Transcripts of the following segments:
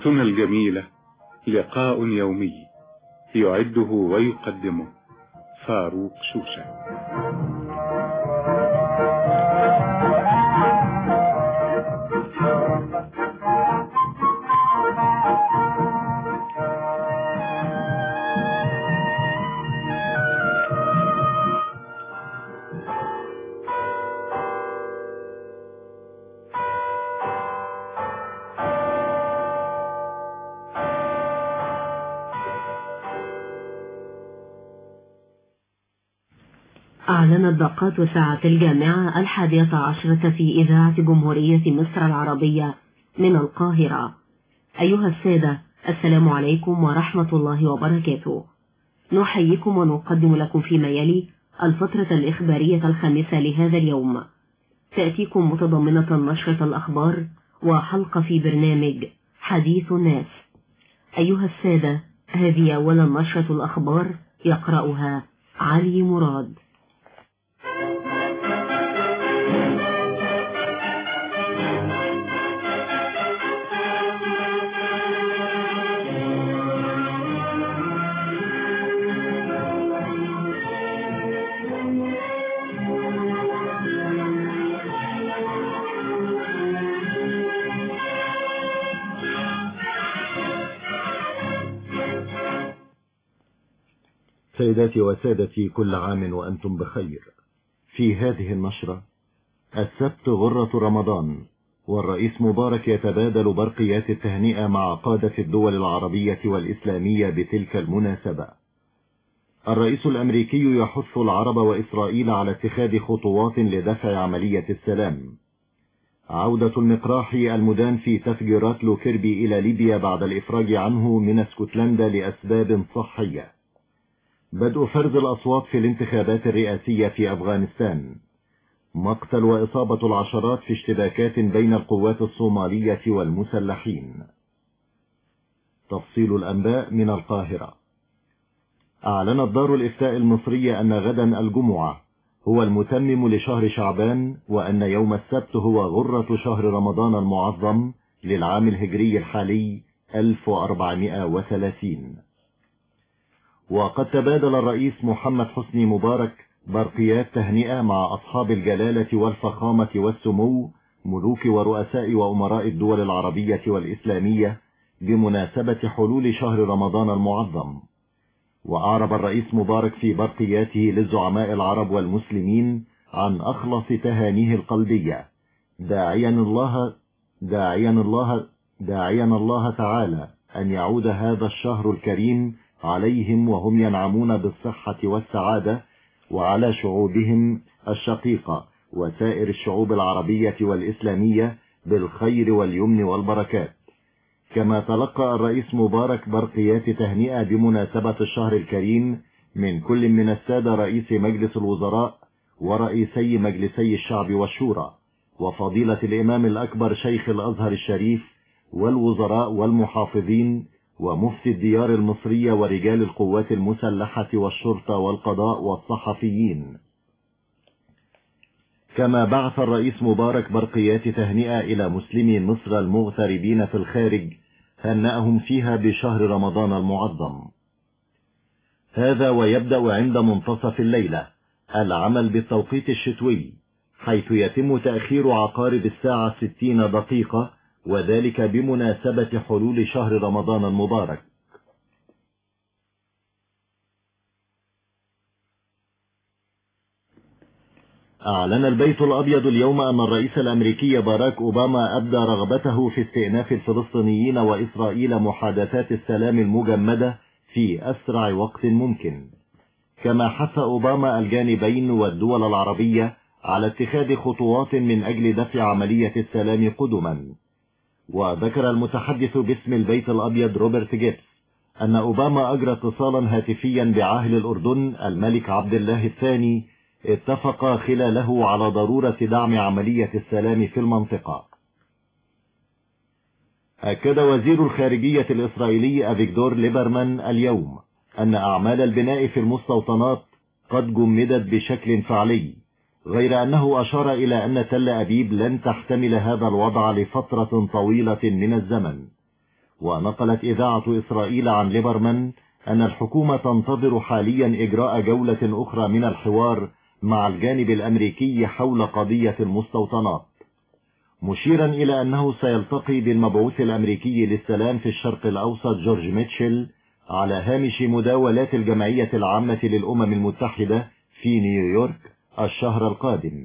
تنا الجميلة لقاء يومي يعده ويقدمه فاروق شوشة أعلنت دقات ساعة الجامعة الحادية عشرة في إذاعة جمهورية مصر العربية من القاهرة أيها السادة السلام عليكم ورحمة الله وبركاته نحييكم ونقدم لكم فيما يلي الفترة الإخبارية الخامسة لهذا اليوم تأتيكم متضمنة نشرة الأخبار وحلقة في برنامج حديث الناس أيها السادة هذه أولا نشرة الأخبار يقرأها علي مراد سيداتي وسادتي كل عام وأنتم بخير في هذه النشرة السبت غرة رمضان والرئيس مبارك يتبادل برقيات التهنئة مع قادة الدول العربية والإسلامية بتلك المناسبة الرئيس الأمريكي يحث العرب وإسرائيل على اتخاذ خطوات لدفع عملية السلام عودة المقراح المدان في تفجيرات لوكيربي إلى ليبيا بعد الإفراج عنه من اسكتلندا لأسباب صحية بدء فرز الأصوات في الانتخابات الرئاسية في أفغانستان مقتل وإصابة العشرات في اشتباكات بين القوات الصومالية والمسلحين تفصيل الأنباء من القاهرة أعلنت دار الإفتاء المصرية أن غدا الجمعة هو المتمم لشهر شعبان وأن يوم السبت هو غرة شهر رمضان المعظم للعام الهجري الحالي 1430 وقد تبادل الرئيس محمد حسني مبارك برقيات تهنئة مع أصحاب الجلالة والفخامة والسمو ملوك ورؤساء وأمراء الدول العربية والإسلامية بمناسبة حلول شهر رمضان المعظم وأعرب الرئيس مبارك في برقياته للزعماء العرب والمسلمين عن أخلص تهانيه القلبية داعيا الله داعيا الله داعيا الله تعالى أن يعود هذا الشهر الكريم عليهم وهم ينعمون بالصحة والسعادة وعلى شعوبهم الشقيقة وسائر الشعوب العربية والإسلامية بالخير واليمن والبركات كما تلقى الرئيس مبارك برقيات تهنئة بمناسبة الشهر الكريم من كل من السادة رئيس مجلس الوزراء ورئيسي مجلسي الشعب والشورى وفضيلة الإمام الأكبر شيخ الأزهر الشريف والوزراء والمحافظين ومفتي الديار المصرية ورجال القوات المسلحة والشرطة والقضاء والصحفيين كما بعث الرئيس مبارك برقيات تهنئة إلى مسلمي مصر المغتربين في الخارج هنأهم فيها بشهر رمضان المعظم هذا ويبدأ عند منتصف الليلة العمل بالتوقيت الشتوي حيث يتم تأخير عقارب الساعة 60 دقيقة وذلك بمناسبة حلول شهر رمضان المبارك أعلن البيت الأبيض اليوم أن الرئيس الأمريكي باراك أوباما أبدى رغبته في استئناف الفلسطينيين وإسرائيل محادثات السلام المجمدة في أسرع وقت ممكن كما حث أوباما الجانبين والدول العربية على اتخاذ خطوات من أجل دفع عملية السلام قدما وذكر المتحدث باسم البيت الأبيض روبرت جيبس أن أوباما أجرى اتصالا هاتفيا بعاهل الأردن الملك عبد الله الثاني اتفق خلاله على ضرورة دعم عملية السلام في المنطقة أكد وزير الخارجية الإسرائيلي أفيكدور ليبرمان اليوم أن أعمال البناء في المستوطنات قد جمدت بشكل فعلي غير أنه أشار إلى أن تل أبيب لن تحتمل هذا الوضع لفترة طويلة من الزمن ونقلت إذاعة إسرائيل عن ليبرمان أن الحكومة تنتظر حاليا إجراء جولة أخرى من الحوار مع الجانب الأمريكي حول قضية المستوطنات مشيرا إلى أنه سيلتقي بالمبعوث الأمريكي للسلام في الشرق الأوسط جورج ميتشل على هامش مداولات الجمعية العامة للأمم المتحدة في نيويورك الشهر القادم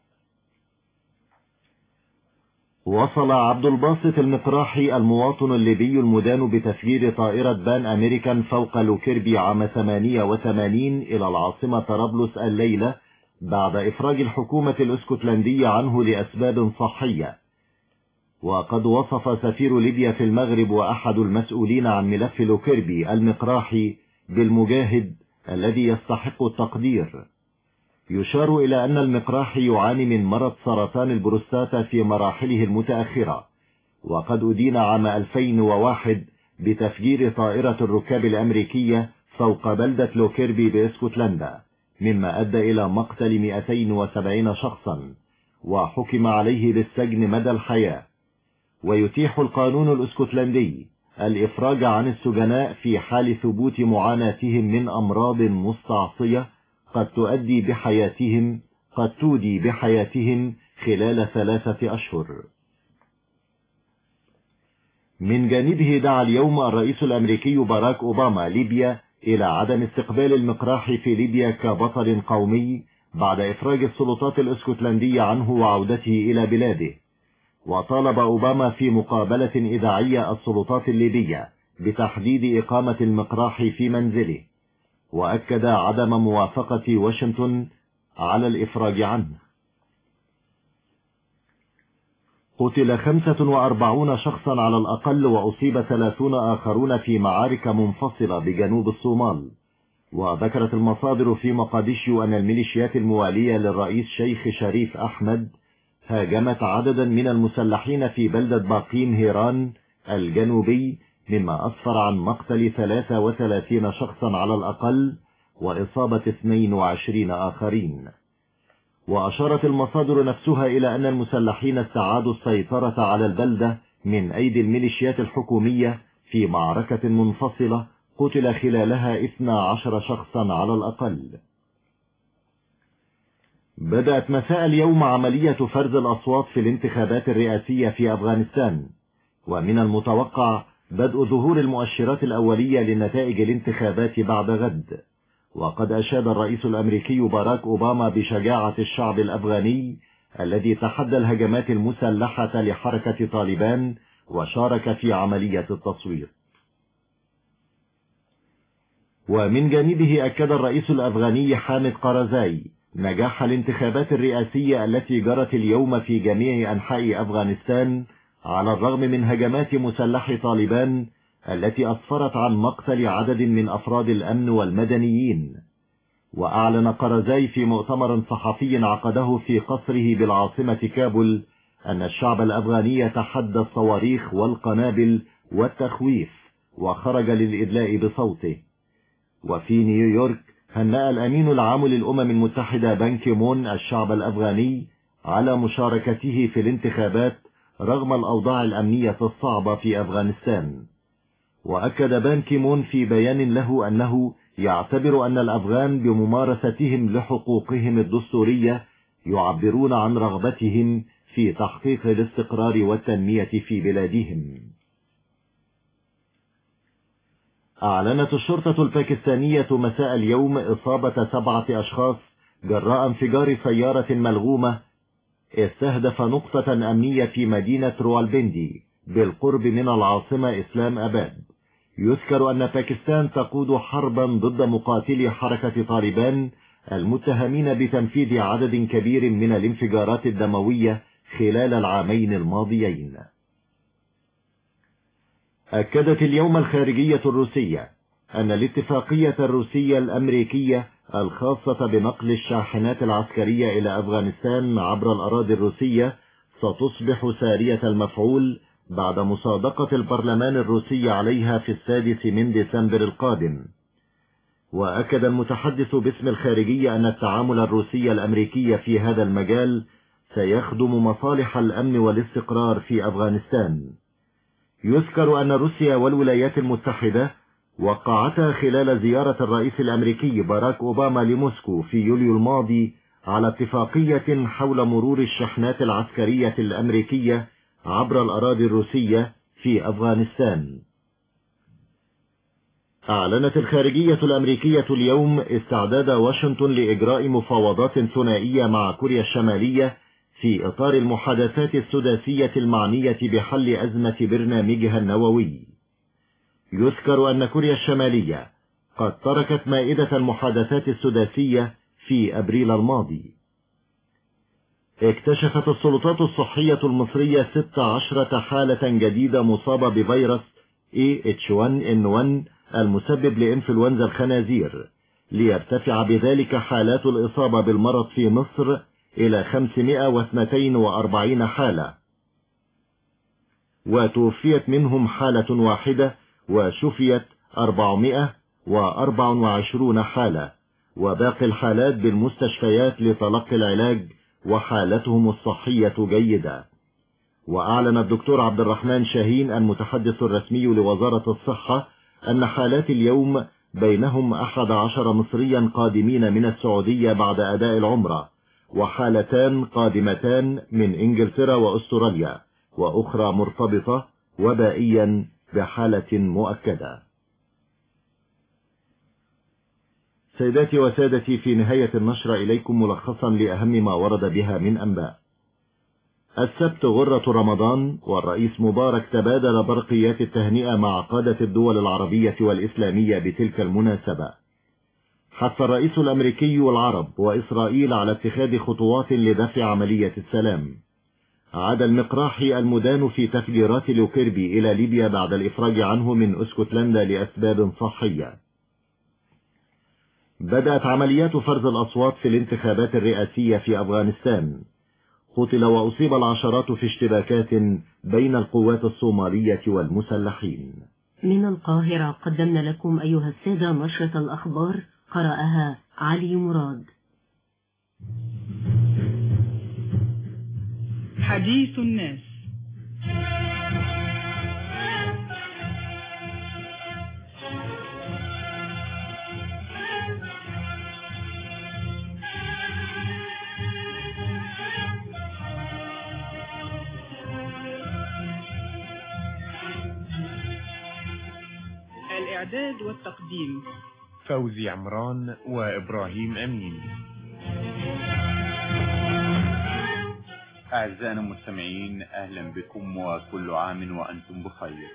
وصل عبد الباسط المقراحي المواطن الليبي المدان بتفجير طائرة بان أمريكان فوق لوكيربي عام 88 إلى العاصمة طرابلس الليلة بعد إفراج الحكومة الاسكتلندية عنه لأسباب صحية وقد وصف سفير ليبيا في المغرب وأحد المسؤولين عن ملف لوكيربي المقراحي بالمجاهد الذي يستحق التقدير يشار إلى أن المقراحي يعاني من مرض سرطان البروستاتا في مراحله المتأخرة وقد أدين عام 2001 بتفجير طائرة الركاب الأمريكية فوق بلدة لوكيربي بإسكتلندا مما أدى إلى مقتل 270 شخصا وحكم عليه بالسجن مدى الحياة ويتيح القانون الاسكتلندي الإفراج عن السجناء في حال ثبوت معاناتهم من أمراض مستعصية قد تؤدي بحياتهم قد تودي بحياتهم خلال ثلاثة أشهر من جانبه دعا اليوم الرئيس الأمريكي باراك أوباما ليبيا إلى عدم استقبال المقراح في ليبيا كبطل قومي بعد إفراج السلطات الاسكتلندية عنه وعودته إلى بلاده وطالب أوباما في مقابلة إذاعية السلطات الليبية بتحديد إقامة المقراح في منزله وأكد عدم موافقة واشنطن على الإفراج عنه قتل 45 شخصا على الأقل وأصيب 30 آخرون في معارك منفصلة بجنوب الصومال وذكرت المصادر في مقاديشيو أن الميليشيات الموالية للرئيس شيخ شريف أحمد هاجمت عددا من المسلحين في بلدة باقيم هيران الجنوبي مما أسفر عن مقتل 33 شخصا على الأقل وإصابة 22 آخرين وأشارت المصادر نفسها إلى أن المسلحين استعادوا السيطرة على البلدة من أيدي الميليشيات الحكومية في معركة منفصلة قتل خلالها 12 شخصا على الأقل بدأت مساء اليوم عملية فرز الأصوات في الانتخابات الرئاسية في أفغانستان ومن المتوقع بدء ظهور المؤشرات الأولية لنتائج الانتخابات بعد غد وقد أشاد الرئيس الأمريكي باراك أوباما بشجاعة الشعب الأفغاني الذي تحدى الهجمات المسلحة لحركة طالبان وشارك في عملية التصويت ومن جانبه أكد الرئيس الأفغاني حامد قرزاي نجاح الانتخابات الرئاسية التي جرت اليوم في جميع أنحاء أفغانستان على الرغم من هجمات مسلح طالبان التي أسفرت عن مقتل عدد من أفراد الأمن والمدنيين وأعلن قرزاي في مؤتمر صحفي عقده في قصره بالعاصمة كابل أن الشعب الأفغاني تحدى الصواريخ والقنابل والتخويف وخرج للإدلاء بصوته وفي نيويورك هنأ الأمين العام للأمم المتحدة بانكي مون الشعب الأفغاني على مشاركته في الانتخابات رغم الأوضاع الأمنية الصعبة في أفغانستان وأكد بان كيمون في بيان له أنه يعتبر أن الأفغان بممارستهم لحقوقهم الدستورية يعبرون عن رغبتهم في تحقيق الاستقرار والتنمية في بلادهم أعلنت الشرطة الباكستانية مساء اليوم إصابة سبعة أشخاص جراء انفجار سيارة ملغومة استهدف نقطة أمنية في مدينة روالبندي بالقرب من العاصمة إسلام أباد يذكر أن باكستان تقود حربا ضد مقاتلي حركة طالبان المتهمين بتنفيذ عدد كبير من الانفجارات الدموية خلال العامين الماضيين أكدت اليوم الخارجية الروسية أن الاتفاقية الروسية الأمريكية الخاصة بنقل الشاحنات العسكرية إلى أفغانستان عبر الأراضي الروسية ستصبح سارية المفعول بعد مصادقة البرلمان الروسي عليها في السادس من ديسمبر القادم وأكد المتحدث باسم الخارجية أن التعامل الروسي الأمريكي في هذا المجال سيخدم مصالح الأمن والاستقرار في أفغانستان يذكر أن روسيا والولايات المتحدة وقعتا خلال زيارة الرئيس الأمريكي باراك أوباما لموسكو في يوليو الماضي على اتفاقية حول مرور الشحنات العسكرية الأمريكية عبر الأراضي الروسية في أفغانستان أعلنت الخارجية الأمريكية اليوم استعداد واشنطن لإجراء مفاوضات ثنائية مع كوريا الشمالية في إطار المحادثات السداسية المعنية بحل أزمة برنامجها النووي يذكر أن كوريا الشمالية قد تركت مائدة المحادثات السداسية في أبريل الماضي اكتشفت السلطات الصحية المصرية 16 حالة جديدة مصابة بفيروس EH1N1 المسبب لإنفلونزا الخنازير ليرتفع بذلك حالات الإصابة بالمرض في مصر إلى 542 حالة وتوفيت منهم حالة واحدة وشفيت 424 حالة وباقي الحالات بالمستشفيات لتلقي العلاج وحالتهم الصحية جيدة وأعلن الدكتور عبد الرحمن شاهين المتحدث الرسمي لوزارة الصحة أن حالات اليوم بينهم أحد عشر مصريا قادمين من السعودية بعد أداء العمرة وحالتان قادمتان من إنجلترا وأستراليا وأخرى مرتبطة وبائيا بحالة مؤكدة سيداتي وسادتي في نهاية النشر إليكم ملخصا لأهم ما ورد بها من أنباء السبت غرة رمضان والرئيس مبارك تبادل برقيات التهنئة مع قادة الدول العربية والإسلامية بتلك المناسبة حث الرئيس الأمريكي والعرب وإسرائيل على اتخاذ خطوات لدفع عملية السلام عاد المقراحي المدان في تفجيرات لوكيربي إلى ليبيا بعد الإفراج عنه من اسكتلندا لأسباب صحية بدأت عمليات فرز الأصوات في الانتخابات الرئاسية في أفغانستان قتل وأصيب العشرات في اشتباكات بين القوات الصومالية والمسلحين من القاهرة قدمنا لكم أيها السادة نشرة الأخبار قرأها علي مراد حديث الناس الإعداد والتقديم فوزي عمران وإبراهيم أمين أعزائنا المستمعين أهلا بكم وكل عام وأنتم بخير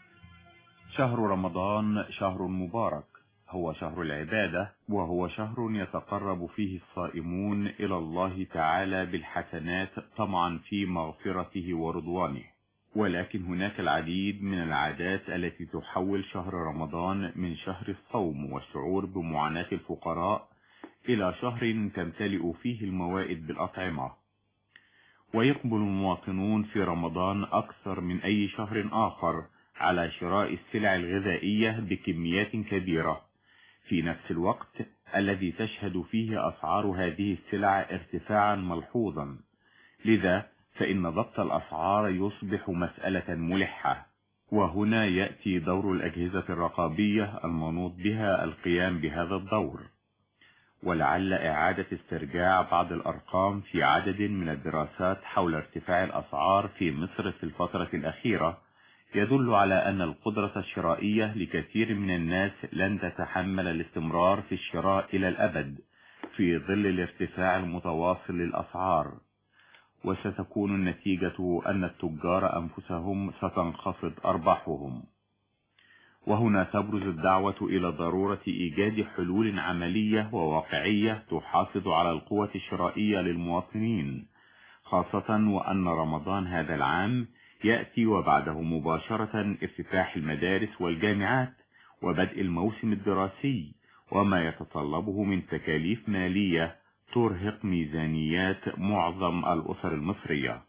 شهر رمضان شهر مبارك هو شهر العبادة وهو شهر يتقرب فيه الصائمون إلى الله تعالى بالحسنات طمعا في مغفرته ورضوانه ولكن هناك العديد من العادات التي تحول شهر رمضان من شهر الصوم والشعور بمعاناة الفقراء إلى شهر تمتلئ فيه الموائد بالأطعمة ويقبل المواطنون في رمضان أكثر من أي شهر آخر على شراء السلع الغذائية بكميات كبيرة في نفس الوقت الذي تشهد فيه أسعار هذه السلع ارتفاعا ملحوظا لذا فإن ضبط الأسعار يصبح مسألة ملحة وهنا يأتي دور الأجهزة الرقابية المنوط بها القيام بهذا الدور ولعل إعادة استرجاع بعض الأرقام في عدد من الدراسات حول ارتفاع الأسعار في مصر في الفترة الأخيرة يدل على أن القدرة الشرائية لكثير من الناس لن تتحمل الاستمرار في الشراء إلى الأبد في ظل الارتفاع المتواصل للأسعار وستكون النتيجة أن التجار أنفسهم ستنخفض أرباحهم وهنا تبرز الدعوة إلى ضرورة إيجاد حلول عملية وواقعية تحافظ على القوة الشرائية للمواطنين خاصة وأن رمضان هذا العام يأتي وبعده مباشرة افتتاح المدارس والجامعات وبدء الموسم الدراسي وما يتطلبه من تكاليف مالية ترهق ميزانيات معظم الأسر المصرية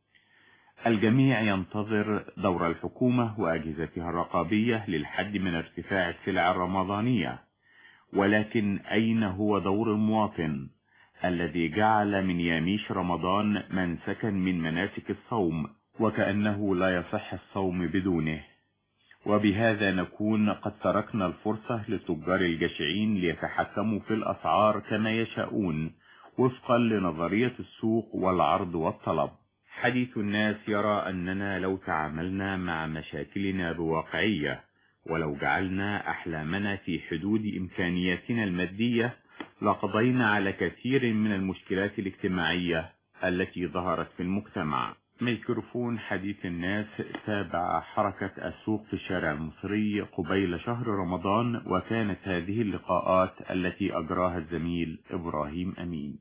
الجميع ينتظر دور الحكومة وأجهزتها الرقابية للحد من ارتفاع السلع الرمضانية ولكن أين هو دور المواطن الذي جعل من ياميش رمضان منسكا من مناسك الصوم وكأنه لا يصح الصوم بدونه وبهذا نكون قد تركنا الفرصة للتجار الجشعين ليتحكموا في الأسعار كما يشاءون وفقا لنظرية السوق والعرض والطلب حديث الناس يرى أننا لو تعاملنا مع مشاكلنا بواقعية ولو جعلنا أحلامنا في حدود إمكانياتنا المادية لقضينا على كثير من المشكلات الاجتماعية التي ظهرت في المجتمع ميكروفون حديث الناس تابع حركة السوق في الشارع المصري قبيل شهر رمضان وكانت هذه اللقاءات التي أجراها الزميل إبراهيم أمين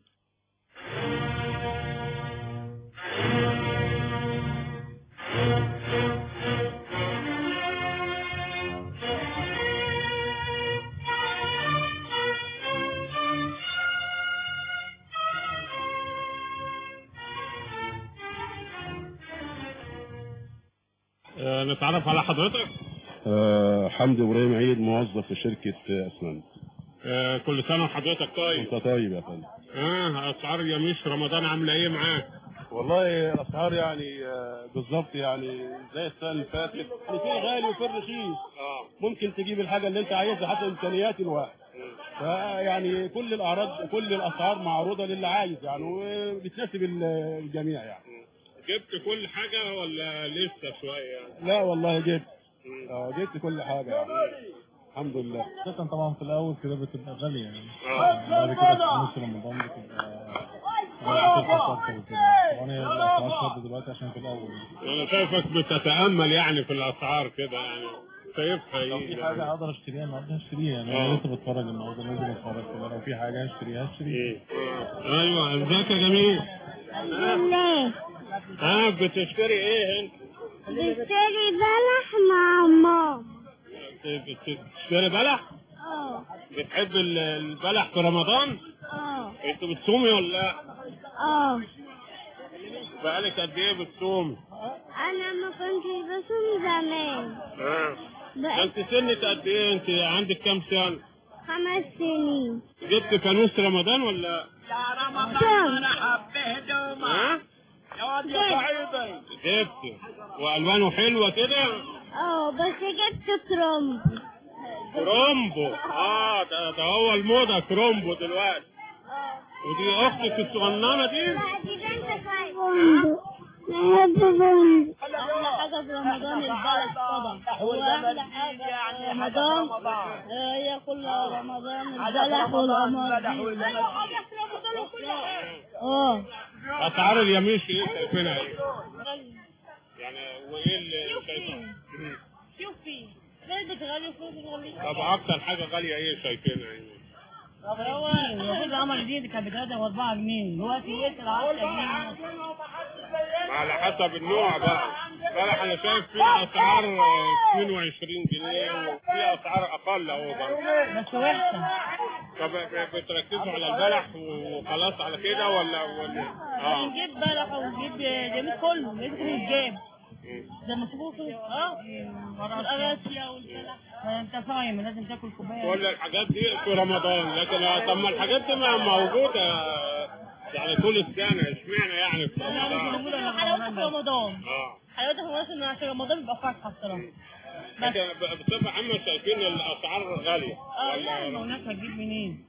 آه، نتعرف على حضرتك آه، حمدي ابراهيم عيد موظف في شركه اسمنت آه، كل سنة وحضرتك طيب انت طيب يا فندم اه اسعار يميش رمضان عاملة ايه معاك والله الاسعار يعني آه، بالظبط يعني زي السنه اللي فاتت يعني في غالي وفي رخيص اه ممكن تجيب الحاجه اللي انت عايزها حسب امكانيات الواحد فيعني كل الاعراض كل الاسعار معروضه للي عايز يعني وبتناسب ال- الجميع يعني جبت كل حاجة ولا لسه شوية لا والله جبت اه جبت كل حاجه يعني الحمد لله خصوصا طبعا في الاول كده بتبقى غاليه يعني اه بعد كده في نص رمضان بتبقى بترخص اكتر وكده طبعا هي الاسعار شد دلوقتي عشان في الاول يعني. انا شايفك بتتأمل يعني في الاسعار كده يعني شايفها لو ايه في يعني. حاجه اقدر اشتريها النهارده هشتريها يعني آه. انا لسه بتفرج النهارده نازل اتفرج كده لو في حاجه هشتريها هشتريها ايه آه. ايوه ازيك يا جميل ها بتشتري ايه انت بشتري بلح مع ماما بت- بتشتري بلح اه بتحب ال- البلح في رمضان اه انت بتصومي ولا لا اه بقالك قد ايه بتصومي انا ما كنتش بصوم زمان اه بقى انت سنك قد ايه انت عندك كام سنه خمس سنين جبت فانوس رمضان ولا كم ها جبت والوانه حلوه كده اه بس جبت كرومب كرومبو اه ده, ده هو الموضه كرومبو دلوقتي ودي اختك الصغننه دي بومبو بحب بومبو احلى حاجه في رمضان البلد طبعا واحلى حاجه في رمضان آه، هي كل رمضان البلح والقمر اه اسعار اليميش ايه شايفينها ايه يعني وايه اللي شايفها شوفي فردة غالية فردة غالية طب اكتر حاجه غاليه ايه شايفينها ايه طب هو الوحيد عمل جديد كان ب 3 و4 جنيه دلوقتي وصل 10 جنيه على حسب النوع بقى بلح انا شايف فيه اسعار آه، 22 جنيه وفي اسعار اقل اهو برضه بس وحشه طب ب- بتركزوا على البلح وخلاص على كده ولا ولا اه بنجيب بلح ونجيب جميل كله لازم يتجاب ده مسبوق اه القراصية والبلح انت صايم لازم تاكل كوبايه كل الحاجات دي في رمضان لكن آه، طب ما الحاجات دي ما موجوده يعني طول السنه اشمعنى يعني في لا مش رمضان موجوده الا حلاوتها في رمضان اه حلاوتها في رمضان ان عشان رمضان بيبقى فرحه الصراحه لكن ب- بصفه عامه شايفين الاسعار غاليه اه لا ما ولا الناس هتجيب منين؟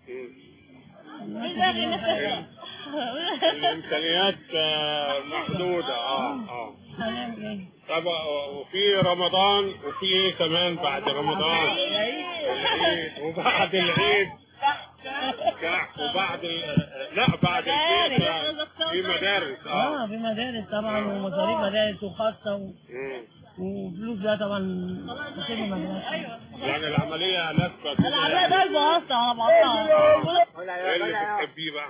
مم. الامكانيات آه، محدوده اه اه هنعمل ايه؟ طب وفي رمضان وفي ايه كمان بعد رمضان العيد وبعد العيد كحك وبعد ال... لا بعد العيد في مدارس اه اه في مدارس طبعا ومصاريف مدارس وخاصه و... مم. وفلوس بقى طبعا بتبقى مدرسه يعني العملية لفة كده العمليه يعني. ضربه اصلا على بعضها ايه اللي بتحبيه بقى؟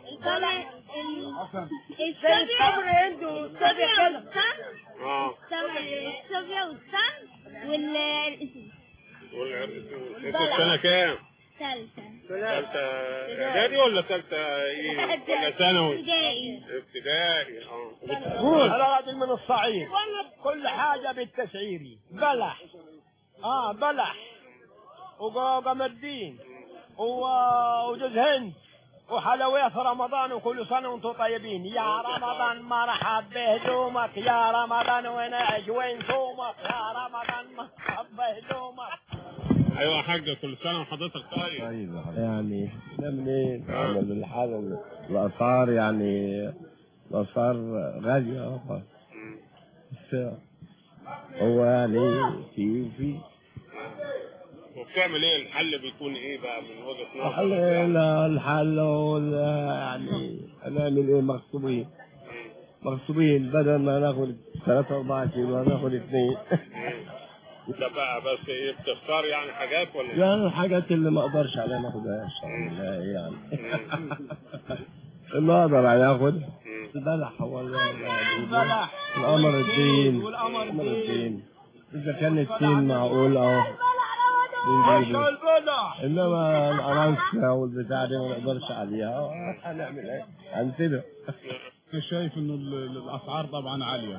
الصبر عنده الصبر حلو اه الصبر والسم وال والعرس- انت في سنة كام؟ ثالثة ثالثة اعدادي ولا ثالثة ايه؟ ولا ثانوي؟ ابتدائي ابتدائي اه انا راجل من الصعيد كل حاجه بالتسعيري بلح اه بلح وقمر الدين و- وجوز هند وحلويات رمضان وكل سنة وانتم طيبين يا رمضان مرحب بهدومك يا رمضان ونعج وين صومك يا رمضان مرحب بهدومك ايوه يا حاج كل سنه وحضرتك طيب طيب يعني ده منين؟ يعني من الحاجة الأسعار يعني الأسعار غالية آه. بس هو يعني في وفي وبتعمل ايه الحل بيكون ايه بقى من وجهه الحل نظرك الحل ولا يعني هنعمل ايه مغصوبين مغصوبين بدل ما ناخد ثلاثة أربعة كيلو هناخد اثنين ده بقى بس ايه بتختار يعني حاجات ولا يعني الحاجات اللي ما اقدرش عليها ما اخدهاش يعني يعني اللي اقدر عليها اخدها البلح هو ال- البلح القمر الدين والقمر الدين. اذا كان التين معقول اهو بنجيبه البلح انما القراصة والبتاع دي ما نقدرش عليها هنعمل ايه؟ هنسيبها انا شايف انه ال- ال- الاسعار طبعا عاليه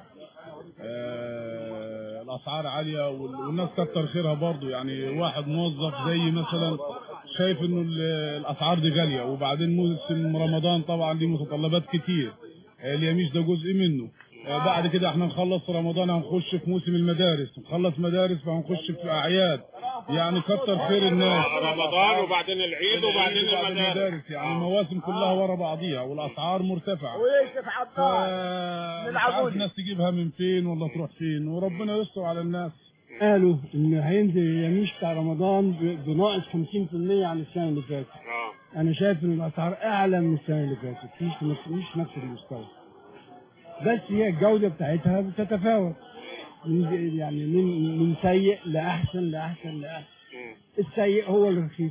آه، الاسعار عاليه وال- والناس كتر خيرها برضو يعني واحد موظف زي مثلا شايف انه ال- الاسعار دي غاليه وبعدين موسم رمضان طبعا ليه متطلبات كتير آه، اليميش ده جزء منه آه، بعد كده احنا نخلص رمضان هنخش في موسم المدارس نخلص مدارس فهنخش في اعياد يعني كتر خير الناس رمضان وبعدين العيد وبعدين وبعدين المدارس المدارس يعني المواسم كلها ورا بعضيها والاسعار مرتفعه ويوسف عباس مش عارف الناس تجيبها من فين ولا تروح فين وربنا يستر على الناس قالوا ان هينزل اليميش بتاع رمضان ب- بناقص 50% عن السنه اللي فاتت اه انا شايف ان الاسعار اعلى من السنه اللي فاتت مش نفس مش نفس المستوى بس هي الجوده بتاعتها بتتفاوت من يعني من من سيء لاحسن لاحسن لاحسن السيء هو الرخيص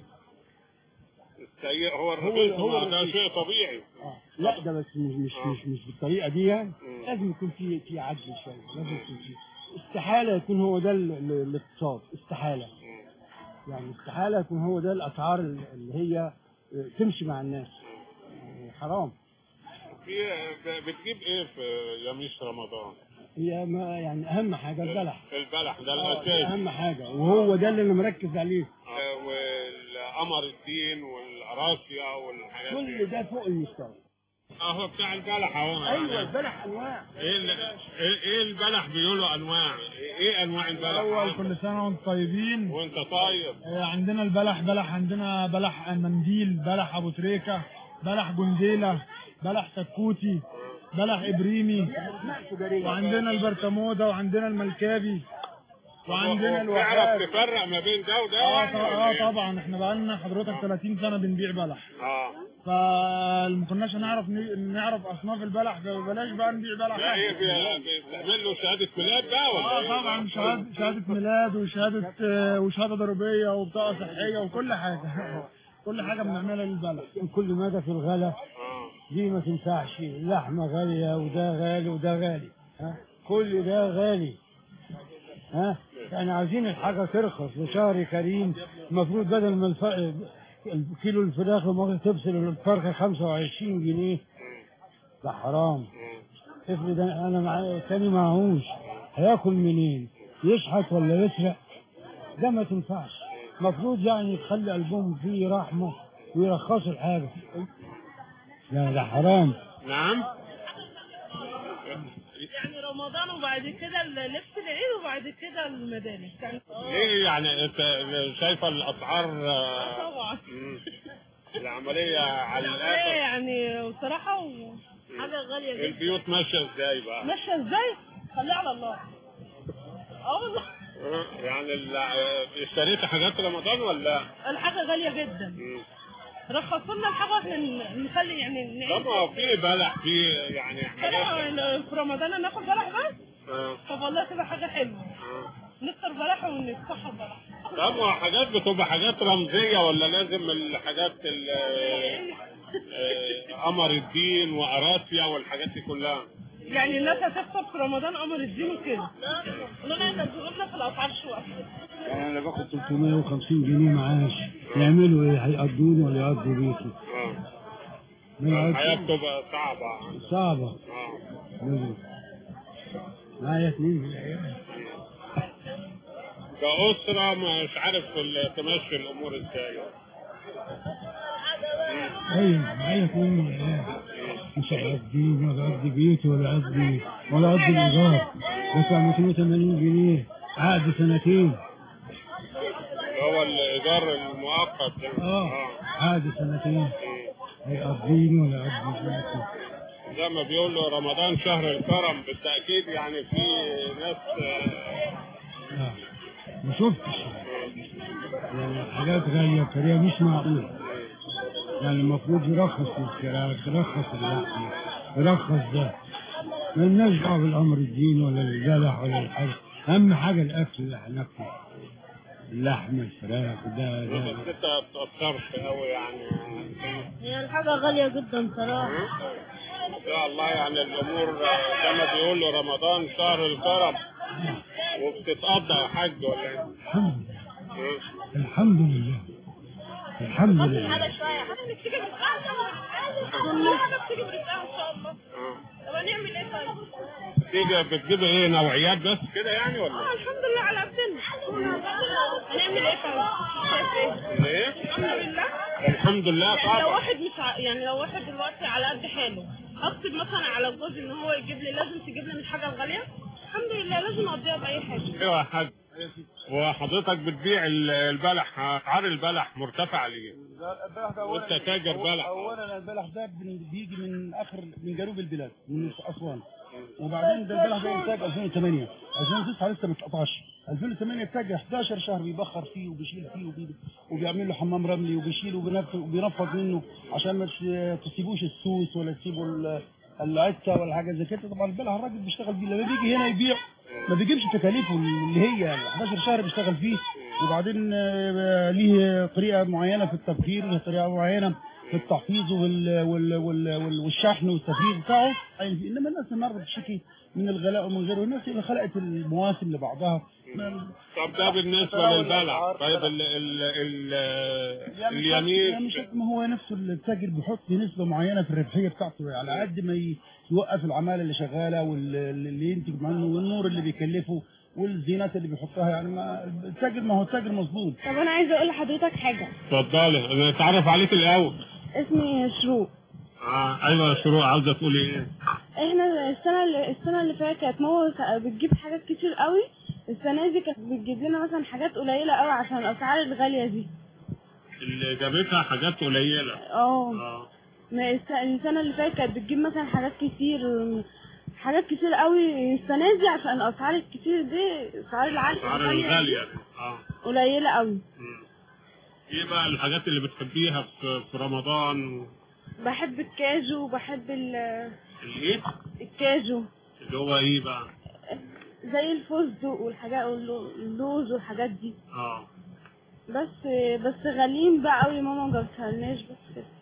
السيء هو الرخيص هو ما ده الرخيص. شيء طبيعي لا ده بس مش مش مش, مش بالطريقه دي يعني لازم يكون في في عدل شويه لازم يكون في استحاله يكون هو ده ال- ال- الاقتصاد استحاله يعني استحاله يكون هو ده الاسعار اللي هي تمشي مع الناس يعني حرام في ب- بتجيب ايه في يميش رمضان هي ما يعني اهم حاجه البلح البلح ده آه، الاساس ده اهم حاجه وهو ده اللي انا مركز عليه آه، والقمر الدين والقراصية والحاجات كل دي ده فوق المستوى اهو بتاع البلح اهو ايوه يعني. البلح انواع ايه ال- ايه إيه البلح بيقولوا انواع ايه انواع البلح اول كل سنه وانتم طيبين وانت طيب آه، عندنا البلح بلح عندنا بلح منديل بلح ابو تريكه بلح جنديله بلح سكوتي بلح ابريمي وعندنا البرتموده وعندنا الملكابي وعندنا تعرف الوحاب تفرق ما بين ده وده اه يعني ط- ولا اه إيه؟ طبعا احنا بقالنا حضرتك 30 سنه بنبيع بلح اه فما كناش نعرف نعرف اصناف البلح فبلاش بقى نبيع بلح لا ايه بي- بتعمل له شهادة ميلاد بقى ولا اه ايه؟ طبعا شهاده شهاده ميلاد وشهاده آه، وشهاده ضريبيه وبطاقه صحيه وكل حاجه كل حاجه بنعملها للبلح كل مدى في الغلا دي ما تنفعش اللحمه غاليه وده غالي وده غالي ها كل ده غالي ها يعني عايزين الحاجه ترخص لشهر كريم المفروض بدل ما الف... الكيلو الفراخ ممكن تبصر الفرخه 25 جنيه ده حرام افرض انا أنا معايا تاني معهوش هياكل منين يشحت ولا يسرق ده ما تنفعش المفروض يعني يخلي قلبهم فيه رحمه ويرخصوا الحاجه لا ده حرام نعم يعني رمضان وبعد كده لبس العيد وبعد كده المدارس يعني ايه يعني انت شايفه الاسعار آه، طبعا مم. العملية على ايه الاخر يعني بصراحة و- حاجة غالية جدا البيوت ماشية ازاي بقى؟ ماشية ازاي؟ خليها على الله اه والله آه، يعني ال- آه، اشتريت حاجات رمضان ولا؟ الحاجة غالية جدا مم. رخصوا لنا الحاجة عشان نخلي يعني نعيش طب ما هو في بلح في يعني حاجات بلح في رمضان ناخد بلح بس آه، طب والله تبقى حاجة حلوة آه. نفطر بلح ونتسحر بلح طب ما هو حاجات بتبقى حاجات رمزية ولا لازم الحاجات ال- آه، قمر الدين وأراسيا والحاجات دي كلها؟ يعني الناس هتفطر في رمضان قمر الدين وكده قلنا ينزلوا لنا في الاسعار شويه يعني انا باخد 350 جنيه معاش يعملوا ايه هيقضوني ولا يقضوا بيتي آه. ما الحياة يقضوا- بتبقى صعبة صعبة آه. لازم. معايا اتنين في العيال كأسرة مش عارف ال- تمشي الأمور ازاي مم. ايوه معايا كل العيال مش هقضي ولا اقضي بيتي ولا اقضي ولا اقضي الايجار بدفع 280 جنيه عقد سنتين هو الايجار المؤقت ده اه عقد سنتين هيقضيني ولا اقضي بيتي زي ما بيقولوا رمضان شهر الكرم بالتاكيد يعني في ناس آه، لا ما شفتش يعني حاجات غالية بطريقة مش معقولة يعني المفروض يرخص الفراخ يرخص اللحم يرخص ده مالناش دعوة بالأمر الدين ولا الجلح ولا الحاجة أهم حاجة الأكل اللي هناكله اللحم الفراخ ده ده بس انت ما بتأثرش قوي يعني هي الحاجة غالية جدا صراحة ان شاء الله يعني الامور آه، زي ما بيقولوا رمضان شهر الكرم وبتتقضى يا حاج ولا ايه؟ الحمد لله الحمد لله حاجة شوية حاجة نكتب كل حاجة بتيجي برزقها ان شاء الله طب هنعمل ايه طيب؟ تيجي بتجيب ايه نوعيات بس كده يعني ولا اه الحمد لله على قدنا هنعمل ايه طيب؟ شايف ايه؟ ايه؟ الحمد لله الحمد لله يعني لو طبعا واحد مش ع... يعني لو واحد دلوقتي على قد حاله اكتب مثلا على الجوز ان هو يجيب لي لازم تجيب لي من الحاجه الغاليه الحمد لله لازم اقضيها باي حاجه ايوه يا حاج وحضرتك بتبيع ال- البلح اسعار البلح مرتفعه ليه؟ البلح ده وانت تاجر بلح اولا البلح ده بن- بيجي من اخر من جنوب البلاد من اسوان وبعدين ده البلح ده انتاج 2008 2009 لسه ما اتقطعش 2008 انتاج 11 شهر بيبخر فيه وبيشيل فيه وبي- وبيعمل له حمام رملي وبيشيل وبينف- وبينفض منه عشان ما تس- تسيبوش السوس ولا تسيبوا ال- العتة ولا حاجه زي كده طبعا البلح الراجل بيشتغل بيه لما بيجي هنا يبيع ما بيجيبش تكاليفه اللي هي 11 شهر بيشتغل فيه وبعدين آه، ليه طريقه معينه في التبخير وليه طريقه معينه في التحفيظ وال وال وال وال والشحن والتفريغ بتاعه يعني انما الناس النهارده بتشتكي من الغلاء ومن غيره الناس اللي خلقت المواسم لبعضها طب ده بالنسبه للبلح طيب ال ال ال يعني اليمين مش ما هو نفسه التاجر بيحط نسبة معينة في الربحية بتاعته على قد ما ي- يوقف العمالة اللي شغالة واللي ينتج منه والنور اللي بيكلفه والزينات اللي بيحطها يعني ما التاجر ما هو التاجر مظبوط طب انا عايزه اقول لحضرتك حاجه اتفضلي انا اتعرف عليك الاول اسمي شروق اه ايوه يا شروق عاوزه تقولي ايه؟ احنا السنه اللي السنه اللي فاتت كانت ماما ك- بتجيب حاجات كتير قوي السنه دي كانت بتجيب لنا مثلا حاجات قليله قوي عشان الاسعار الغاليه دي اللي جابتها حاجات قليله اه اه ما الس- السنه اللي فاتت كانت بتجيب مثلا حاجات كتير حاجات كتير قوي السنه دي عشان الاسعار الكتير دي اسعار العاليه الاسعار الغاليه اه قليله قوي مم. ايه بقى الحاجات اللي بتحبيها في, في رمضان بحب الكاجو وبحب ال- الايه؟ الكاجو اللي هو ايه بقى؟ زي الفستق والحاجات واللوز والحاجات دي اه بس بس غاليين بقى قوي ماما مجابتها لناش بس كده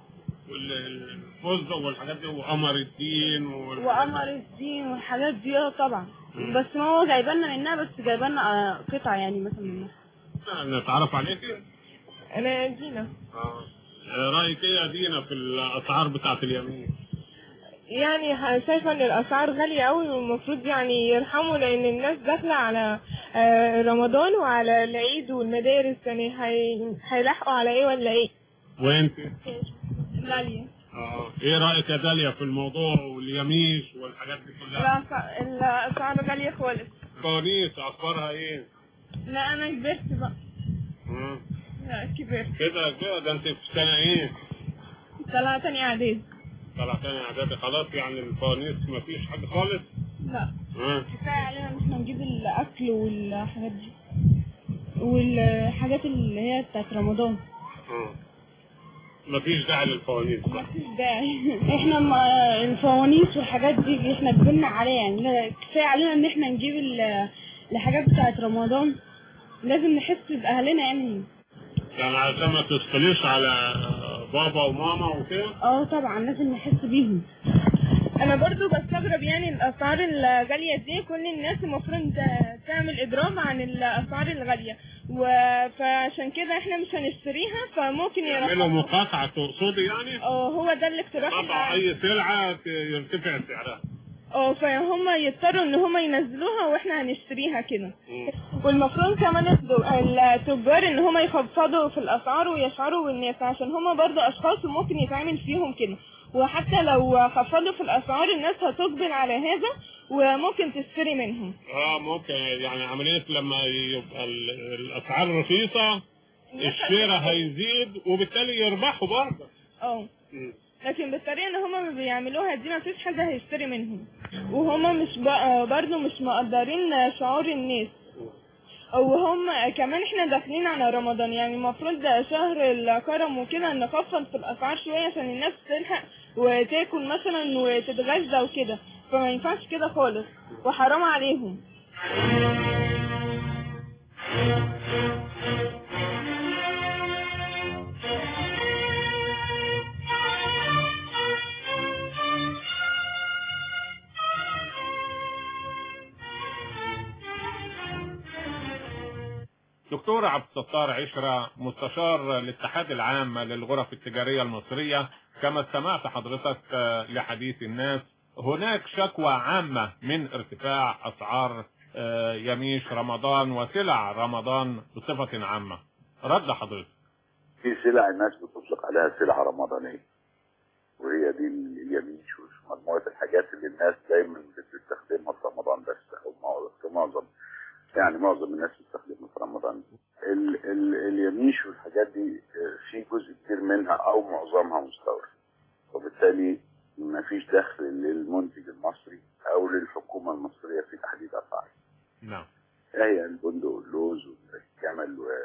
والفستق والحاجات دي وقمر الدين وال... وقمر الدين والحاجات دي اه طبعا مم. بس ماما جايبالنا منها بس جايبالنا آه، قطع يعني مثلا منها نتعرف عليك انا دينا اه رايك ايه يا دينا في الاسعار بتاعت اليمين؟ يعني ه- شايفة ان الاسعار غالية قوي والمفروض يعني يرحموا لان الناس داخلة على آه، رمضان وعلى العيد والمدارس يعني هي- هيلاحقوا على ايه ولا ايه وانت؟ غالية اه ايه رايك يا داليا في الموضوع واليميش والحاجات دي كلها؟ الاسعار غالية خالص فوانيس اخبارها ايه؟ لا انا كبرت بقى مم. لا كبرت كده كده ده انت في سنه ايه؟ طلعت تاني اعدادي طلع تاني اعدادي خلاص يعني الفوانيس مفيش حاجه خالص؟ لا اه كفايه علينا ان احنا نجيب الاكل والحاجات دي والحاجات اللي هي بتاعت رمضان اه مفيش داعي للفوانيس بقى مفيش داعي احنا ما الفوانيس والحاجات دي احنا كبرنا عليها يعني لا، كفايه علينا ان احنا نجيب ال- الحاجات بتاعت رمضان لازم نحس باهلنا يعني يعني عشان ما تثقليش على بابا وماما وكده اه طبعا لازم نحس بيهم انا برضو بستغرب يعني الاسعار الغالية دي كل الناس المفروض ت- تعمل اضراب عن الاسعار الغالية و- فعشان كده احنا مش هنشتريها فممكن يعملوا يرفعوا مقاطعة تقصدي يعني؟ اه هو ده الاقتراح قطع اللي أي سلعة ت- يرتفع سعرها اه فهم يضطروا ان هم ينزلوها واحنا هنشتريها كده والمفروض كمان الد- التجار ان هم يخفضوا في الاسعار ويشعروا بالناس عشان هم برضو اشخاص ممكن يتعمل فيهم كده وحتى لو خفضوا في الاسعار الناس هتقبل على هذا وممكن تشتري منهم اه ممكن يعني عملية لما يبقى ال- الأسعار رخيصة الشراء هيزيد وبالتالي يربحوا برضه اه لكن بالطريقه ان هما بيعملوها دي مفيش حد هيشتري منهم وهما مش بقى برضو مش مقدرين شعور الناس وهم كمان احنا داخلين على رمضان يعني المفروض ده شهر الكرم وكده نخفض في الاسعار شويه عشان الناس تلحق وتاكل مثلا وتتغذى وكده فما ينفعش كده خالص وحرام عليهم دكتور عبد الستار عشرة مستشار الاتحاد العام للغرف التجارية المصرية كما استمعت حضرتك آه، لحديث الناس هناك شكوى عامة من ارتفاع أسعار آه، يميش رمضان وسلع رمضان بصفة عامة رد حضرتك في سلع الناس بتطلق عليها سلع رمضانية وهي دي اليميش ومجموعة الحاجات اللي الناس دايما بتستخدمها في رمضان بس أو معظم- في معظم يعني معظم الناس بتستخدمها في رمضان ال ال اليميش والحاجات دي آه، في جزء كبير منها أو معظمها مستورد وبالتالي ما فيش دخل للمنتج المصري أو للحكومة المصرية في تحديد أسعار نعم هي البندق واللوز والجمل و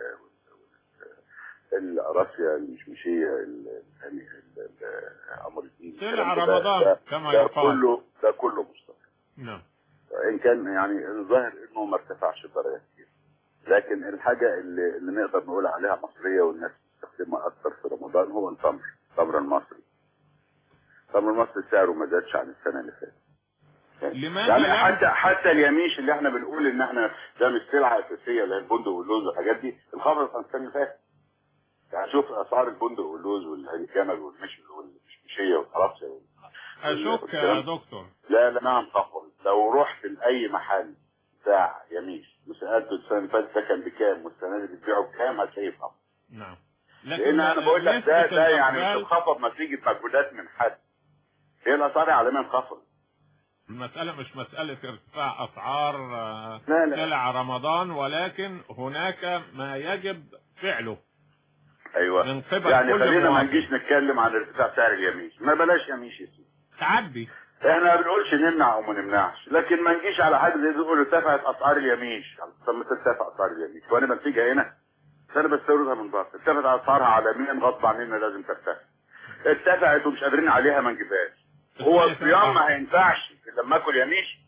القراصية المشمشية ال- ال- ال- ال- قمر الدين سلع الكلام ده- رمضان ده- كما ده يقال. كله ده كله مستورد نعم ان كان يعني الظاهر انه ما ارتفعش بدرجه كتير لكن الحاجه اللي, اللي نقدر نقول عليها مصريه والناس بتستخدمها اكثر في رمضان هو التمر التمر المصري التمر المصري سعره ما زادش عن السنه اللي فاتت لماذا يعني لم- حتى حتى اليميش اللي احنا بنقول ان احنا ده مش سلعه اساسيه اللي هي البندق واللوز والحاجات دي انخفضت عن السنه اللي فاتت يعني شوف اسعار البندق واللوز والجمل والمش والمشمشيه والقراصيه أشك يا دكتور لا لا نعم خفض لو رحت لاي محل بتاع يميش وسالته السنه اللي فاتت ده كان بكام والسنه دي بتبيعه بكام هتلاقيه خفض نعم لان انا بقول لك ده نسبة ده يعني مش الإقبال- انخفض نتيجه مجهودات من حد هي الاسعار العالميه انخفضت المسألة مش مسألة ارتفاع أسعار آه، لا، لا. سلع رمضان ولكن هناك ما يجب فعله ايوه من قبل يعني كل خلينا ما مواطن. نجيش نتكلم عن ارتفاع سعر اليميش ما بلاش يميش يا سيدي تعدي احنا ما بنقولش نمنع او ما نمنعش لكن ما نجيش على حاجه زي دي نقول ارتفعت اسعار اليميش طب ما ترتفع اسعار اليميش وانا بنتجها هنا بس انا بستوردها من بره ارتفعت اسعارها عالميا غصب عننا لازم ترتفع ارتفعت ومش قادرين عليها ما نجيبهاش هو الصيام ما هينفعش لما اكل يميش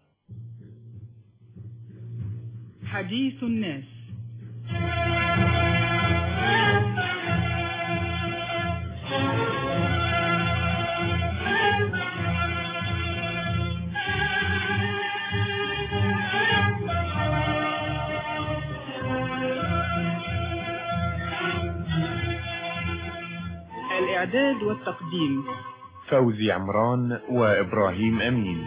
حديث الناس الإعداد والتقديم فوزي عمران وإبراهيم أمين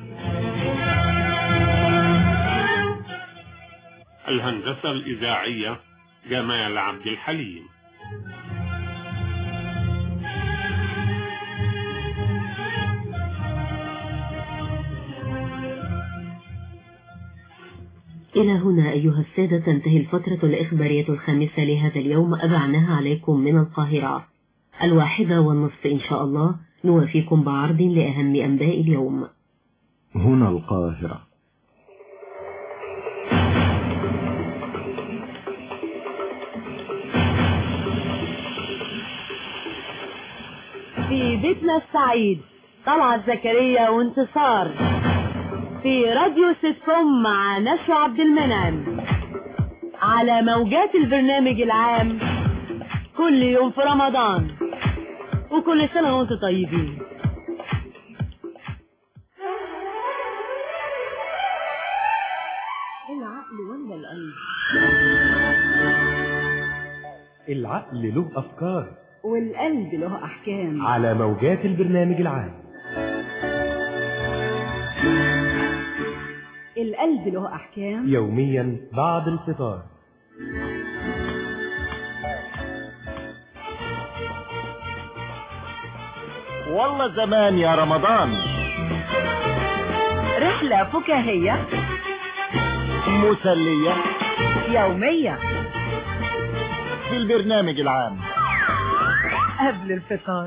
الهندسة الإذاعية جمال عبد الحليم إلى هنا أيها السادة تنتهي الفترة الإخبارية الخامسة لهذا اليوم أبعناها عليكم من القاهرة الواحدة والنصف إن شاء الله نوافيكم بعرض لأهم أنباء اليوم هنا القاهرة في بيتنا السعيد طلعت زكريا وانتصار في راديو سيتكوم مع نشوى عبد المنعم على موجات البرنامج العام كل يوم في رمضان وكل سنة وانتم طيبين العقل ولا القلب العقل له أفكار والقلب له أحكام على موجات البرنامج العام القلب له أحكام يوميا بعد الفطار والله زمان يا رمضان رحلة فكاهية مسلية يومية في البرنامج العام قبل الفطار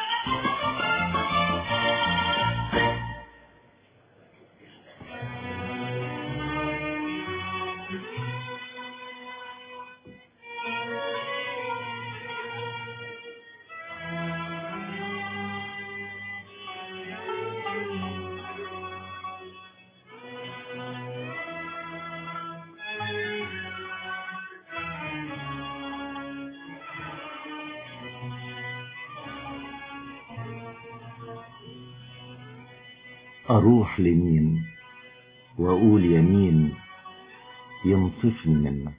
أروح لمين وأقول يمين ينصفني منك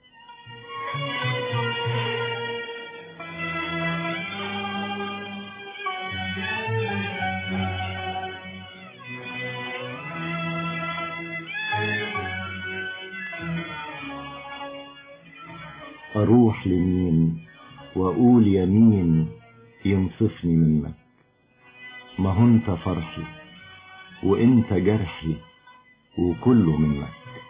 أروح لمين وأقول يمين ينصفني منك ما هو انت فرحي وانت جرحي وكله منك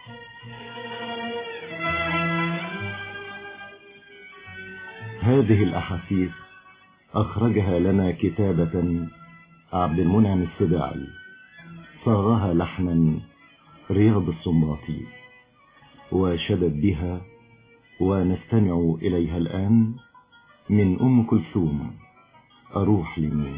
هذه الأحاسيس أخرجها لنا كتابة عبد المنعم السباعي صاغها لحنا رياض السنباطي وشدد بها ونستمع إليها الآن من أم كلثوم أروح لمين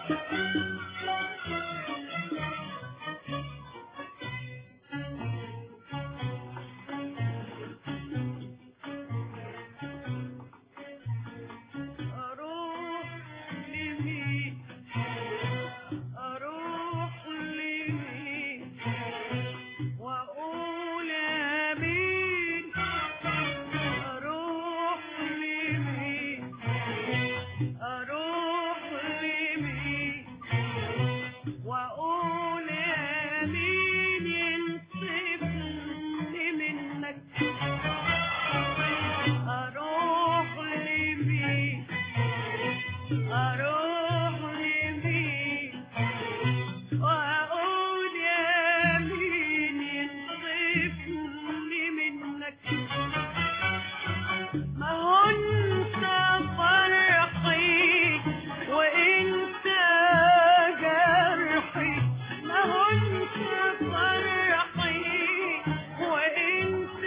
أروح لمين أروح لمين وأقول آمين أروح لمين أروح لمين وأقول آمين ينصفني منك أروح لمين أروح لمين وأقول يا مين ينصفني منك ما هو انت فرحي وانت جرحي ما هو انت فرحي وانت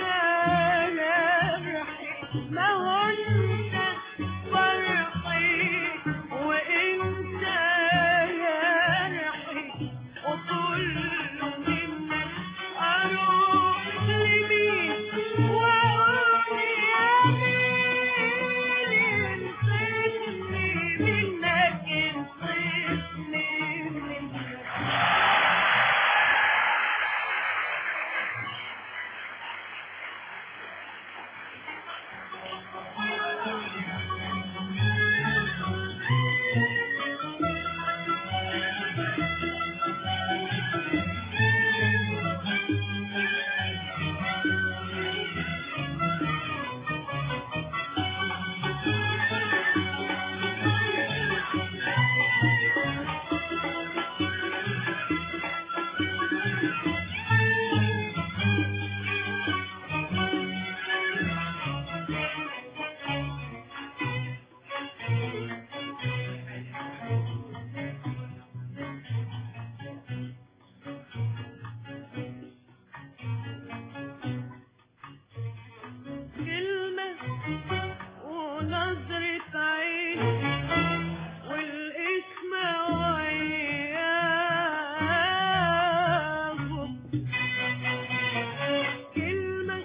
جرحي ما هو انت فرحي وانت جرحي وكل منك اروح لمين واقول يا مين انصفني منك انصفني منك كلمة ونظرة عين والاسم وياهم كلمة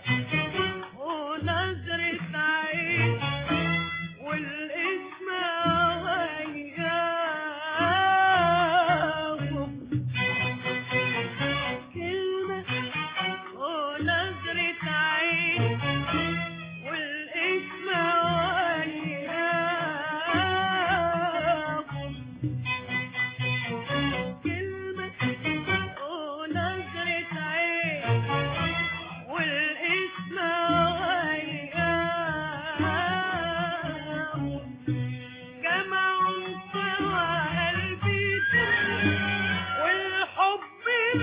ونظرة عين والاسم وياهم كلمة ونظرة عين والاسم وياهم كلمة ونظرة عين والاسم وياهم جمعوا سوا قلبي والحب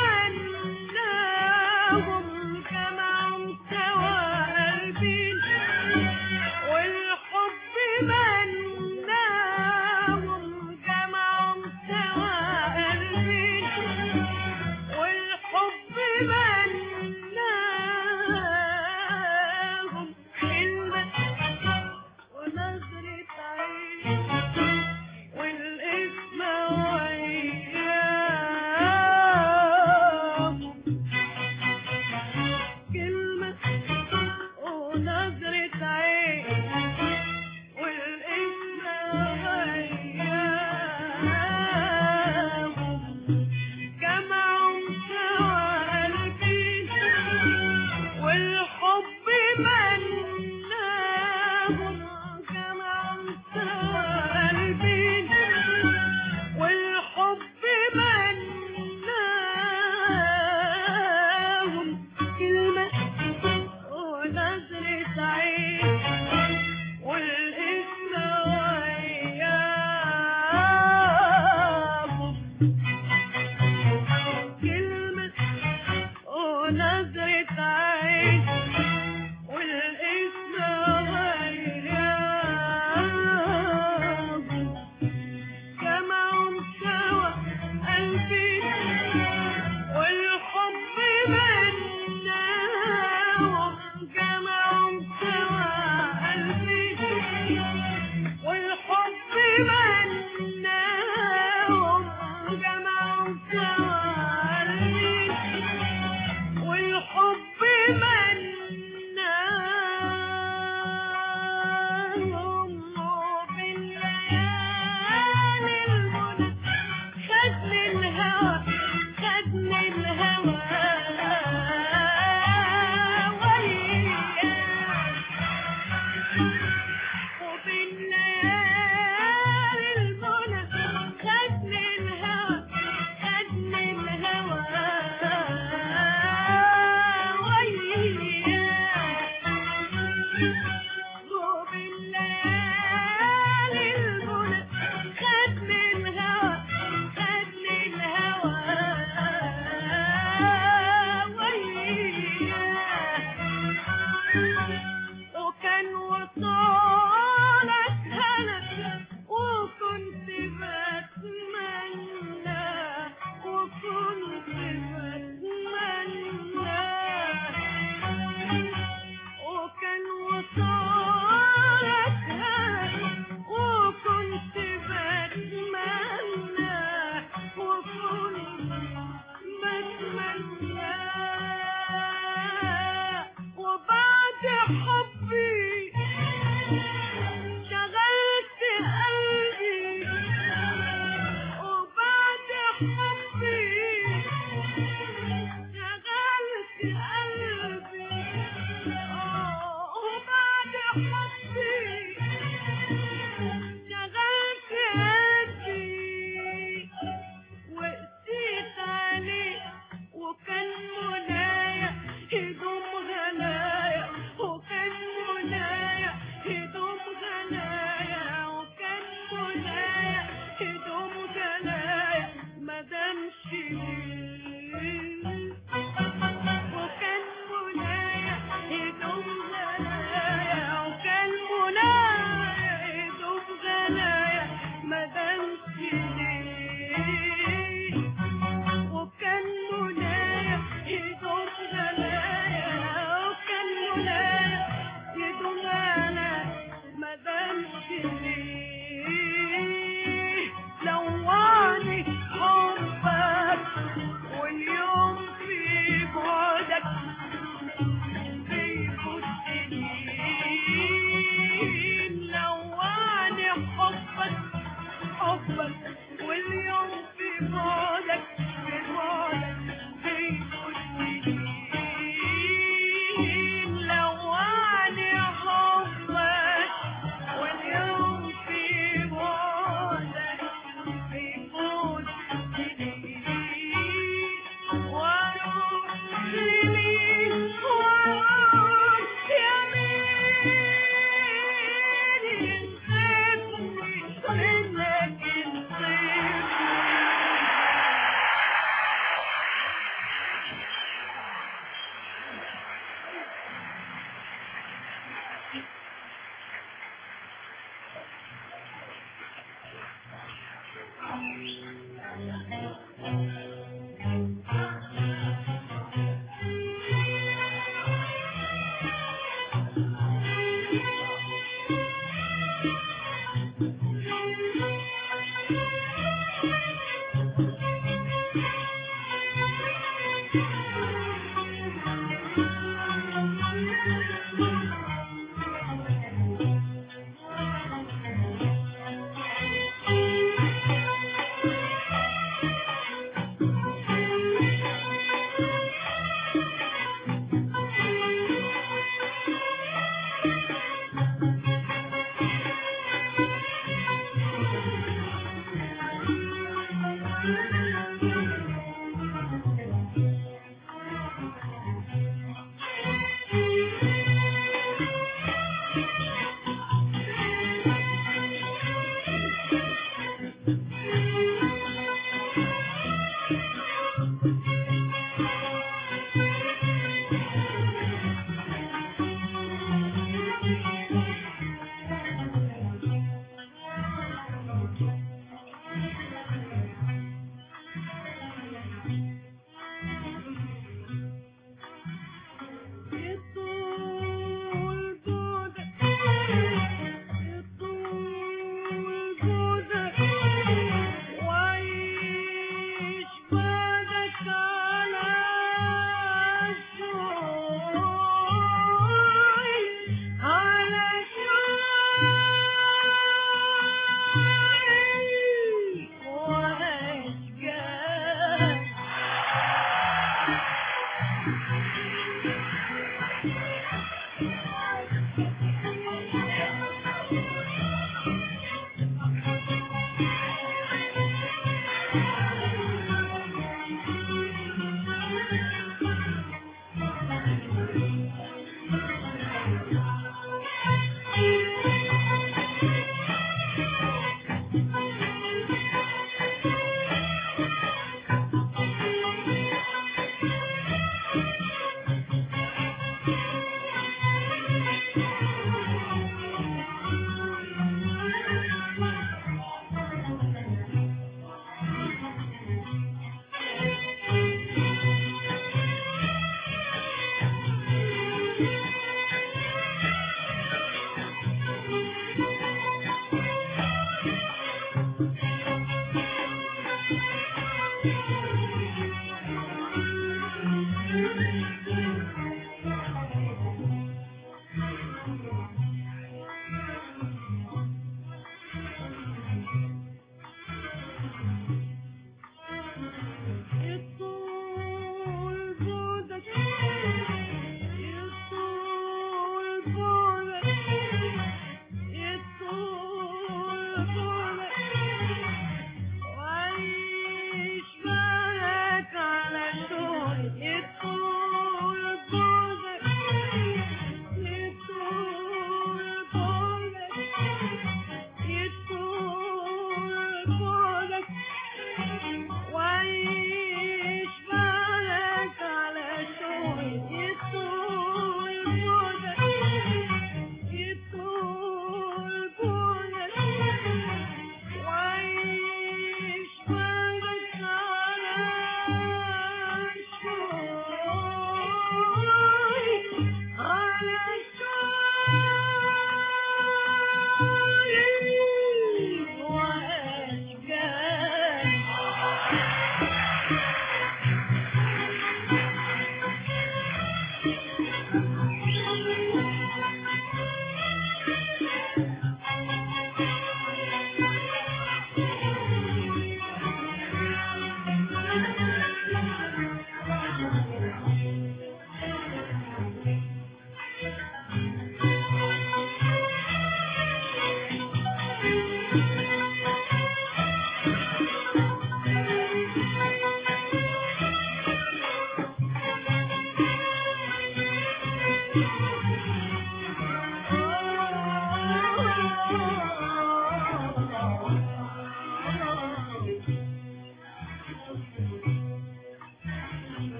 مناهم جمعوا سوا قلبي والحب مناهم جمعوا سوا قلبي والحب مناهم كلمة ونظرة عين والاسم وياهم كلمة ونظرة عين والاسم وياهم جمعوا سوا قلبي والحب مناهم جمعوا سوا قلبي والحب مناهم كلمة ونظرة عين والاسم وياهم كلمة ونظرة عين والاسم وياهم جمعهم سوا قلبي والحب مناهم جمعهم سوا قلبي والحب مناهم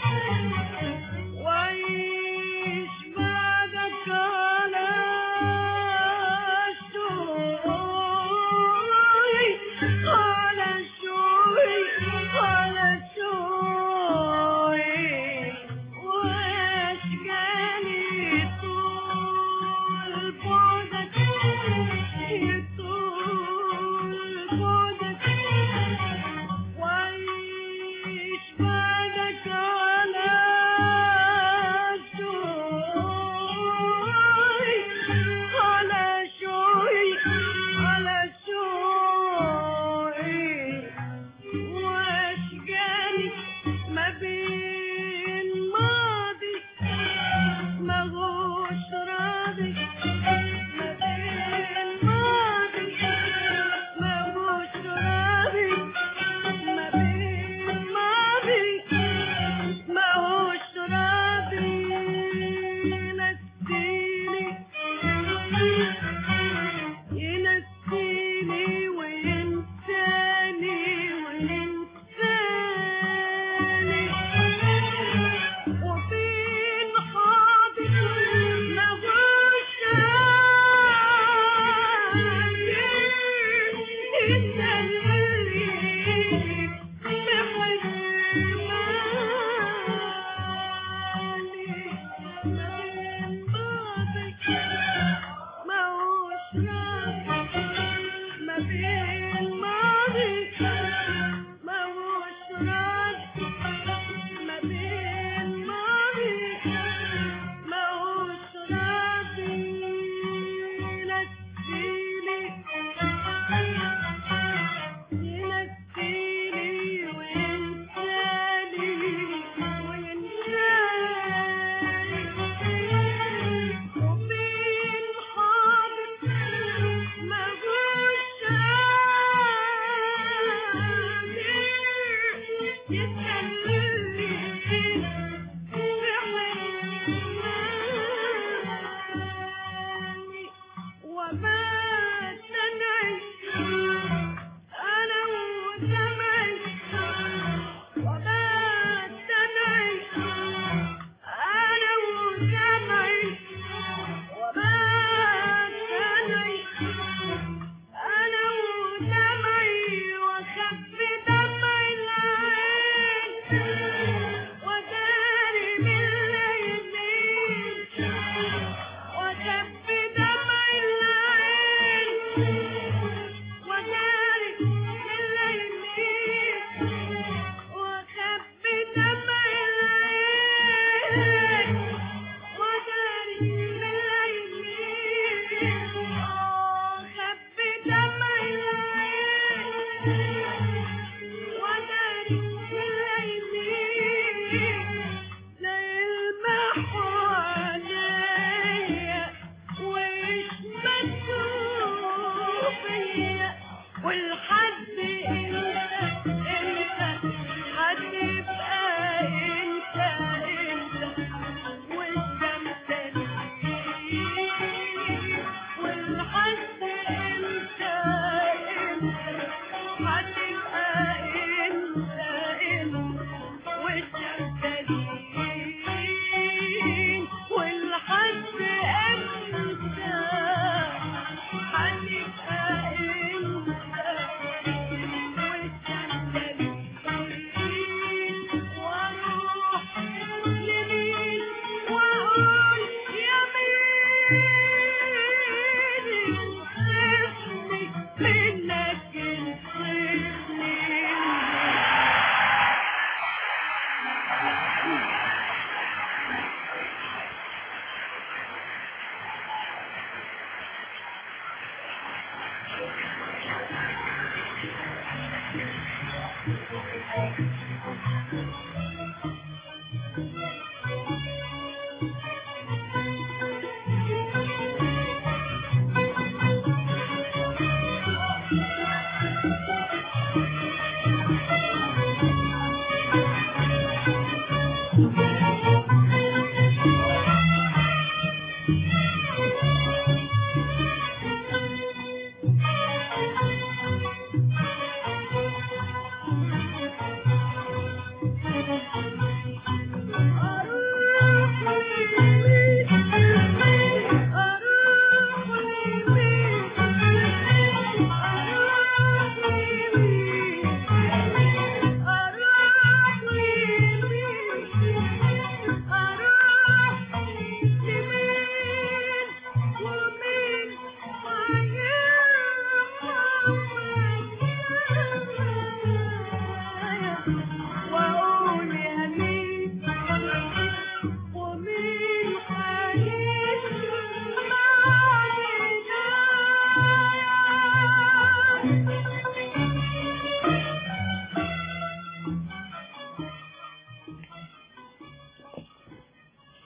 وعيش بعدك على شوي على شوي على شوي واشجاني طول بعدك طول بعدك وعيش بعدك على شوي على شوي على شوي واشجاني ما بين ماضي مغوش راضي ما بين ماضي مغوش راضي ما بين ماضي ماهوش راضي نسيني ينسيني وينساني وينساني وفين حاضر ماهوش ما بين ماضي ماهوش راضي ما بين ماضي ماهوش راضي نسيني ينسيني وينساني وينساني وفين حاضر ماهوش راضي يتكلمني بحرماني وبات نعيش أنا ودمعي وبات نعيش أنا ودمعي وبات نعيش أنا ودمعي وأخبي دمع العين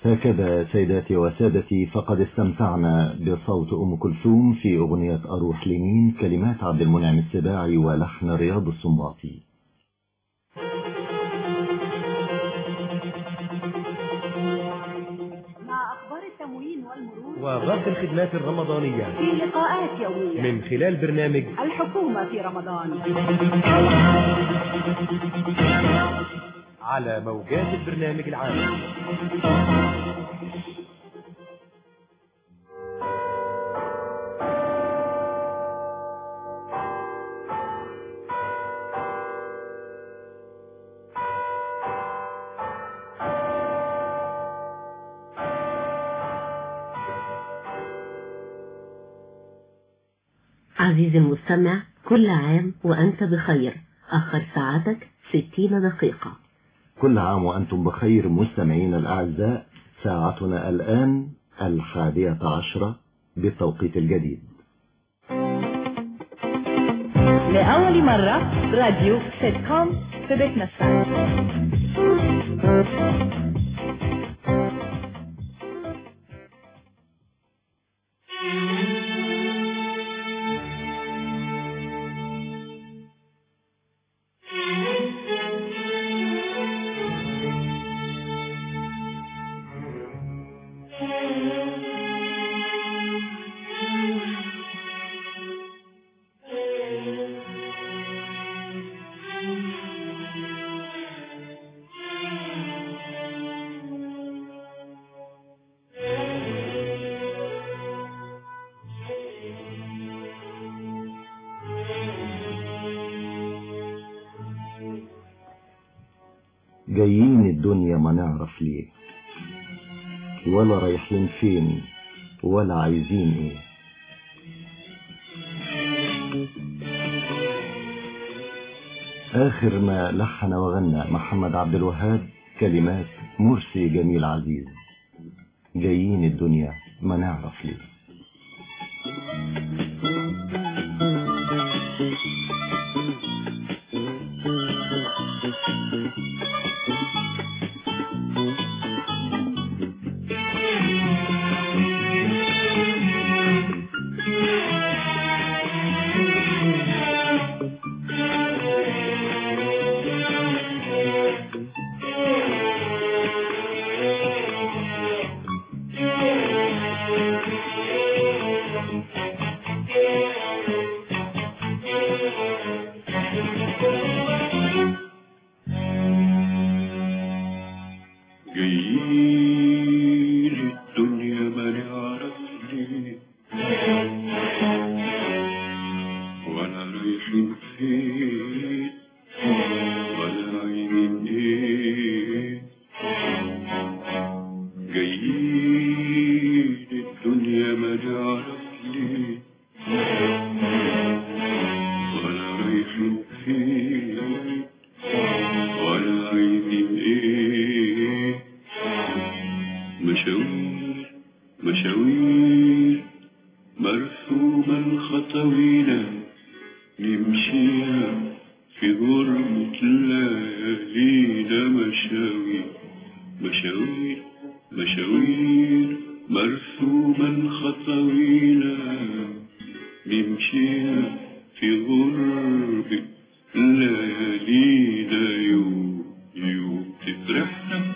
هكذا سيداتي وسادتي فقد استمتعنا بصوت أم كلثوم في أغنية أروح لمين كلمات عبد المنعم السباعي ولحن رياض السنباطي مع أخبار التموين والمرور وغرب الخدمات الرمضانية في لقاءات يومية من خلال برنامج الحكومة في رمضان على موجات البرنامج العام عزيزي المستمع كل عام وأنت بخير أخر ساعتك ستين دقيقة كل عام وأنتم بخير مستمعين الأعزاء ساعتنا الآن الحادية عشرة بالتوقيت الجديد لأول مرة راديو سيت كوم في بيتنا السعيد جايين الدنيا ما نعرف ليه ولا رايحين فين ولا عايزين ايه آخر ما لحن وغنى محمد عبد الوهاب كلمات مرسي جميل عزيز جايين الدنيا ما نعرف ليه جايين الدنيا ما نعرف ليه ولا رايحين فين ولا عايزين ايه جايين الدنيا ما نعرف ليه ولا رايحين فين ولا عايزين ايه مشاوير مشاوير مرسومة الخطوينة نمشيها في غربة ليالينا مشاوير مشاوير مشاوير مرسومة الخطوينة نمشيها في غربة ليالينا يوم يوم تفرحنا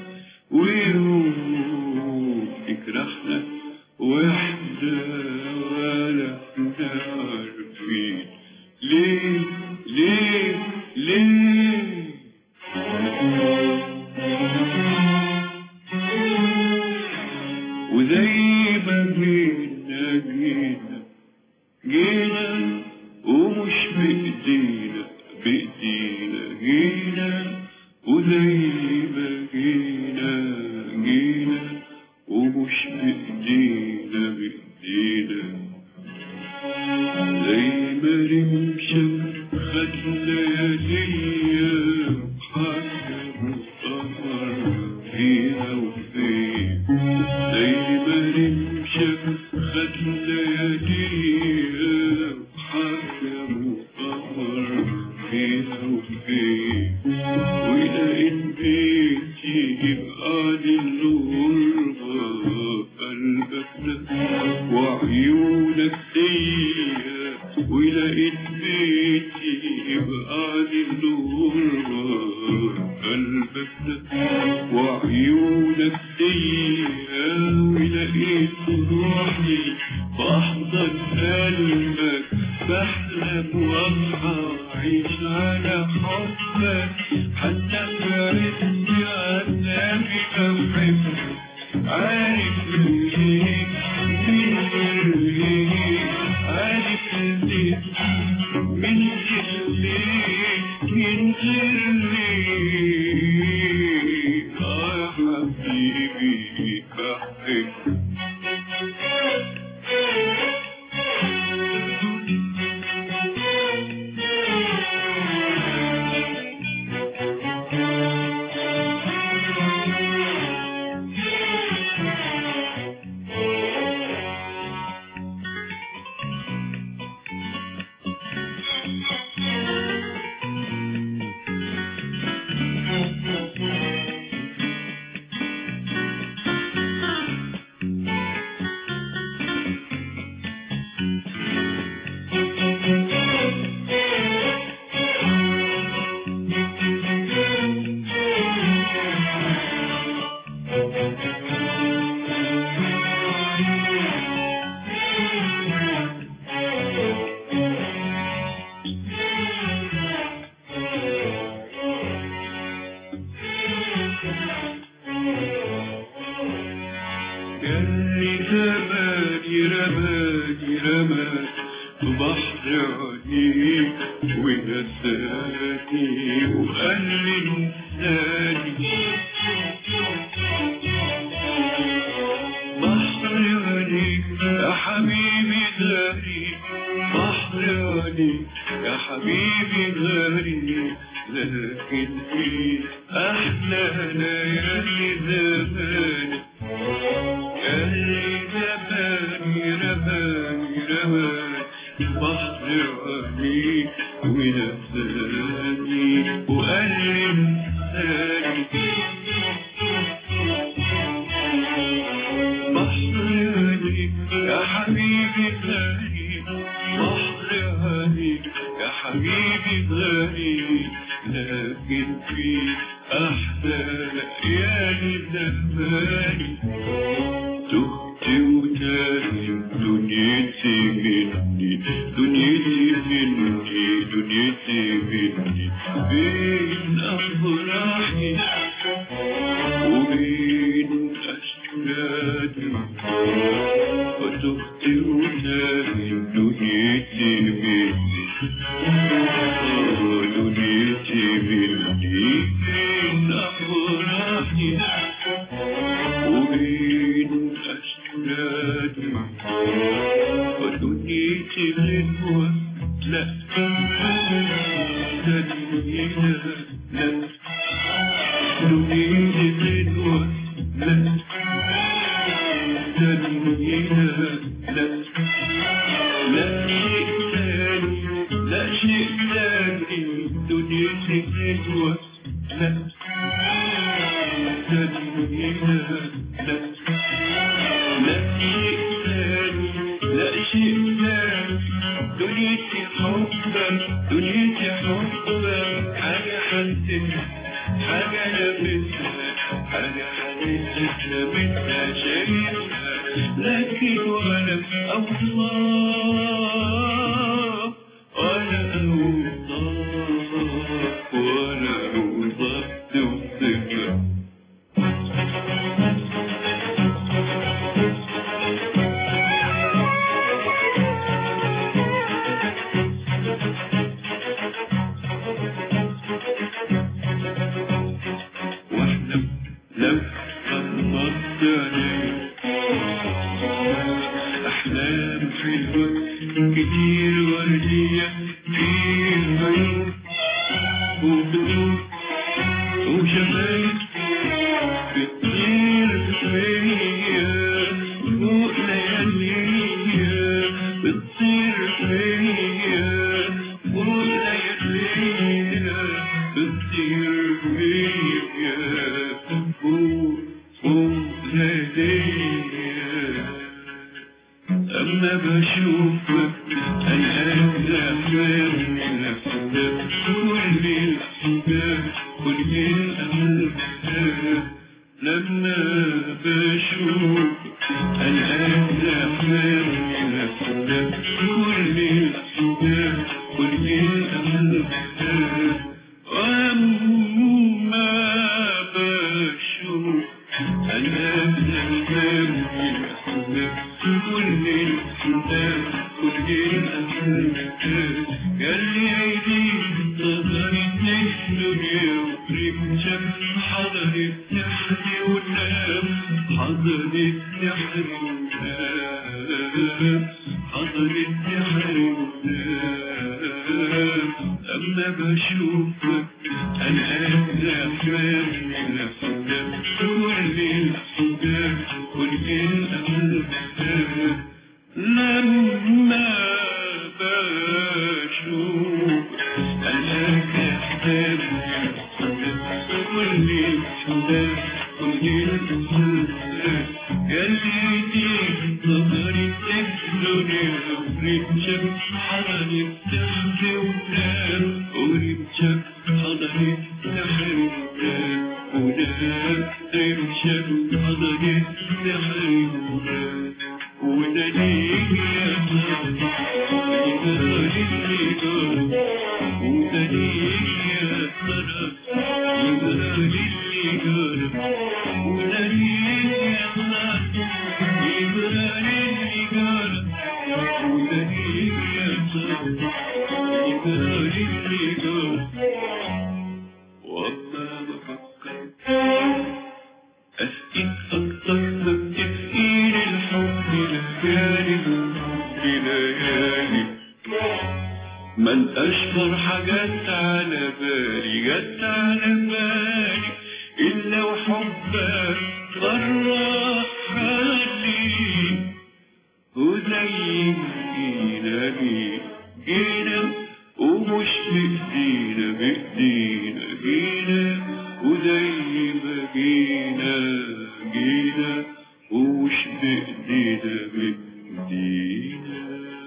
ويوم تكرهنا واحنا ولا احنا عارفين ليه ليه ليه وزي ما جينا جينا جينا ومش بإيدينا بإيدينا جينا وزي ما جينا جينا ومش بإيدينا بإيدينا زي ما رمشك خد لياليا وحاجة مطهر فيها وفين زي ما رمشك خد لياليا وحاجة مطهر فيها وفين ولقيت بيتي يبقى دي الغربة قلبك ده وعيونك سيئة ولقيت بيتي يبقى دي الغربة قلبك ده وعيونك سيئة ولقيت روحي بحضن قلبك بحلم واصحى عيش على حبك حتى في عز عذابي بحبك عارف ليه من غير ليه عارف ليه من غير ليه من غير ليه آه يا حبيبي بحبك اللي زماني رماني رماني في بحر عينيك ونساني وقال لي انساني بحر عينيك يا حبيبي غريب بحر عينيك يا حبيبي غريب لكن في أحلى ليالي زماني اللي رماني رماني رماني بحر عليك ونساني وقال لي انساني بحر عليك يا حبيبي غالي بحر عليك يا حبيبي غالي لكن في أحلى ليالي زماني تهت وتاهت دنيتي مني دنيتي مني دنيتي مني بين أفراحي وبين أشكالي وتهت وتاهت دنيتي مني دنيتي مني بين أفراحي وبين أشكالي ودنيتي غنوة لا دنينا لا دنيتي غنوة لا دنينا لا لا شيء ثاني لا شيء ثاني دنيتي غنوة لا دنينا لا لا شيء ثاني لا شيء ثاني دنيتي حبك دنيتي حبك حاجة حسيتها حاجة لمسها حاجة حسيتها منها شايفها لكن ولا أوصاف ولا أوصاف ولا أوصاف توصفها واحنا لو غمضت عيني أحلام حلوة كتير وردية في العيون وبدور وجمال بتطير فيا فوق لياليا بتطير فيا فوق لياليا بتطير فيا لما بشوف الآن أحلام الأحلام كل الأحلام كل الأحلام وأما بشوف الآن أحلام الأحلام كل الأحلام كل الأحلام قال لي عيدي ظهرت الدنيا ورمشك حضرت تحتي ونام حضرت تحتي ونام حضرت تحتي ونام أما بشوفك الآن أحلام الأحلام كل الأحلام كل الأحلام لما بشوف الآن أحلام كل الأحلام كل الأحلام قلبي ظهرت الدنيا ورمشك حضرت تحت ونام ورمشك حضرت تحت ونام ونام رمشك حضرت تحت ونام وناديك يا وأما بفكر أسئل أكتر تفكير الحب ليالي ليالي من أشهر حاجات على بالي جت على بالي إلا وحبك فرح حالي وزي ما جينا بيه جينا ومش بإيدينا بإيدينا جينا وزي ما جينا جينا ومش بإيدينا بإيدينا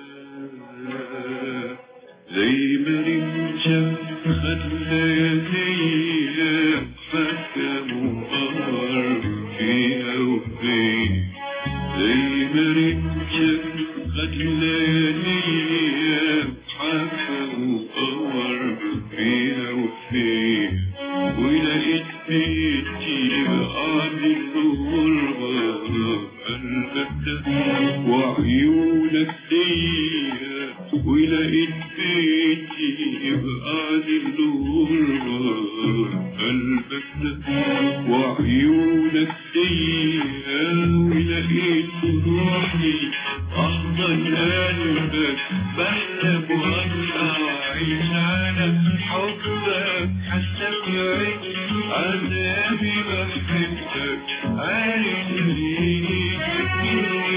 زي ما رمشة خلى يديا فكة مقر فيها وفين زي ما رمشة خلى يديا فكة مقر فيها وفين ولقيت بيتي بعد الغربة قلبك وعيونك ليا ولقيت بيتي بعد الغربة قلبك وعيونك ليا ولقيت روحي أحضن قلبك بحلم وأطلع أعيش على حبك حسك يعيش عذابي بحبك عارف ليه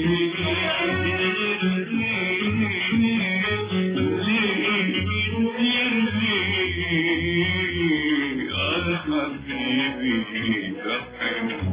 يا حبيبي بحبك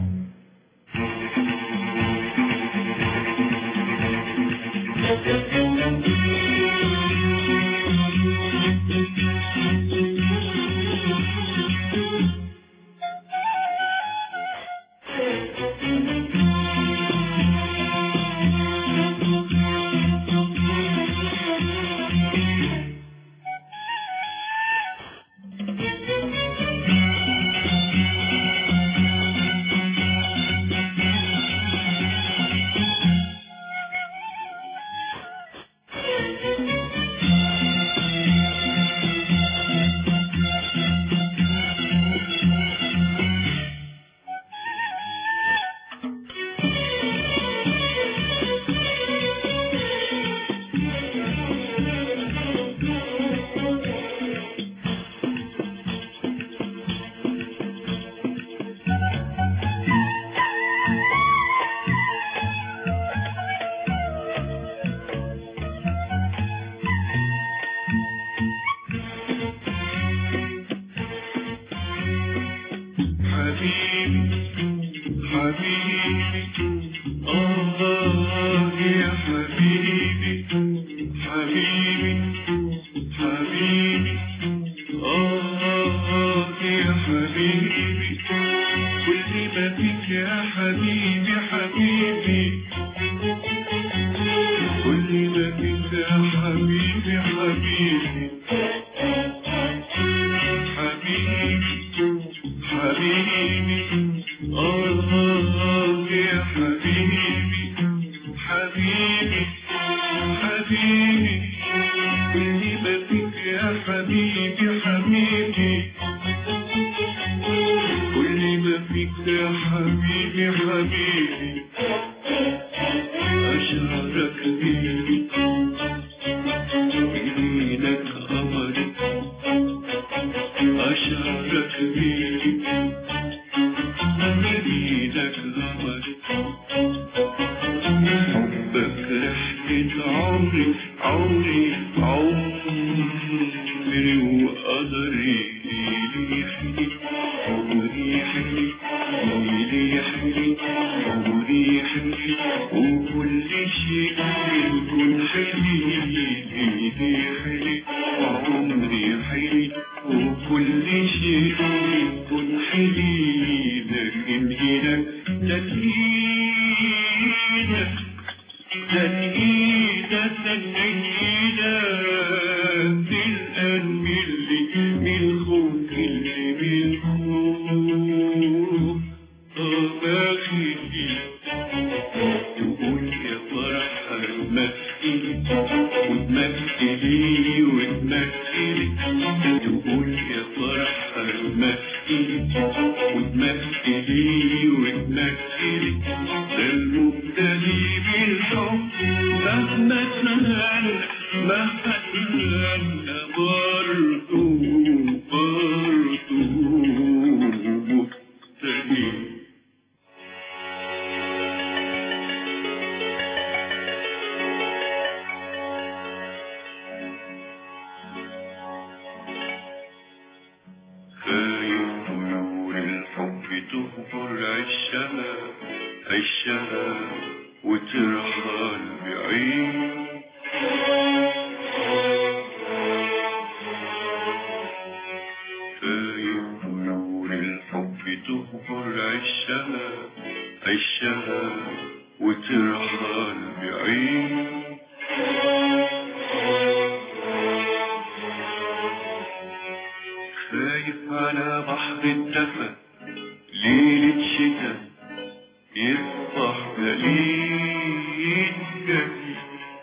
ما فيك يا حبيبي حبيبي كل ما فيك يا حبيبي حبيبي حبيبي حبيبي آه آه يا حبيبي حبيبي حبيبي كل ما فيك يا حبيبي حبيبي كل ما فيك يا حبيبي حبيبي أشعرك بيدي بإيدك قمري أشعرك بيدي بإيدك قمري حبك رحلة عمري عمري عمري وقدري ريحني وريحني ريحني وريحني وكل شيء يكون حلي ريحني عمري حلي وكل شيء يكون حلي لكن هنا تنهيدك تنهيدك تنهيدك تلقى اللي من خوف اللي من خوف طباخي تقول يا فرحة تمثلي وتمثلي وتمثلي تقول يا فرحة تمثلي وتمثلي وتمثلي ده المبتدي بالحب مهما تمنى مهما تمنى برضو برضو مبتدي خايف طيور الحب تغفر عشها عشها وترحل بعيد خايف طيور الحب تغفر عشها عشها وترحل بعيد خايف على بحر الدفا ليلة شتاء يصبح جليد جميل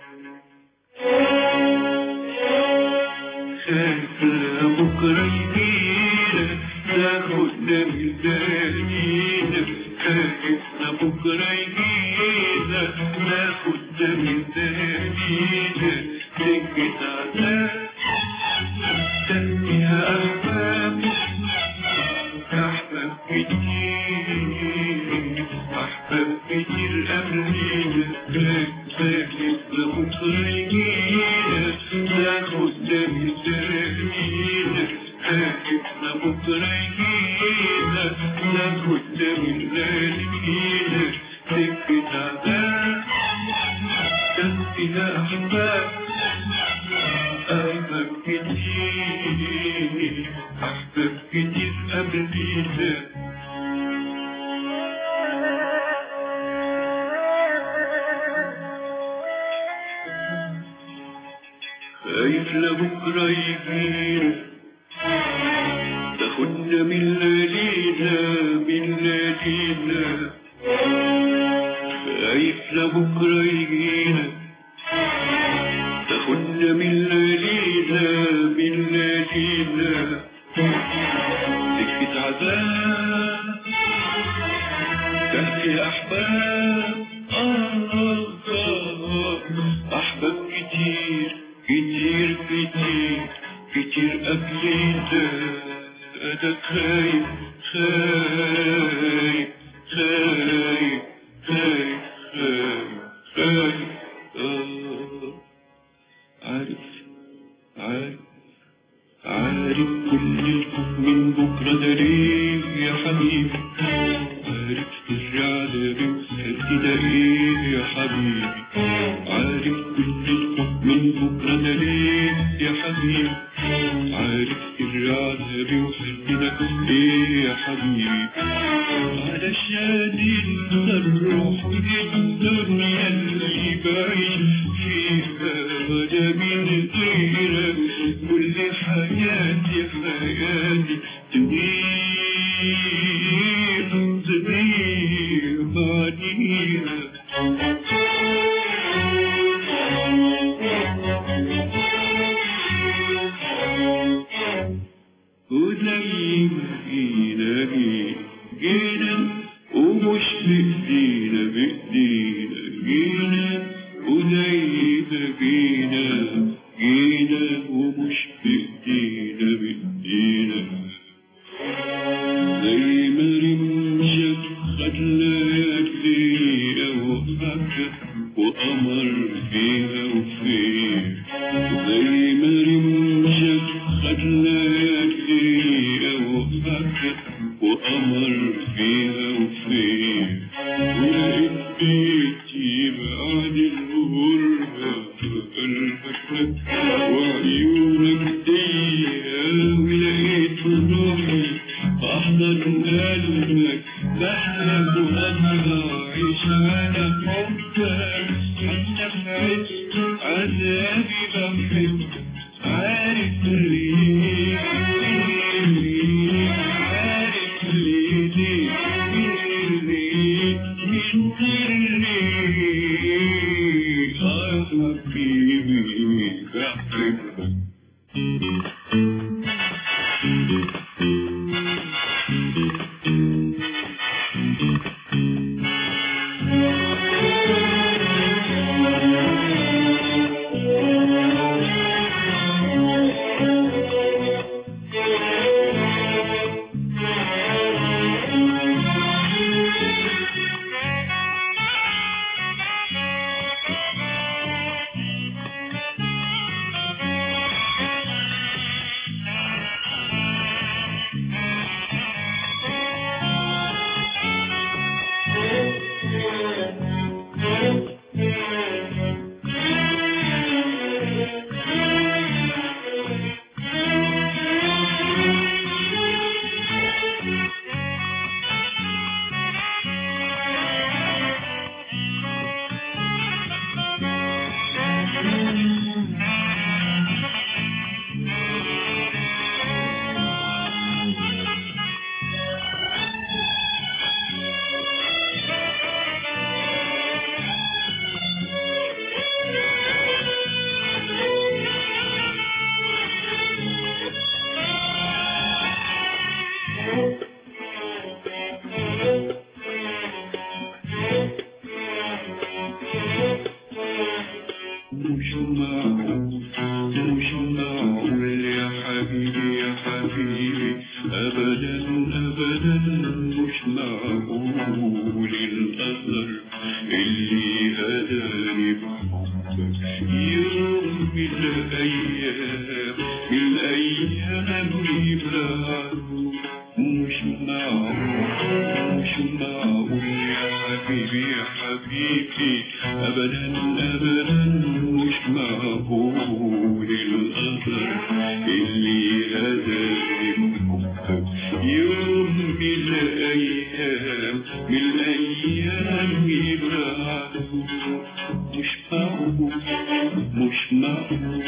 خايف لبكرة يجينا تاخدنا من تانينا خايف لبكرة يجينا تاخدنا من تانينا سكة عذاب تنميها أحباب أحباب كتير أحباب كتير قبلينا ساكت لبكرة يجينا ناخد دم تانينا ساكت لبكرة يجينا ناخد دم تانينا سكة عذاب تنميها أحباب أحباب كتير أحباب كتير قبلينا خايف لبكرة يجينا تاخدنا من ليالينا من ليالينا خايف لبكرة يجينا تاخدنا من ليالينا من ليالينا سكة عذاب تحكي أحباب آه آه آه أحباب كتير كتير كتير كتير قبلينا أنا خايف خايف خايف خايف خايف خايف آه عارف عارف عارف كل الخوف من بكرة ده ليه يا حبيبي عارف سر عذابي وحسي ده ايه يا حبيبي عارف كل الخوف من بكرة ده ليه يا حبيبي عارف سر عذابي وحسي ده ايه يا حبيبي علشان نصرح الدنيا اللي بعيش فيها ولا من غيرك كل حياتي حياتي تغيب تغيب عليها ودايما جينا جينا جينا ومش بإيدينا بإيدينا جينا ودايما جينا جينا ومش بإيدينا بإيدينا زي ما رمشك خد ليالي وفكر وقمر فيها وفيها زي ما رمشك خد ليالي وفكر وقمر فيها وفيها ولقيت بيتي بعد الغربة قلبك وعيونك ضيقة ولقيت روحي أحضن قلبك بحلم وأنا أعيش على حبك حتى في عز عذابي بحبك عارف ليه ليه عارف ليه ليه ليه من غير ليه آه حبيبي بحبك مش معقول مش معقول يا حبيبي يا حبيبي أبدا أبدا مش معقول الأثر اللي هداني بحبك يوم من الأيام من الأيام يبعدوا مش معقول مش معقول يا حبيبي يا حبيبي أبدا أبدا مش معقول الأثر اللي هداني بحبك يوم من الأيام من الأيام يبعدوا مش معقول مش معقول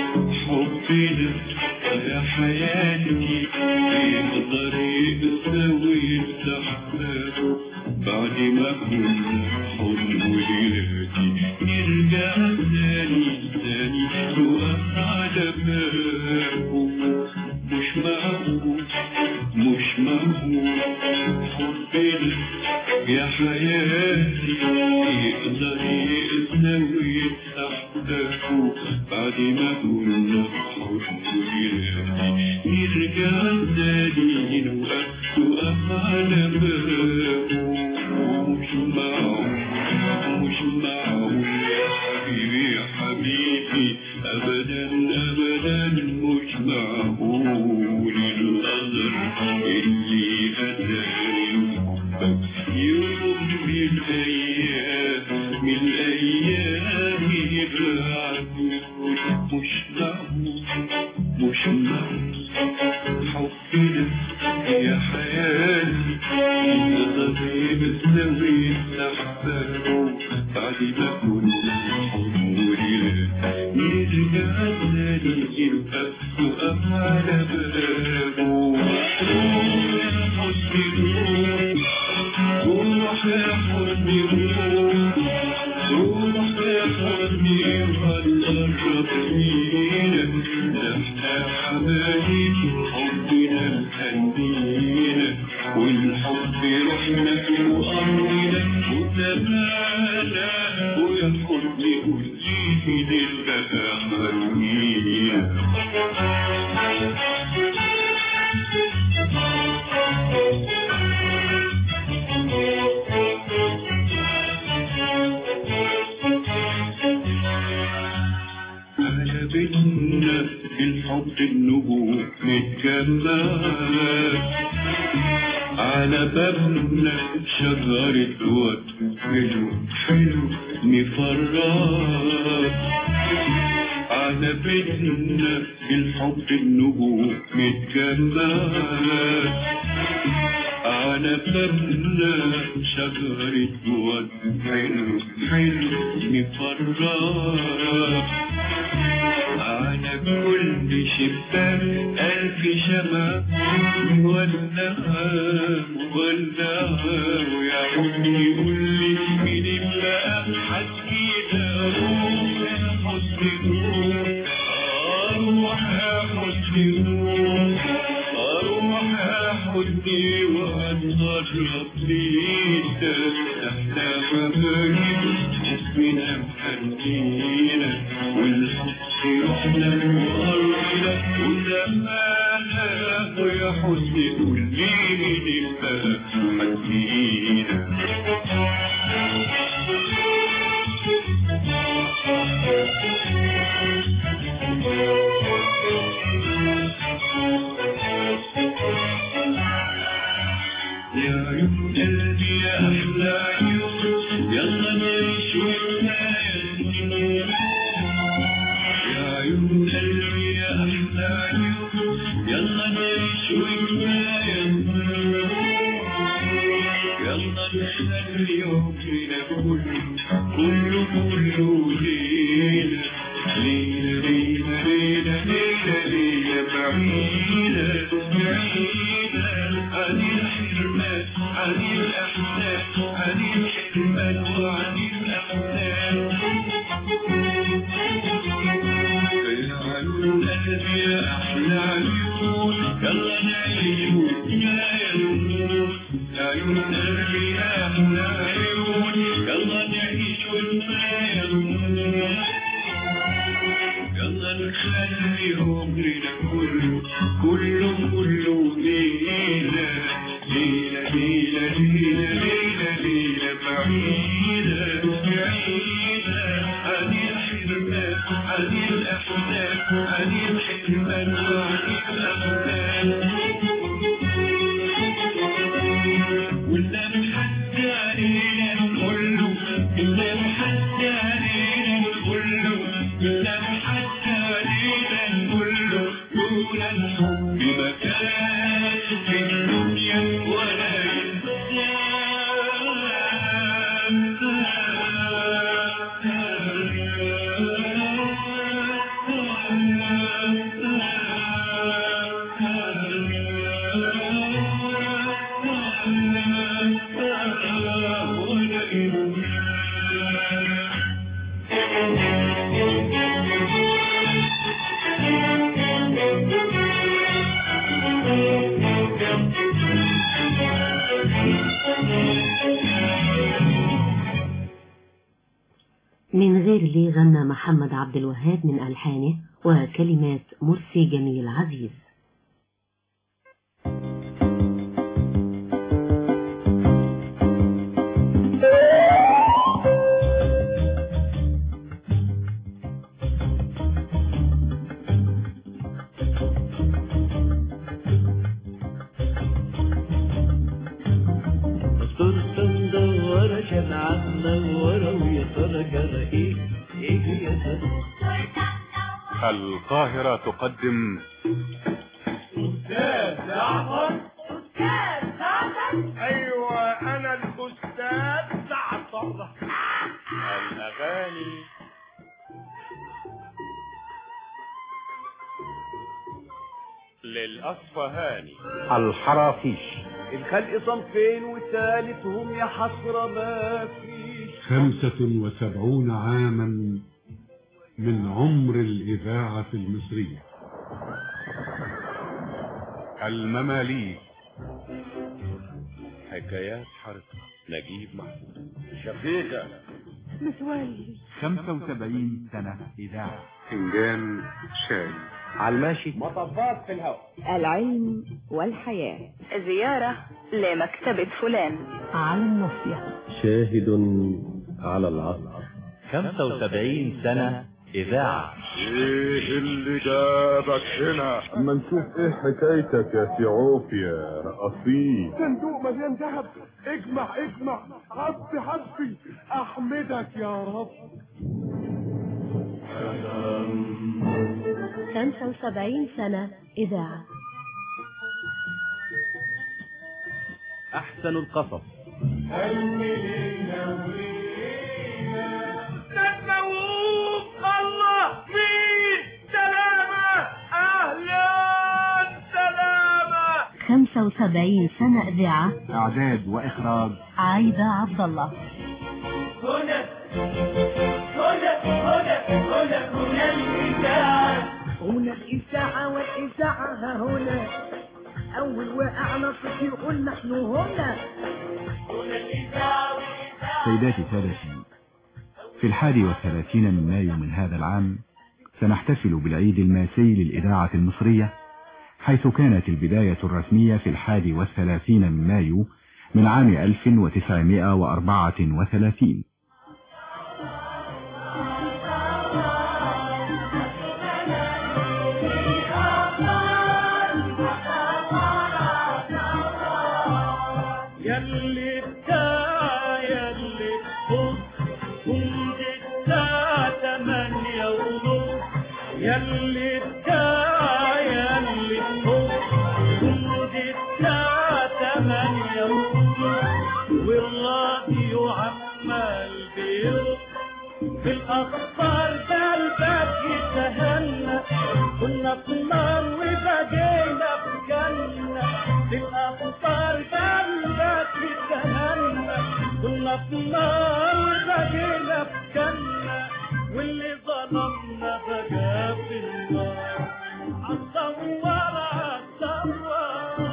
حبنا يا حياتي يقدر يساوي الأحباب بعد ما كنا حضن وليلاتي نرجع تاني تاني نقف على بابه مش معقول مش معقول حبنا يا حياتي يقدر يساوي الأحباب بعد ما كنا حضن وليلاتي نرجع تاني نوقف نوقف على بابه مش معقول مش معقول يا حبيبي يا حبيبي أبدا أبدا مش معقول القدر اللي أتاني حبك يوم من الأيام من الأيام يبعدوا مش معقول مش معقول حبنا يا حياتي يقدر بتسوي نحبه بعد ما كنا حضورنا نرجع نلاقي الأب وقف على بابه روح يا حسني روح يا حسني روح يا حسني وهنقرب فينا ده احنا حبايب حبنا مهنينا والحب رحنا وأرضنا وتبانا ويا حسني قولي للبقى خلينا على بيتنا بالحب النجوم متجمعة على بابنا شجرة ود حلو حلو مفرط على بيتنا بالحب النجوم متجمعة على بابنا شجرة ود حلو حلو مفرط على كل شباك ألف شمعة مولعة مولعة ويا حسني قول لي مين اللي حكينا روح يا حسني روح يا حسني روح يا حسني وهنقرب ليك احنا حبايب حبنا مهنينا والحب رحنا وأرضنا وزمانا ويا حسني قول لي مين بقى حكينا يا عيون قلبي يا أحلى عيون يلا نعيش ونتنايا يا عيون قلبي يا أحلى عيون يلا نعيش ونتنايا يلا نخلي عمرنا كله كله كله ليلة ليلة ليلة ليلة ليلة ليلة بعيدة بعيدة عن الحرمان عن الأحزان عن الحرمان وعن الأحزان يا عيون قلبي يا أحلى عيون يلا نعيش يا عيون يا عيون قلبي يا أحلى عيون يلا نعيش يا عيون يلا نخلي عمرنا كله كله كله ليلة ليلة ليلة ليلة ليلة ليلة بعيدة بعيدة عن الحرمان عن الأحزان عن الحرمان وعن الأحزان ولا محد علينا نقوله إلا محد علينا نقوله إلا محد علينا نقوله لولا الحب مكان في الدنيا ولا من غير ليه غنى محمد عبد الوهاب من ألحانه وكلمات مرسي جميل عزيز صرت مدورة كان عمورة ويا ترى جرى ايه ايه يا ترى القاهرة تقدم استاذ جعفر ايوه انا أستاذ زعتر الأغاني للأصفهاني الحرافيش الخلق صنفين وثالثهم يا حسرة ما فيش خمسة وسبعون عاما من عمر الإذاعة المصرية المماليك حكايات حركة نجيب محفوظ شفيقة متولي 75 سنة إذاعة فنجان شاي على الماشي مطبات في الهواء العلم والحياة زيارة لمكتبة فلان على النصية شاهد على العصر 75 سنة إذاعة ايه اللي جابك هنا اما نشوف ايه حكايتك يا سيعوف يا رقصين صندوق مليان ذهب اجمع اجمع حبي حبي احمدك يا رب 75 سنة إذاعة أحسن القصص تتموت الله مين سلامة أهلا سلامة 75 سنة إذاعة إعداد وإخراج عايدة عبد الله هنا هنا هنا هنا هنا الإذاعة هنا الإذاعة والإذاعة ها هنا أول وأعلى صوت يقول نحن هنا هنا الإذاعة سيداتي سادتي في الحادي والثلاثين من مايو من هذا العام سنحتفل بالعيد الماسي للإذاعة المصرية حيث كانت البداية الرسمية في الحادي والثلاثين من مايو من عام 1934 يلي بتاع يلي تبص كنت الساعة تمانية ونص يلي بتاع يلي تبص كنت الساعة تمانية ونص والراديو عمال بيرقص في الأخبار قلبك يتهنى كنا في نار وبقينا في جنة في الأخبار قلبك يتهنى كنا في نار وبقينا في جنة واللي ظلمنا بقى في النار عالثوار عالثوار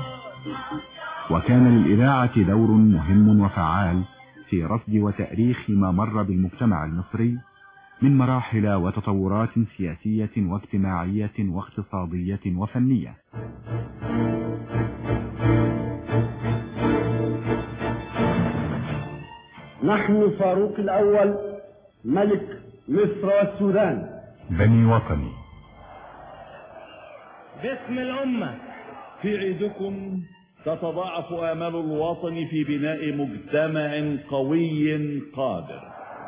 وكان للإذاعة دور مهم وفعال في رصد وتأريخ ما مر بالمجتمع المصري من مراحل وتطورات سياسية واجتماعية واقتصادية وفنية نحن فاروق الأول ملك مصر والسودان بني وطني باسم الأمة في عيدكم تتضاعف آمال الوطن في بناء مجتمع قوي قادر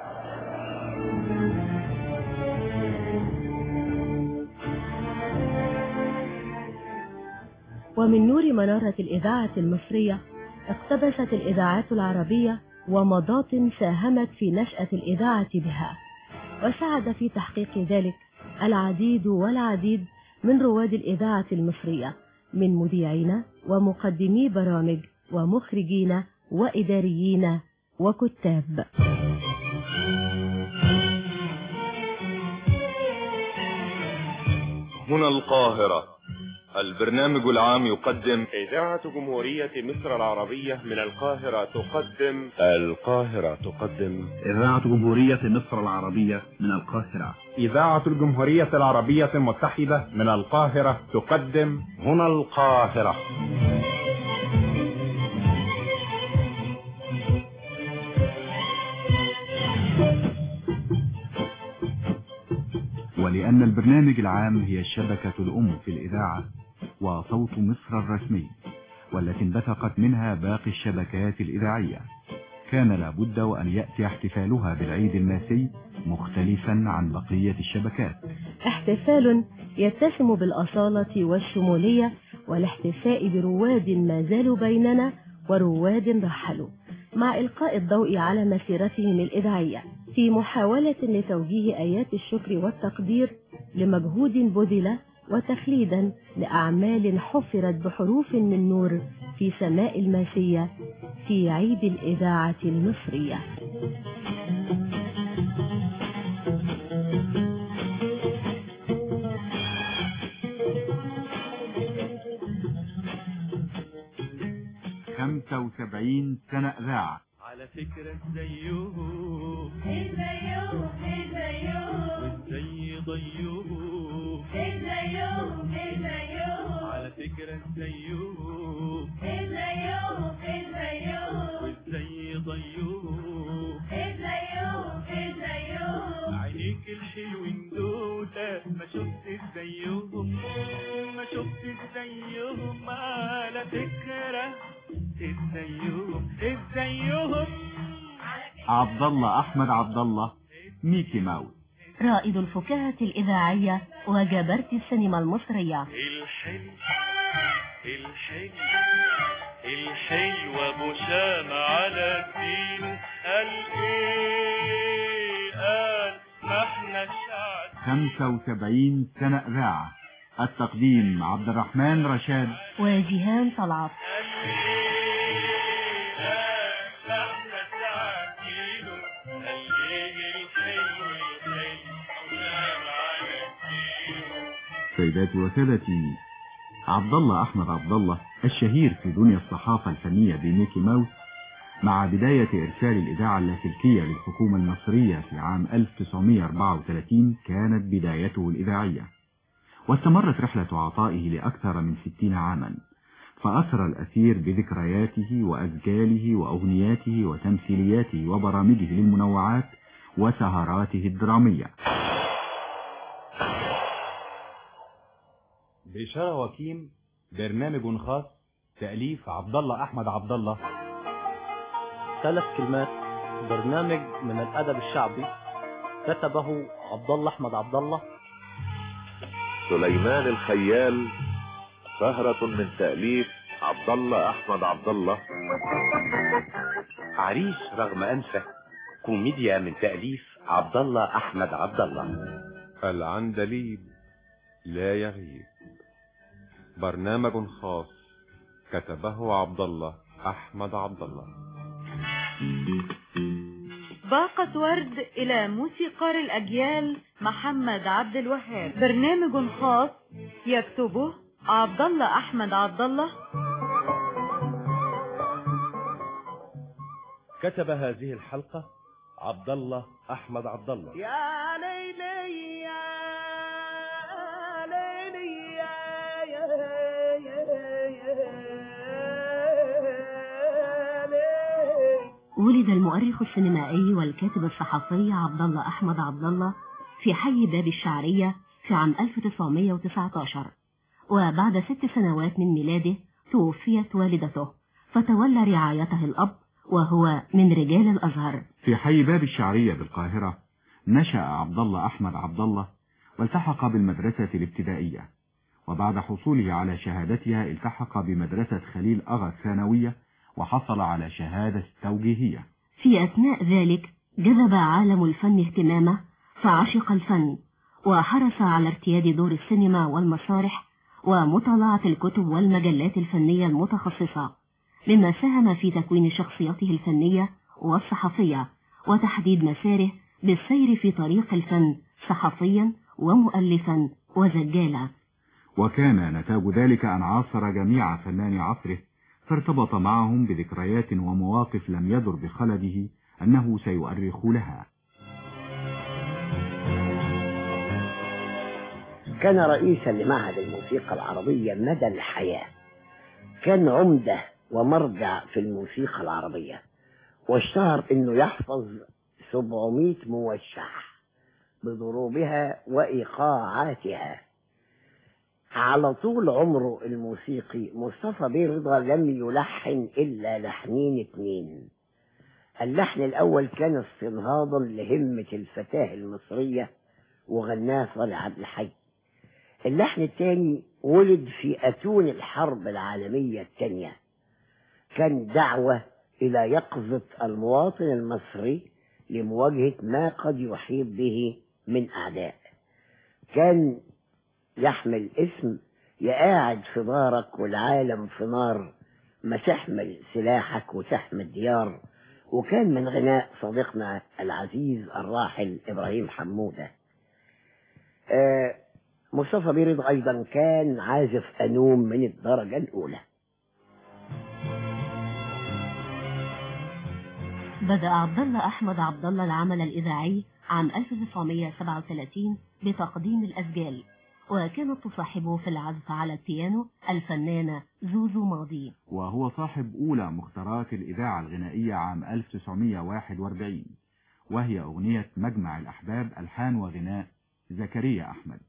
ومن نور منارة الإذاعة المصرية اقتبست الإذاعات العربية ومضات ساهمت في نشأة الإذاعة بها وساعد في تحقيق ذلك العديد والعديد من رواد الإذاعة المصرية من مذيعين ومقدمي برامج ومخرجين وإداريين وكتاب هنا القاهرة البرنامج العام يقدم إذاعة جمهورية مصر العربية من القاهرة تقدم القاهرة تقدم إذاعة جمهورية مصر العربية من القاهرة إذاعة الجمهورية العربية المتحدة من القاهرة تقدم هنا القاهرة ولأن البرنامج العام هي الشبكة الأم في الإذاعة وصوت مصر الرسمي والتي انبثقت منها باقي الشبكات الإذاعية كان لابد وأن يأتي احتفالها بالعيد الماسي مختلفا عن بقية الشبكات احتفال يتسم بالأصالة والشمولية والاحتفاء برواد ما زالوا بيننا ورواد رحلوا مع إلقاء الضوء على مسيرتهم الإذاعية في محاولة لتوجيه آيات الشكر والتقدير لمجهود بذل وتخليدا لأعمال حفرت بحروف من نور في سماء الماسية في عيد الإذاعة المصرية خمسة وسبعين سنة إذاعة على فكرة زيهم زيهم زيهم وازاي ضيهم زيهم زيهم على فكرة زيهم زيهم زيهم وازاي ضيهم زيهم زيهم عينيك الحلوين دول ما شفت زيهم ما شفت زيهم على فكرة ازيهم ازيهم عبد الله أحمد عبد الله ميكي ماوس رائد الفكاهة الإذاعية وجبرت السينما المصرية الحلو الحلو الحلو ابو شام على الدين قال ايه قال ما احنا الشعب خمسة وسبعين سنة إذاعة التقديم عبد الرحمن رشاد وجيهان طلعت سيداتي وسادتي عبد الله أحمد عبد الله الشهير في دنيا الصحافة الفنية بميكي ماوس مع بداية إرسال الإذاعة اللاسلكية للحكومة المصرية في عام 1934 كانت بدايته الإذاعية واستمرت رحلة عطائه لأكثر من ستين عاما فأثر الأثير بذكرياته وأسجاله وأغنياته وتمثيلياته وبرامجه للمنوعات وسهراته الدرامية بإشارة وكيم برنامج خاص تأليف عبد الله أحمد عبد الله ثلاث كلمات برنامج من الأدب الشعبي كتبه عبد الله أحمد عبد الله سليمان الخيال سهرة من تأليف عبد الله أحمد عبد الله عريس رغم أنفه كوميديا من تأليف عبد الله أحمد عبد الله العندليب لا يغيب برنامج خاص كتبه عبد الله أحمد عبد الله باقة ورد إلى موسيقار الأجيال محمد عبد الوهاب برنامج خاص يكتبه عبد الله أحمد عبد الله كتب هذه الحلقة عبد الله أحمد عبد الله يا ليلي يا ليلي يا يا يا ليلي ولد المؤرخ السينمائي والكاتب الصحفي عبد الله أحمد عبد الله في حي باب الشعرية في عام 1919 وبعد ست سنوات من ميلاده توفيت والدته فتولى رعايته الأب وهو من رجال الأزهر في حي باب الشعرية بالقاهرة نشأ عبد الله أحمد عبد الله والتحق بالمدرسة الابتدائية وبعد حصوله على شهادتها التحق بمدرسة خليل أغا الثانوية وحصل على شهادة توجيهية في أثناء ذلك جذب عالم الفن اهتمامه فعشق الفن وحرص على ارتياد دور السينما والمسارح ومطالعة الكتب والمجلات الفنية المتخصصة مما ساهم في تكوين شخصيته الفنية والصحفية وتحديد مساره بالسير في طريق الفن صحفيا ومؤلفا وزجالا وكان نتاج ذلك أن عاصر جميع فنان عصره فارتبط معهم بذكريات ومواقف لم يدر بخلده أنه سيؤرخ لها كان رئيسا لمعهد الموسيقى العربية مدى الحياة كان عمدة ومرجع في الموسيقى العربية واشتهر انه يحفظ 700 موشح بضروبها وايقاعاتها على طول عمره الموسيقي مصطفى بيه رضا لم يلحن الا لحنين اتنين اللحن الاول كان استنهاضا لهمة الفتاة المصرية وغناه صالح عبد الحي اللحن الثاني ولد في أتون الحرب العالمية الثانية كان دعوة إلى يقظة المواطن المصري لمواجهة ما قد يحيط به من أعداء كان يحمل اسم يا قاعد في دارك والعالم في نار ما تحمل سلاحك وتحمل ديار وكان من غناء صديقنا العزيز الراحل إبراهيم حمودة آه، مصطفى بيرد أيضا كان عازف أنوم من الدرجة الأولى بدأ عبد الله أحمد عبد الله العمل الإذاعي عام 1937 بتقديم الأسجال وكانت تصاحبه في العزف على البيانو الفنانة زوزو ماضي وهو صاحب أولى مختارات الإذاعة الغنائية عام 1941 وهي أغنية مجمع الأحباب ألحان وغناء زكريا أحمد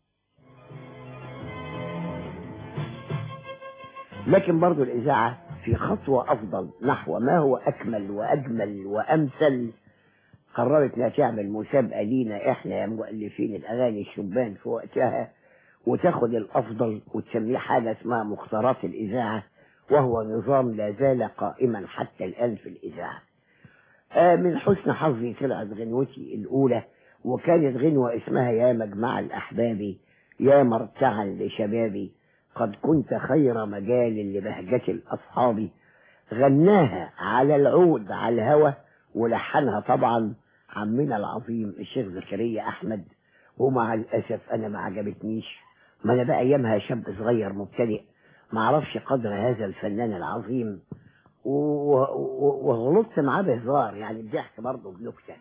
لكن برضو الإذاعة في خطوة أفضل نحو ما هو أكمل وأجمل وأمثل قررت انها تعمل مسابقة لينا احنا يا مؤلفين الأغاني الشبان في وقتها وتاخد الأفضل وتسميه حاجة اسمها مختارات الإذاعة وهو نظام لا زال قائما حتى الآن في الإذاعة آه من حسن حظي طلعت غنوتي الأولى وكانت غنوة اسمها يا مجمع الأحباب يا مرتعا لشبابي قد كنت خير مجال لبهجة الأصحاب غناها على العود على الهوى ولحنها طبعا عمنا العظيم الشيخ زكريا أحمد ومع الأسف أنا ما عجبتنيش ما أنا بقى أيامها شاب صغير مبتدئ ما اعرفش قدر هذا الفنان العظيم و- و- وغلطت معاه بهزار يعني الضحك برضه بنكته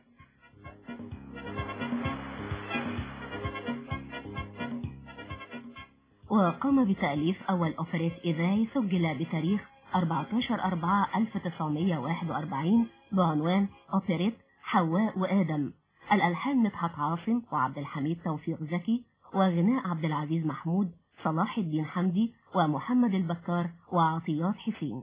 وقام بتأليف أول أوبريت إذاعي سجل بتاريخ 14/4/1941 بعنوان أوبريت حواء وآدم الألحان مدحت عاصم وعبد الحميد توفيق زكي وغناء عبد العزيز محمود صلاح الدين حمدي ومحمد البكار وعطيات حسين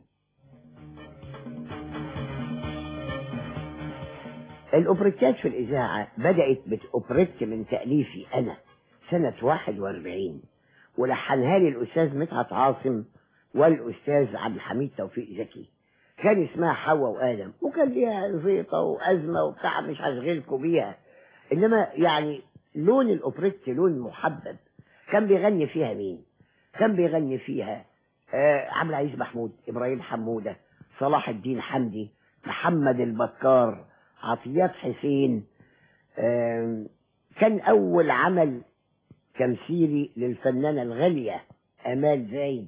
الأوبريتات في الإذاعة بدأت بأوبريت من تأليفي أنا سنة 41 ولحنها لي الأستاذ مدحت عاصم والأستاذ عبد الحميد توفيق زكي كان اسمها حواء وآدم وكان ليها زيطة وأزمة وبتاع مش هشغلكم بيها إنما يعني لون الأوبريت لون محبب كان بيغني فيها مين؟ كان بيغني فيها آه عبد العزيز محمود إبراهيم حمودة صلاح الدين حمدي محمد البكار عطيات حسين آم، كان أول عمل تمثيلي للفنانة الغالية أمال زايد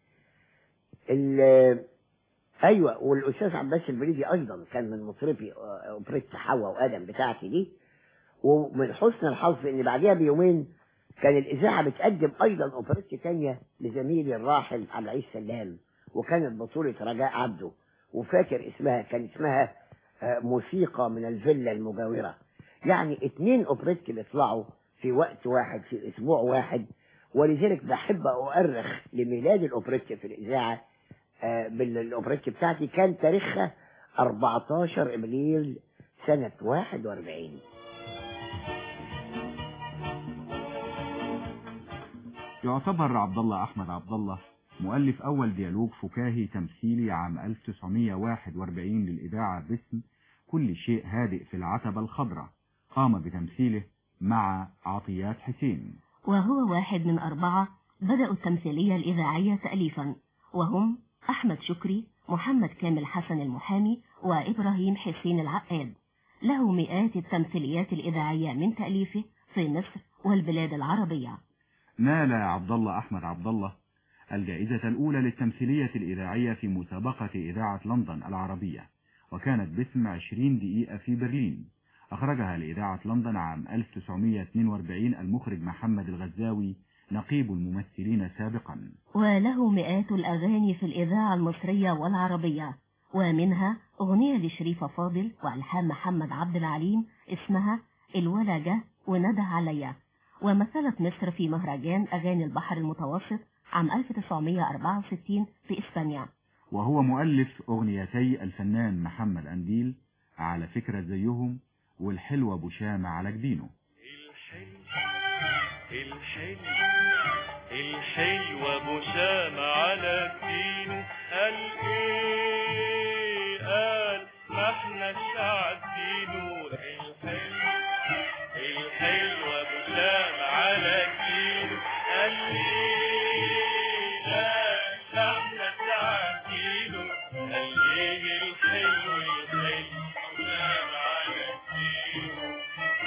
ال- أيوة والأستاذ عباس البريدي أيضا كان من مطربي آه، أوبريت حواء وآدم بتاعتي دي ومن حسن الحظ إن بعدها بيومين كان الإذاعة بتقدم أيضا أوبريت تانية لزميلي الراحل عبد العزيز سلام وكانت بطولة رجاء عبده وفاكر اسمها كان اسمها آه، موسيقى من الفيلا المجاورة يعني اتنين اوبريت بيطلعوا في وقت واحد في اسبوع واحد ولذلك بحب اؤرخ لميلاد الاوبريت في الاذاعة آه، بالاوبريت بتاعتي كان تاريخها 14 ابريل سنة 41 يعتبر عبد الله أحمد عبد الله مؤلف أول ديالوج فكاهي تمثيلي عام 1941 للإذاعة باسم كل شيء هادئ في العتبة الخضراء قام بتمثيله مع عطيات حسين وهو واحد من أربعة بدأوا التمثيلية الإذاعية تأليفا وهم أحمد شكري محمد كامل حسن المحامي وإبراهيم حسين العقاد له مئات التمثيليات الإذاعية من تأليفه في مصر والبلاد العربية نال عبد الله أحمد عبد الله الجائزة الأولى للتمثيلية الإذاعية في مسابقة إذاعة لندن العربية وكانت باسم 20 دقيقة في برلين أخرجها لإذاعة لندن عام 1942 المخرج محمد الغزاوي نقيب الممثلين سابقا وله مئات الأغاني في الإذاعة المصرية والعربية ومنها أغنية لشريفة فاضل وألحان محمد عبد العليم اسمها الولا جه وندى عليا ومثلت مصر في مهرجان أغاني البحر المتوسط عام 1964 في إسبانيا وهو مؤلف أغنيتي الفنان محمد أنديل على فكرة زيهم والحلوة بشامة على جبينه الحلو الحلوة بشامة على جبينه قال ايه قال ما احناش عارفينه الحلو الحلو ابو شام على كيلو قال لي لا لا احناش عارفينه قال لي الحلو الحلو ابو شام على كيلو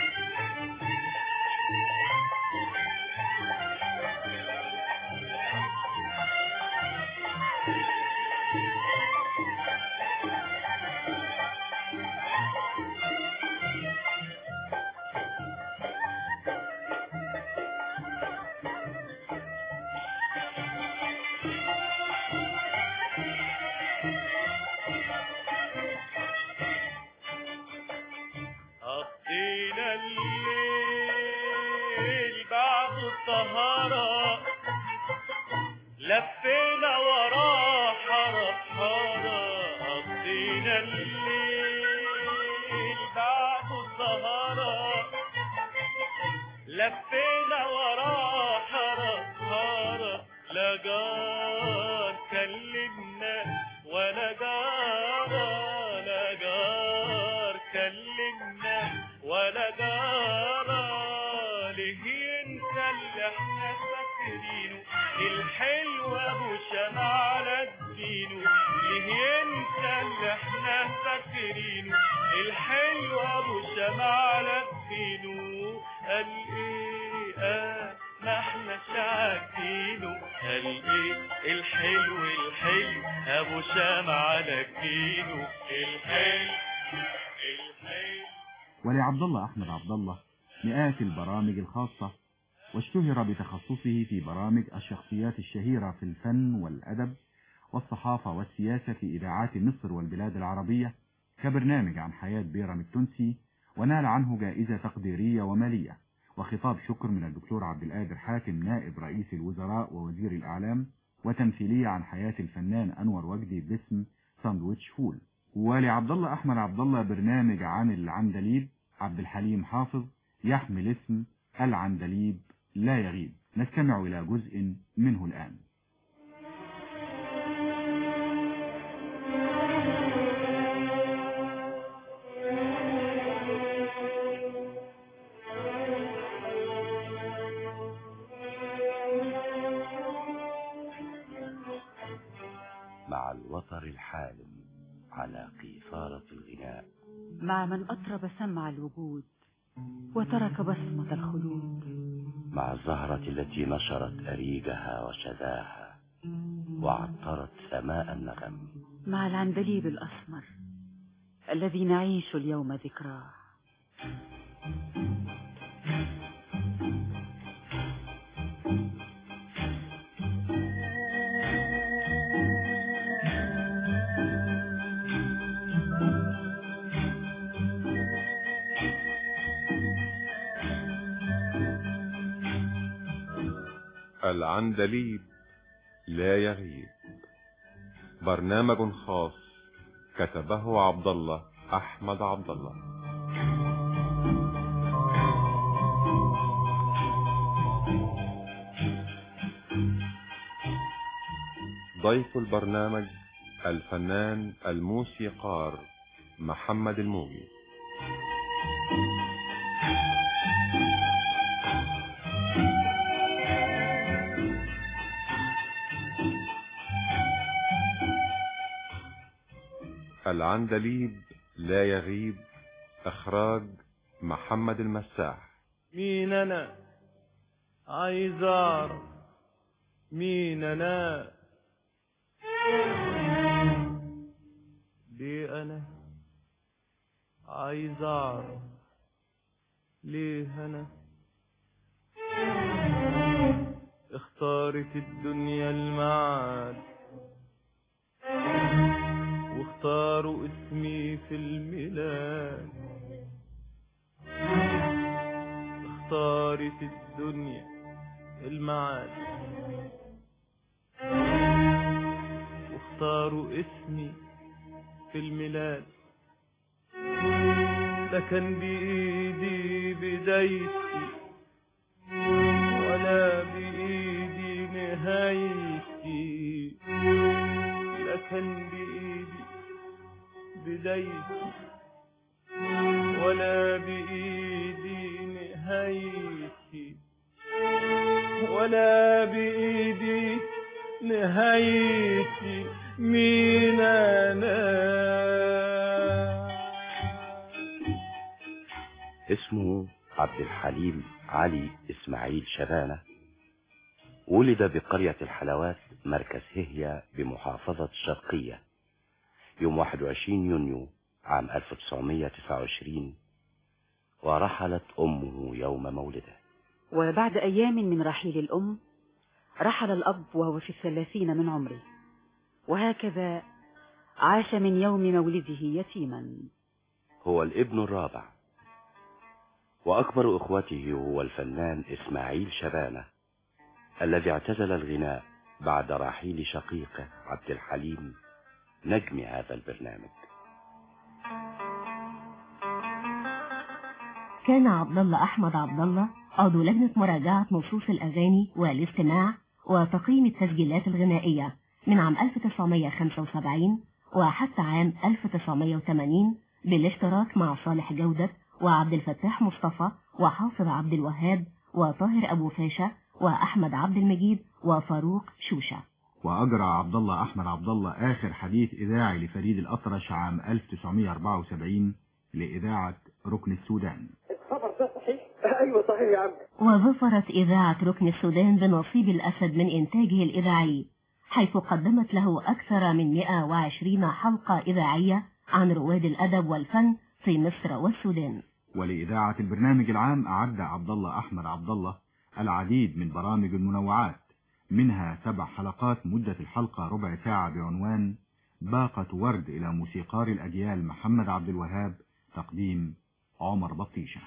قضينا الليل بعد الطهارة لفينا وراه حرب حارة قضينا الليل بعد الطهارة لفينا وراه حرب حارة لا جار كلمنا ولا جارة لا جار كلمنا ولا جارة ليه ينسى اللي احنا فاكرينه الحلو ابو شمع على الدين ليه ينسى اللي احنا فاكرينه الحلو ابو شمع على الدين قال ايه آه ما احنا شاكينه قال ايه الحلو الحلو ابو شمع على الدين الحلو الحلو ولعبد الله أحمد عبد الله مئات البرامج الخاصة واشتهر بتخصصه في برامج الشخصيات الشهيرة في الفن والأدب والصحافة والسياسة في إذاعات مصر والبلاد العربية كبرنامج عن حياة بيرم التونسي ونال عنه جائزة تقديرية ومالية وخطاب شكر من الدكتور عبد القادر حاتم نائب رئيس الوزراء ووزير الإعلام وتمثيلية عن حياة الفنان أنور وجدي باسم ساندويتش فول ولعبد الله أحمد عبد الله برنامج عن العندليب عبد الحليم حافظ يحمل اسم العندليب لا يغيب نستمع إلى جزء منه الآن مع الوتر الحالم على قيثارة الغناء مع من أطرب سمع الوجود وترك بصمة الخلود مع الزهرة التي نشرت أريجها وشذاها وعطرت سماء النغم مع العندليب الأسمر الذي نعيش اليوم ذكراه العندليب لا يغيب برنامج خاص كتبه عبد الله احمد عبد الله ضيف البرنامج الفنان الموسيقار محمد الموجي العندليب لا يغيب اخراج محمد المساح مين انا عايز اعرف مين انا ليه انا عايز اعرف ليه انا اختارت الدنيا المعاد واختاروا اسمي في الميلاد اختارت الدنيا المعاد واختاروا اسمي في الميلاد لا كان بإيدي بدايتي ولا بإيدي نهايتي لا كان بإيدي بدايتي ولا بإيدي نهايتي ولا بإيدي نهايتي مين أنا اسمه عبد الحليم علي إسماعيل شبانة ولد بقرية الحلوات مركز ههية بمحافظة الشرقية يوم 21 يونيو عام 1929 ورحلت أمه يوم مولده وبعد أيام من رحيل الأم رحل الأب وهو في الثلاثين من عمره وهكذا عاش من يوم مولده يتيما هو الابن الرابع وأكبر إخوته هو الفنان إسماعيل شبانة الذي اعتزل الغناء بعد رحيل شقيقه عبد الحليم نجم هذا البرنامج كان عبد الله أحمد عبد الله عضو لجنة مراجعة نصوص الأغاني والاستماع وتقييم التسجيلات الغنائية من عام 1975 وحتى عام 1980 بالاشتراك مع صالح جودة وعبد الفتاح مصطفى وحافظ عبد الوهاب وطاهر أبو فاشا وأحمد عبد المجيد وفاروق شوشة وأجرى عبد الله أحمد عبد الله آخر حديث إذاعي لفريد الأطرش عام 1974 لإذاعة ركن السودان الخبر ده صحيح ايوه صحيح يا عم وظفرت إذاعة ركن السودان بنصيب الأسد من إنتاجه الإذاعي حيث قدمت له أكثر من 120 حلقة إذاعية عن رواد الأدب والفن في مصر والسودان ولإذاعة البرنامج العام أعد عبد الله أحمد عبد الله العديد من برامج المنوعات منها سبع حلقات مدة الحلقة ربع ساعة بعنوان باقة ورد إلى موسيقار الأجيال محمد عبد الوهاب تقديم عمر بطيشة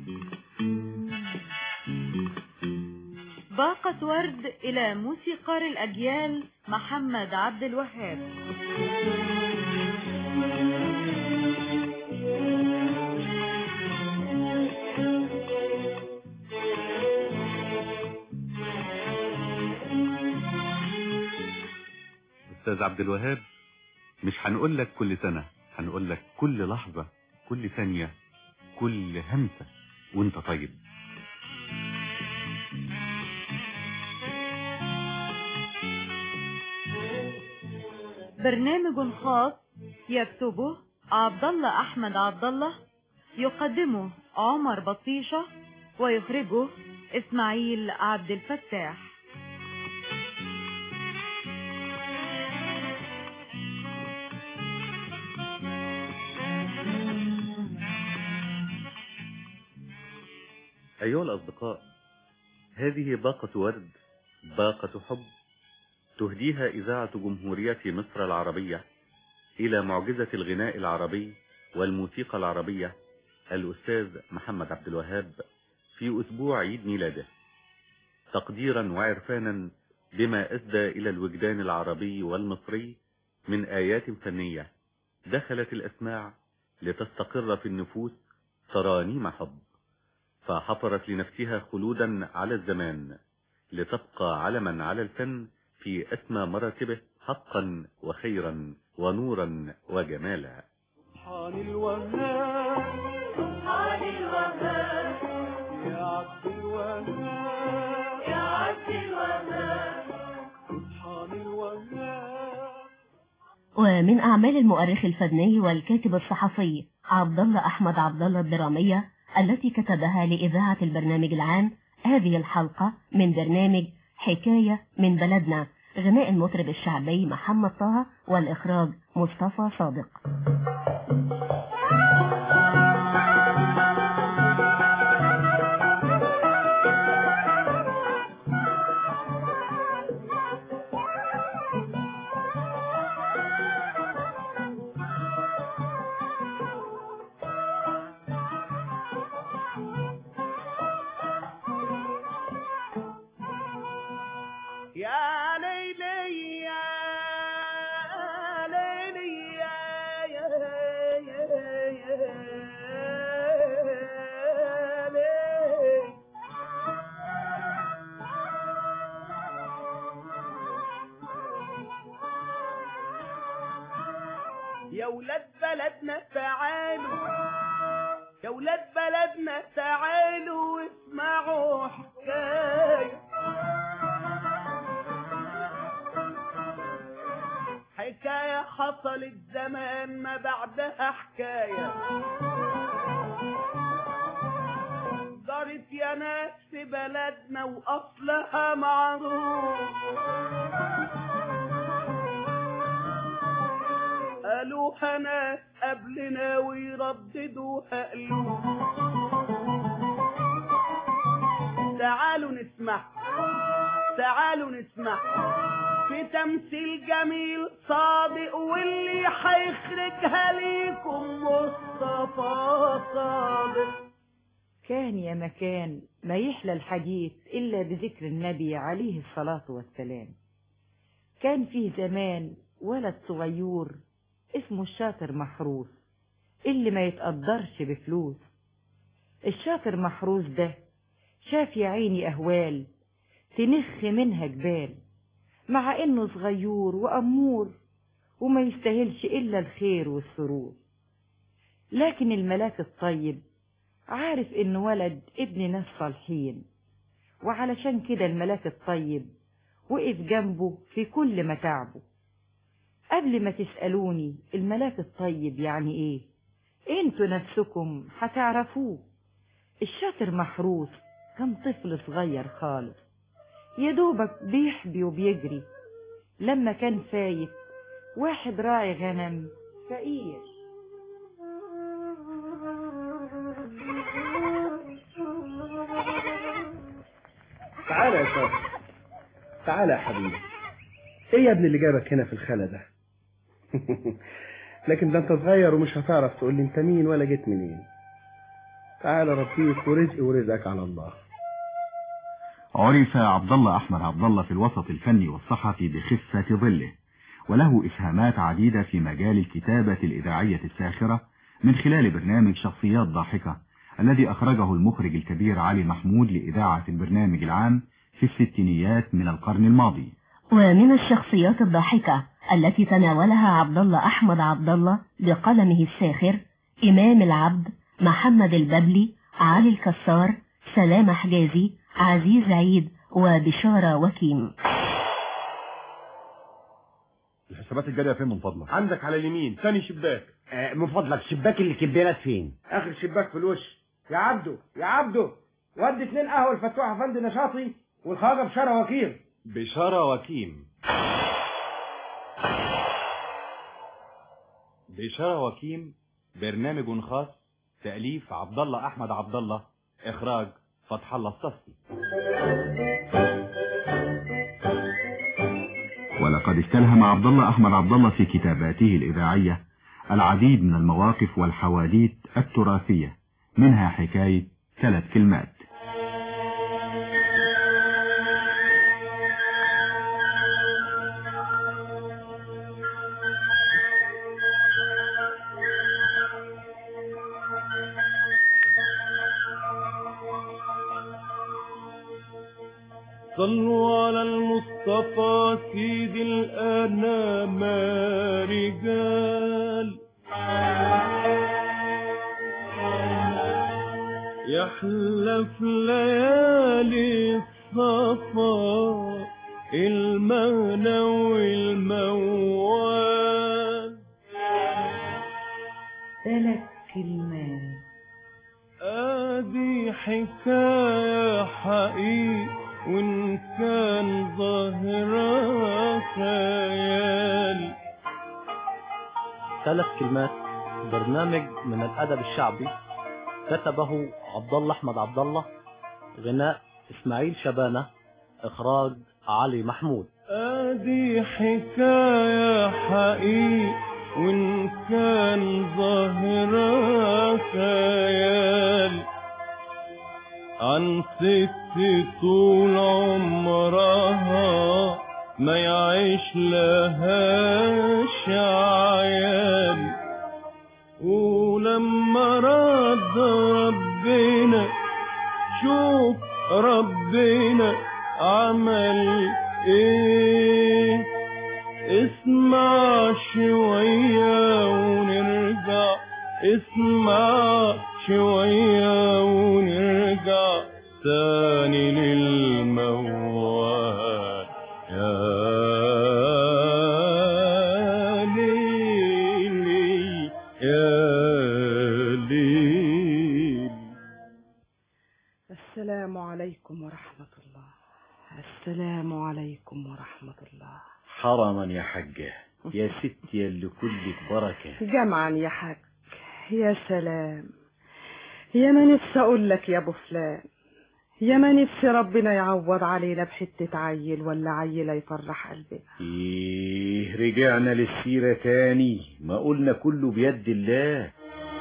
باقة ورد إلى موسيقار الأجيال محمد عبد الوهاب أستاذ عبد الوهاب مش هنقول لك كل سنة هنقول لك كل لحظة كل ثانية كل همسة وانت طيب برنامج خاص يكتبه عبد الله أحمد عبد الله يقدمه عمر بطيشة ويخرجه إسماعيل عبد الفتاح أيها الأصدقاء هذه باقة ورد باقة حب تهديها إذاعة جمهورية مصر العربية إلى معجزة الغناء العربي والموسيقى العربية الأستاذ محمد عبد الوهاب في أسبوع عيد ميلاده تقديرا وعرفانا بما أسدى إلى الوجدان العربي والمصري من آيات فنية دخلت الأسماع لتستقر في النفوس ترانيم حب فحفرت لنفسها خلودا على الزمان لتبقى علما على الفن في أسمى مراتبه حقا وخيرا ونورا وجمالا سبحان الوهاب سبحان الوهاب يا عبد الوهاب يا عبد الوهاب سبحان الوهاب ومن أعمال المؤرخ الفني والكاتب الصحفي عبد الله أحمد عبد الله الدرامية التي كتبها لإذاعة البرنامج العام هذه الحلقة من برنامج حكاية من بلدنا غناء المطرب الشعبي محمد طه والإخراج مصطفى صادق يا ليلي يا ليلي يا يا تعالوا يا ولاد بلدنا تعالوا واسمعوا حكاية حكاية حصلت زمان ما بعدها حكاية جرت يا ناس في بلدنا وأصلها معروف قالوها ناس قبلنا ويرددوها قلوب تعالوا نسمع تعالوا نسمع في تمثيل جميل صادق واللي هيخرجها ليكم مصطفى صادق كان يا مكان ما يحلى الحديث إلا بذكر النبي عليه الصلاة والسلام كان في زمان ولد صغير اسمه الشاطر محروس اللي ما يتقدرش بفلوس الشاطر محروس ده شاف يا عيني أهوال تنخ منها جبال مع إنه صغير وأمور وما يستاهلش إلا الخير والسرور لكن الملاك الطيب عارف إنه ولد ابن ناس صالحين وعلشان كده الملاك الطيب وقف جنبه في كل متاعبه قبل ما تسألوني الملاك الطيب يعني ايه انتوا نفسكم هتعرفوه الشاطر محروس كان طفل صغير خالص يا دوبك بيحبي وبيجري لما كان فايت واحد راعي غنم فقير تعالى يا شاطر تعالى يا حبيبي ايه يا ابني اللي جابك هنا في الخلا ده لكن ده انت صغير ومش هتعرف تقول لي انت مين ولا جيت منين تعالى ربيك ورزقي ورزقك على الله عرف عبد الله احمد عبد الله في الوسط الفني والصحفي بخفة ظله وله اسهامات عديدة في مجال الكتابة الاذاعية الساخرة من خلال برنامج شخصيات ضاحكة الذي اخرجه المخرج الكبير علي محمود لاذاعة البرنامج العام في الستينيات من القرن الماضي ومن الشخصيات الضاحكة التي تناولها عبد الله أحمد عبد الله بقلمه الساخر إمام العبد محمد الببلي علي الكسار سلام حجازي عزيز عيد وبشارة وكيم الحسابات الجارية فين من فضلك عندك على اليمين ثاني شباك آه، من فضلك الشباك اللي كبيرات فين اخر شباك في الوش يا عبده يا عبده ودي اتنين قهوه الفتوح افندي نشاطي والخواجه بشاره وكيل بشارة وكيم بشارة وكيم برنامج خاص تأليف عبد الله أحمد عبد الله إخراج فتح الله الصفي ولقد استلهم عبد الله احمد عبد الله في كتاباته الاذاعية العديد من المواقف والحواديت التراثية منها حكاية ثلاث كلمات صلوا على المصطفى سيد الأنام رجال يحلى في ليالي الصفا المغنى والموال ثلاث كلمات ادي حكاية حقيقة وان كان ظاهرها خيال ثلاث كلمات برنامج من الأدب الشعبي كتبه عبد الله أحمد عبد الله غناء إسماعيل شبانة إخراج علي محمود ادي حكاية حقيقة وان كان ظاهرها خيال عن ست طول عمرها ما يعيش لهاش عيال ولما رد ربنا شوف ربنا عمل ايه اسمع شوية ونرجع اسمع شوية ونرجع تاني للموال يا ليلي يا ليلي السلام عليكم ورحمة الله السلام عليكم ورحمة الله حرما يا حجة يا ست يا اللي كلك بركة جمعا يا حاج يا سلام يا ما نفسي اقول لك يا ابو فلان يا ما نفسي ربنا يعوض علينا بحتة عيل ولا عيلة يفرح قلبنا ايه رجعنا للسيرة تاني ما قلنا كله بيد الله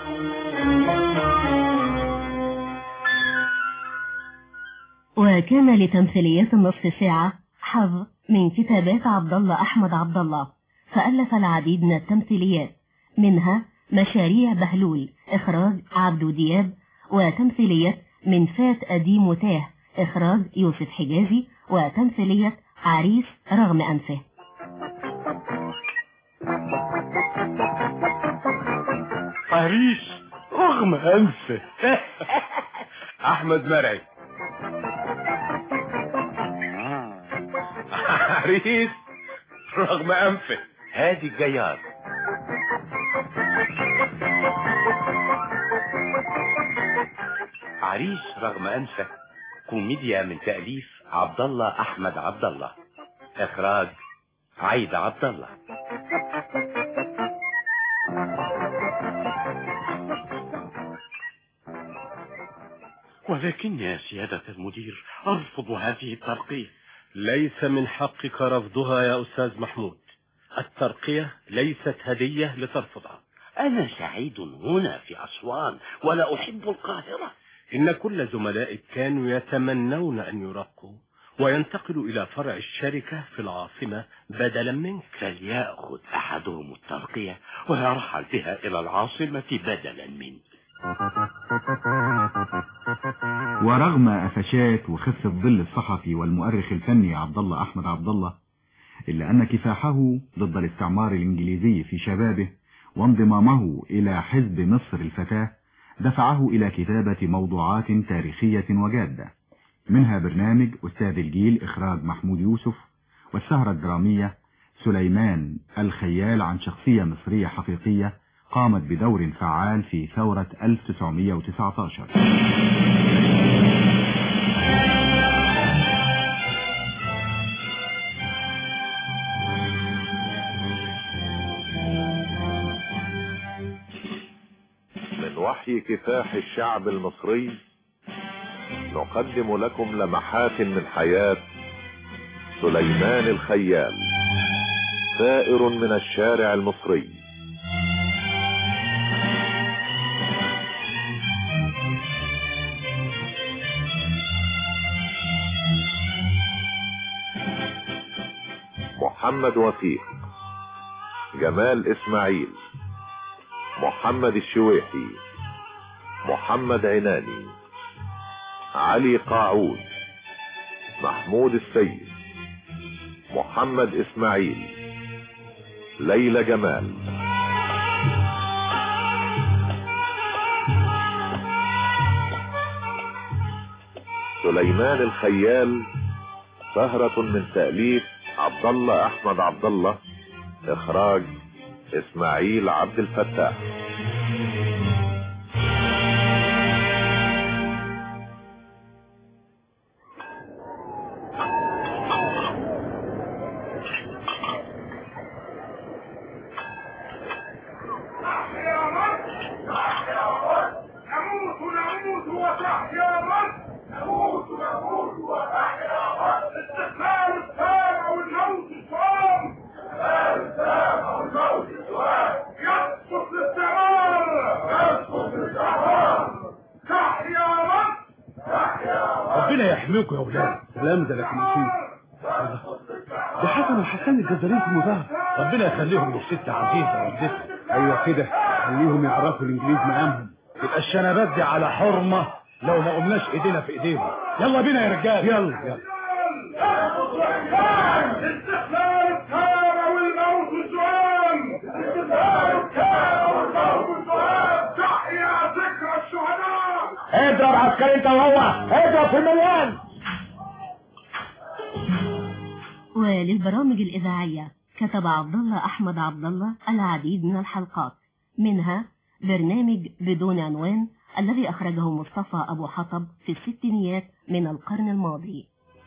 وكان لتمثيليات النصف ساعة حظ من كتابات عبد الله أحمد عبد الله فألف العديد من التمثيليات منها مشاريع بهلول إخراج عبدو دياب وتمثيلية من فات أديم وتاه إخراج يوسف حجازي وتمثيلية عريس رغم أنفه عريس رغم أنفه أحمد مرعي عريس رغم أنفه هادي الجيار عريس رغم أنفه كوميديا من تأليف عبد الله أحمد عبد الله إخراج عايدة عبد الله ولكن يا سيادة المدير أرفض هذه الترقية ليس من حقك رفضها يا أستاذ محمود الترقية ليست هدية لترفضها أنا سعيد هنا في أسوان ولا أحب القاهرة إن كل زملائك كانوا يتمنون أن يرقوا وينتقلوا إلى فرع الشركة في العاصمة بدلا منك فليأخذ أحدهم الترقية ويرحل بها إلى العاصمة بدلا مني ورغم قفشات وخفة ظل الصحفي والمؤرخ الفني عبد الله أحمد عبد الله إلا أن كفاحه ضد الاستعمار الإنجليزي في شبابه وانضمامه إلى حزب مصر الفتاة دفعه إلى كتابة موضوعات تاريخية وجادة منها برنامج أستاذ الجيل إخراج محمود يوسف والسهرة الدرامية سليمان الخيال عن شخصية مصرية حقيقية قامت بدور فعال في ثورة 1919 من وحي كفاح الشعب المصري نقدم لكم لمحات من حياة سليمان الخيال سائر من الشارع المصري محمد وفيق جمال اسماعيل محمد الشويحي محمد عناني علي قاعود محمود السيد محمد اسماعيل ليلى جمال سليمان الخيال سهرة من تأليف عبد الله احمد عبد الله اخراج اسماعيل عبد الفتاح نموت نموت وتحيا مصر نموت نموت وتحيا مصر استقلال السامع والموت الصام استقلال السامع والموت الصام يسقط الاستعمار يسقط الاستعمار تحيا مصر تحيا مصر ربنا يحميكم يا ولاد سلام ده لكن نسيت ده حسن وحسان الجزارين في المظاهر ربنا يخليهم للست عزيزه والدتها ايوه كده خليهم يعرفوا الانجليز مقامهم يبقى الشنبات دي على حرمه لو ما قمناش ايدينا في ايديهم يلا بينا يا رجال يلا يلا استقلال السامع والموت الصام استقلال السامع والموت الصام اضرب عسكري انت وهو اضرب في المليان وللبرامج الإذاعية كتب عبد الله أحمد عبد الله العديد من الحلقات منها برنامج بدون عنوان الذي أخرجه مصطفى أبو حطب في الستينيات من القرن الماضي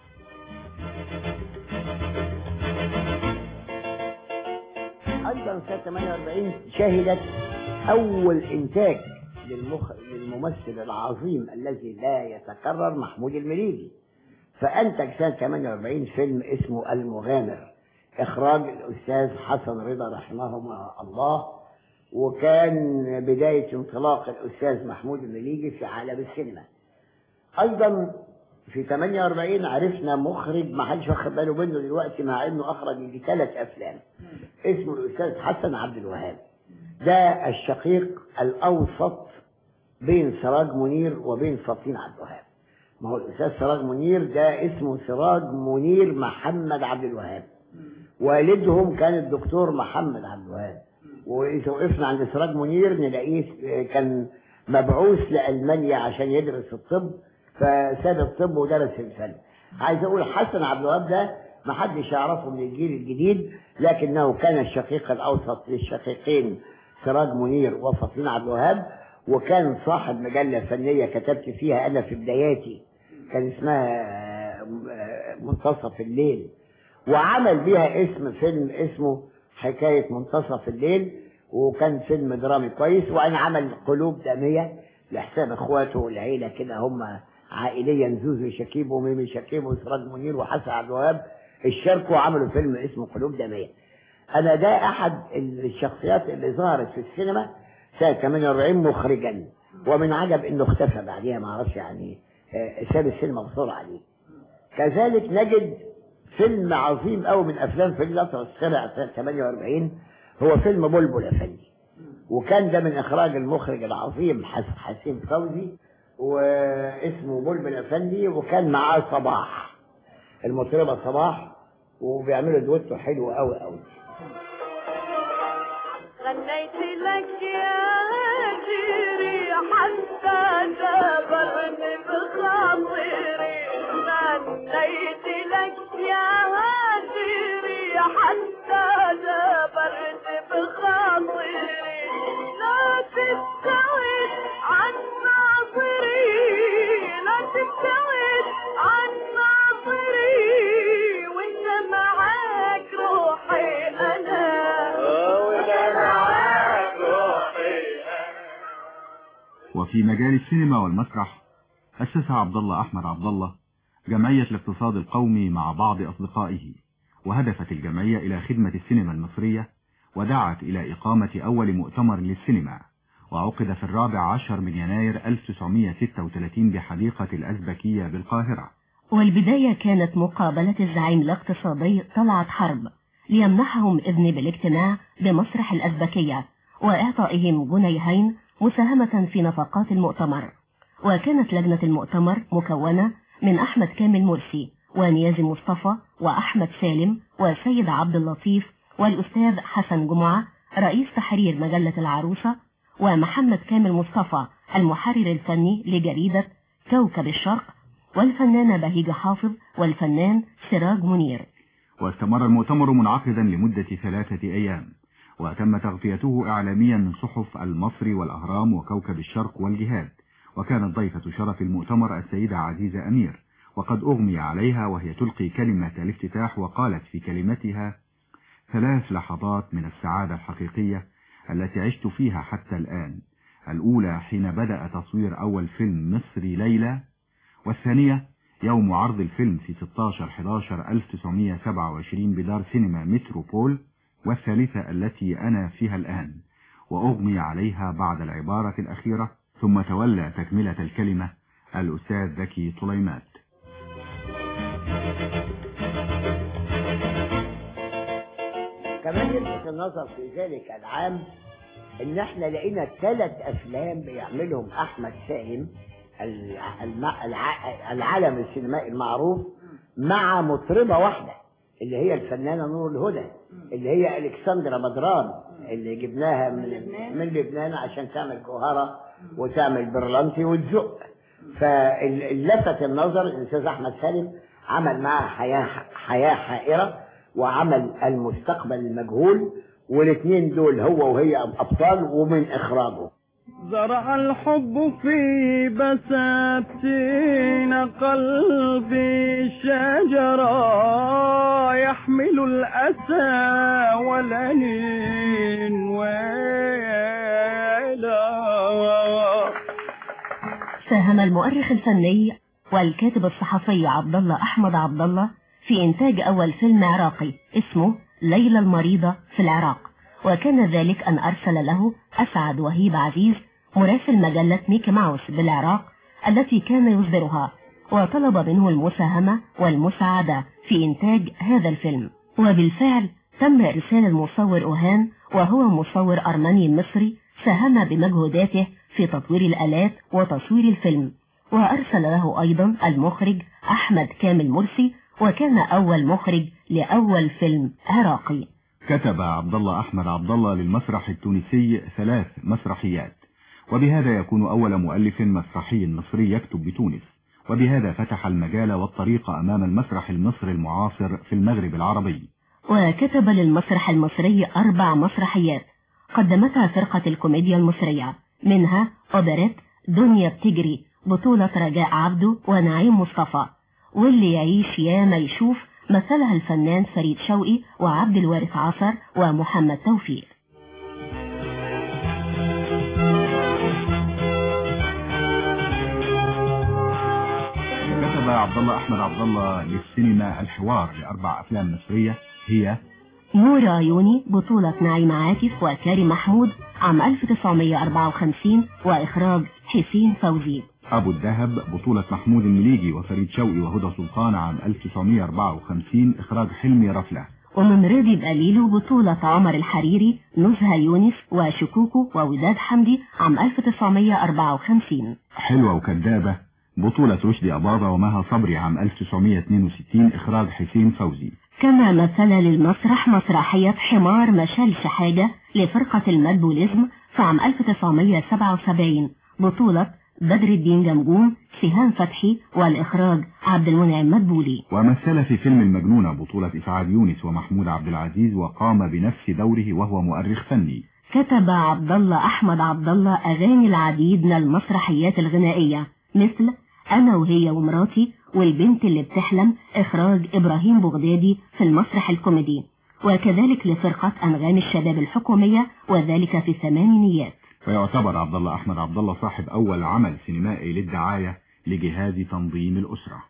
ايضا سنه 48 شهدت اول انتاج للمخ... للممثل العظيم الذي لا يتكرر محمود المليجي فانتج سنه 48 فيلم اسمه المغامر اخراج الاستاذ حسن رضا رحمهما الله وكان بدايه انطلاق الاستاذ محمود المليجي في عالم السينما ايضا في 48 عرفنا مخرج ما حدش واخد باله منه دلوقتي مع انه اخرج يجي ثلاث افلام اسمه الاستاذ حسن عبد الوهاب ده الشقيق الاوسط بين سراج منير وبين فطين عبد الوهاب ما هو الاستاذ سراج منير ده اسمه سراج منير محمد عبد الوهاب والدهم كان الدكتور محمد عبد الوهاب واذا وقفنا عند سراج منير نلاقيه كان مبعوث لالمانيا عشان يدرس الطب فساب الطب ودرس الفن عايز اقول حسن عبد الوهاب ده ما حدش يعرفه من الجيل الجديد لكنه كان الشقيق الاوسط للشقيقين سراج منير وفطين عبد الوهاب وكان صاحب مجله فنيه كتبت فيها انا في بداياتي كان اسمها منتصف الليل وعمل بيها اسم فيلم اسمه حكايه منتصف الليل وكان فيلم درامي كويس وأنا عمل قلوب داميه لحساب اخواته والعيله كده هم عائليا زوزو شكيب وميمي شكيب وسراج منير وحسن عبد الوهاب اشتركوا وعملوا فيلم اسمه قلوب داميه انا ده احد الشخصيات اللي ظهرت في السينما سنه 48 مخرجا ومن عجب انه اختفى بعديها ما اعرفش يعني ساب السينما بسرعه دي كذلك نجد فيلم عظيم قوي من افلام في الفتره السابعه سنه 48 هو فيلم بلبل افندي وكان ده من اخراج المخرج العظيم حسين فوزي واسمه بلبل افندي وكان معاه صباح المطربه صباح وبيعملوا دويتو حلو قوي قوي غنيت لك يا هجري حتى جبرني بخاطري غنيت لك يا هجري حتى جبرني بخاطري لا تبتعد عن ناظري لا تبتعد عن ناظري وانت معاك روحي انا وانا معاك روحي وفي مجال السينما والمسرح أسس عبد الله أحمد عبد الله جمعية الاقتصاد القومي مع بعض أصدقائه وهدفت الجمعية إلى خدمة السينما المصرية ودعت إلى إقامة أول مؤتمر للسينما وعقد في الرابع عشر من يناير 1936 بحديقة الأزبكية بالقاهرة والبداية كانت مقابلة الزعيم الاقتصادي طلعت حرب ليمنحهم إذن بالاجتماع بمسرح الأزبكية وإعطائهم جنيهين مساهمة في نفقات المؤتمر وكانت لجنة المؤتمر مكونة من أحمد كامل مرسي ونيازي مصطفى وأحمد سالم والسيد عبد اللطيف والأستاذ حسن جمعة رئيس تحرير مجلة العروسة ومحمد كامل مصطفى المحرر الفني لجريدة كوكب الشرق والفنانة بهيجة حافظ والفنان سراج منير واستمر المؤتمر منعقدا لمدة ثلاثة أيام وتم تغطيته إعلاميا من صحف المصري والأهرام وكوكب الشرق والجهاد وكانت ضيفة شرف المؤتمر السيدة عزيزة أمير وقد أغمي عليها وهي تلقي كلمة الافتتاح وقالت في كلمتها ثلاث لحظات من السعادة الحقيقية التي عشت فيها حتى الآن الأولى حين بدأ تصوير أول فيلم مصري ليلى والثانية يوم عرض الفيلم في 16-11-1927 بدار سينما متروبول والثالثة التي أنا فيها الآن وأغمي عليها بعد العبارة الأخيرة ثم تولى تكملة الكلمة الأستاذ زكي طليمات كمان يلفت النظر في ذلك العام ان احنا لقينا ثلاث افلام بيعملهم احمد سالم الع- الع- الع- العالم السينمائي المعروف مع مطربة واحدة اللي هي الفنانة نور الهدى اللي هي الكسندرا بدران اللي جبناها من من لبنان عشان تعمل جوهرة وتعمل برلانتي وتزق فلفت النظر الاستاذ احمد سالم عمل معاه حياه حياه حائره وعمل المستقبل المجهول والاثنين دول هو وهي ابطال ومن اخراجه زرع الحب في بساتين قلبي شجرة يحمل الأسى والأنين ويلا ساهم المؤرخ الفني والكاتب الصحفي عبد الله أحمد عبد الله في إنتاج أول فيلم عراقي اسمه ليلى المريضة في العراق وكان ذلك أن أرسل له أسعد وهيب عزيز مراسل مجلة ميكي ماوس بالعراق التي كان يصدرها وطلب منه المساهمة والمساعدة في إنتاج هذا الفيلم وبالفعل تم إرسال المصور أوهان وهو مصور أرمني مصري ساهم بمجهوداته في تطوير الآلات وتصوير الفيلم وأرسل له أيضا المخرج أحمد كامل مرسي وكان أول مخرج لأول فيلم عراقي كتب عبد الله أحمد عبد الله للمسرح التونسي ثلاث مسرحيات وبهذا يكون أول مؤلف مسرحي مصري يكتب بتونس وبهذا فتح المجال والطريق أمام المسرح المصري المعاصر في المغرب العربي وكتب للمسرح المصري أربع مسرحيات قدمتها فرقة الكوميديا المصرية منها أوبريت دنيا بتجري بطولة رجاء عبده ونعيم مصطفى واللي يعيش يا ما يشوف مثلها الفنان فريد شوقي وعبد الوارث عصر ومحمد توفيق كتب عبد الله أحمد عبد الله للسينما الحوار لأربع أفلام مصرية هي نور عيوني بطولة نعيم عاكف وكارم محمود عام 1954 وإخراج حسين فوزي أبو الذهب بطولة محمود المليجي وفريد شوقي وهدى سلطان عام 1954 إخراج حلمي رفلة ومن رضي بقليله بطولة عمر الحريري نزهة يونس وشكوكو ووداد حمدي عام 1954 حلوة وكذابة بطولة رشدي أباظة ومها صبري عام 1962 إخراج حسين فوزي كما مثل للمسرح مسرحية حمار مشالش حاجة لفرقة المدبوليزم في عام 1977 بطولة بدر الدين جمجوم سهام فتحي والإخراج عبد المنعم مدبولي ومثل في فيلم المجنونة بطولة إسعاد يونس ومحمود عبد العزيز وقام بنفس دوره وهو مؤرخ فني كتب عبد الله أحمد عبد الله أغاني العديد من المسرحيات الغنائية مثل أنا وهي ومراتي والبنت اللي بتحلم إخراج إبراهيم بغدادي في المسرح الكوميدي وكذلك لفرقة أنغام الشباب الحكومية وذلك في الثمانينيات ويعتبر عبد الله أحمد عبد الله صاحب أول عمل سينمائي للدعاية لجهاز تنظيم الأسرة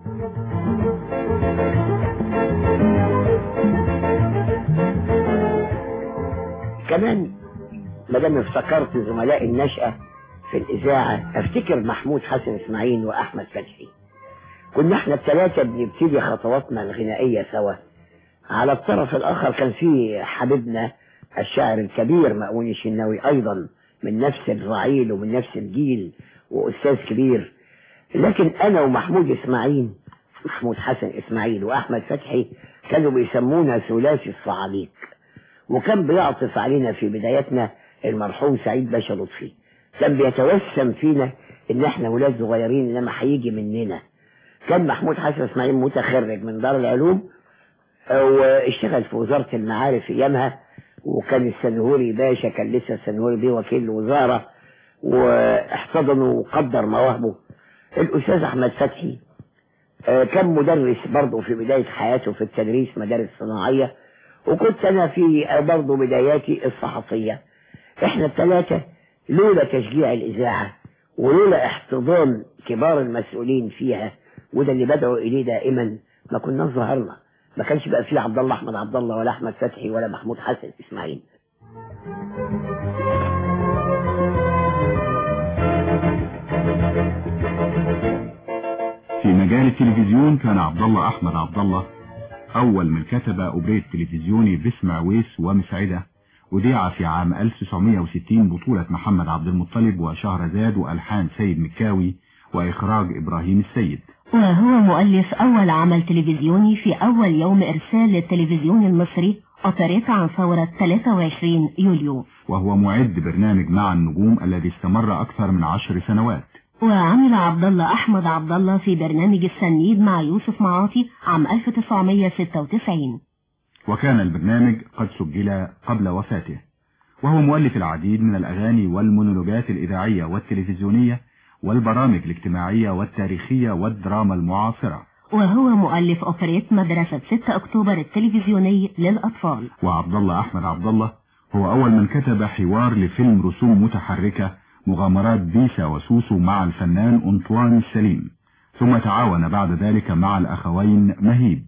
كمان ما دام افتكرت زملاء النشأة في الإذاعة أفتكر محمود حسن إسماعيل وأحمد فتحي كنا احنا الثلاثة بنبتدي خطواتنا الغنائية سوا على الطرف الآخر كان في حبيبنا الشاعر الكبير مأمون الشناوي أيضا من نفس الرعيل ومن نفس الجيل وأستاذ كبير لكن أنا ومحمود إسماعيل محمود حسن إسماعيل وأحمد فتحي كانوا بيسمونا ثلاثي الصعاليك وكان بيعطف علينا في بدايتنا المرحوم سعيد باشا لطفي كان بيتوسم فينا ان احنا ولاد صغيرين انما هيجي مننا كان محمود حسن اسماعيل متخرج من دار العلوم واشتغل في وزارة المعارف ايامها وكان السنهوري باشا كان لسه السنهوري بيه وكيل الوزارة واحتضنه وقدر مواهبه الاستاذ احمد فتحي كان مدرس برضه في بداية حياته في التدريس مدارس صناعية وكنت انا في برضه بداياتي الصحفية احنا الثلاثة لولا تشجيع الإذاعة ولولا احتضان كبار المسؤولين فيها وده اللي بدعوا إليه دائما ما كنا ظهرنا ما كانش بقى فيه عبد الله أحمد عبد الله ولا أحمد فتحي ولا محمود حسن إسماعيل في مجال التلفزيون كان عبد الله أحمد عبد الله أول من كتب أوبريت تلفزيوني باسم عويس ومسعدة أذيع في عام 1960 بطولة محمد عبد المطلب وشهرزاد وألحان سيد مكاوي وإخراج إبراهيم السيد وهو مؤلف أول عمل تلفزيوني في أول يوم إرسال للتلفزيون المصري أوبريت عن ثورة 23 يوليو وهو معد برنامج مع النجوم الذي استمر أكثر من عشر سنوات وعمل عبد الله أحمد عبد الله في برنامج السنيد مع يوسف معاطي عام 1996 وكان البرنامج قد سجل قبل وفاته وهو مؤلف العديد من الأغاني والمونولوجات الإذاعية والتلفزيونية والبرامج الاجتماعية والتاريخية والدراما المعاصرة وهو مؤلف أوبريت مدرسة 6 أكتوبر التلفزيوني للأطفال وعبد الله أحمد عبد الله هو أول من كتب حوار لفيلم رسوم متحركة مغامرات بيسا وسوسو مع الفنان أنطوان السليم ثم تعاون بعد ذلك مع الأخوين مهيب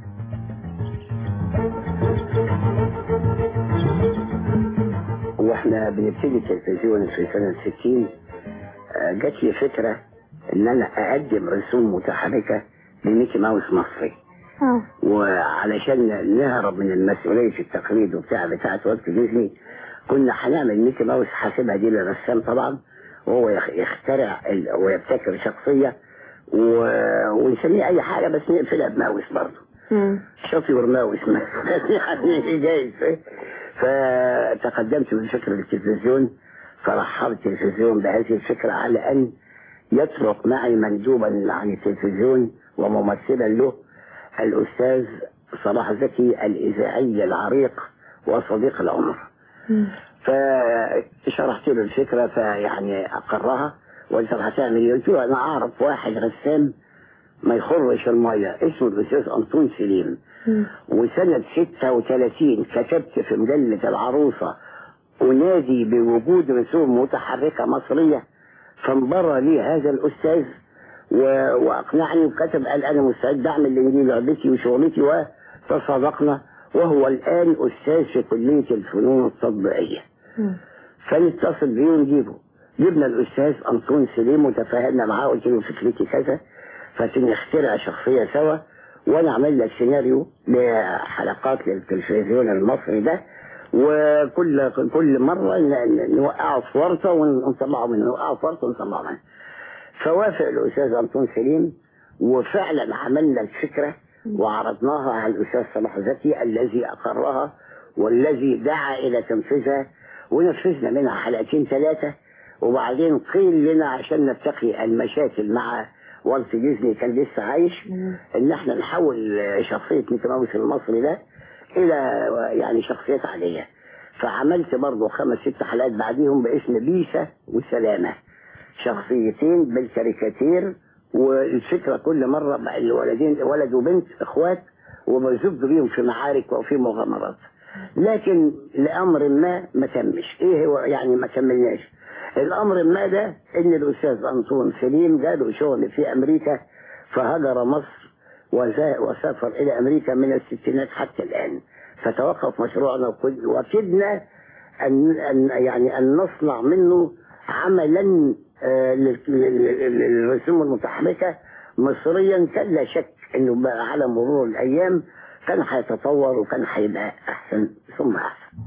واحنا بنبتدي التلفزيون في سنة 60 آه، جات لي فكرة ان انا اقدم رسوم متحركة لميكي ماوس مصري وعلشان نهرب من المسؤولية التقليد وبتاع بتاعة وقت ديزني كنا هنعمل ميكي ماوس حاسبها دي للرسام طبعا وهو يخ- يخترع ال- ويبتكر شخصية و... ونسميه اي حاجة بس نقفلها بماوس برضه شاطي ورماوس يعني جايز فتقدمت بفكرة التلفزيون فرحب التلفزيون بهذه الفكرة على أن يترك معي مندوبا عن التلفزيون وممثلا له الأستاذ صلاح زكي الإذاعي العريق وصديق العمر فشرحت له الفكرة فيعني أقرها وقلت له هتعمل ايه؟ قلت له أنا أعرف واحد رسام ما يخرش المية اسمه الأستاذ أنطون سليم وسنة 36 كتبت في مجلة العروسة أنادي بوجود رسوم متحركة مصرية فانبرى لي هذا الأستاذ و... وأقنعني وكتب قال أنا مستعد أعمل لإنجيل لعبتي وشغلتي وتصادقنا وهو الآن أستاذ في كلية الفنون التطبيقية فنتصل بيه ونجيبه جبنا الأستاذ أنطون سليم وتفاهمنا معاه قلت له فكرتي كذا فنخترع شخصية سوا وانا اعمل لك سيناريو لحلقات للتلفزيون المصري ده وكل كل مره ن- ن- نوقعه في ورطه ون- ونطلعه منه نوقعه في ورطه ونطلعه منه فوافق الاستاذ انطون سليم وفعلا عملنا الفكره وعرضناها على الاستاذ صلاح زكي الذي اقرها والذي دعا الى تنفيذها ونفذنا منها حلقتين ثلاثه وبعدين قيل لنا عشان نتقي المشاكل مع والت ديزني كان لسه عايش ان احنا نحول شخصيه ميكي ماوس المصري ده الى يعني شخصيات عاديه فعملت برضه خمس ست حلقات بعديهم باسم بيسا وسلامه شخصيتين بالكاريكاتير والفكره كل مره بقى الولدين ولد وبنت اخوات وبزب بيهم في معارك وفي مغامرات لكن لامر ما ما تمش ايه هو يعني ما كملناش الامر ما ده ان الاستاذ انطون سليم جاله شغل في امريكا فهجر مصر وزا- وسافر الى امريكا من الستينات حتى الان فتوقف مشروعنا وكد- وكدنا ان ان يعني ان نصنع منه عملا آه، لل- لل- للرسوم المتحركه مصريا كان لا شك انه بقى على مرور الايام كان هيتطور وكان هيبقى احسن ثم احسن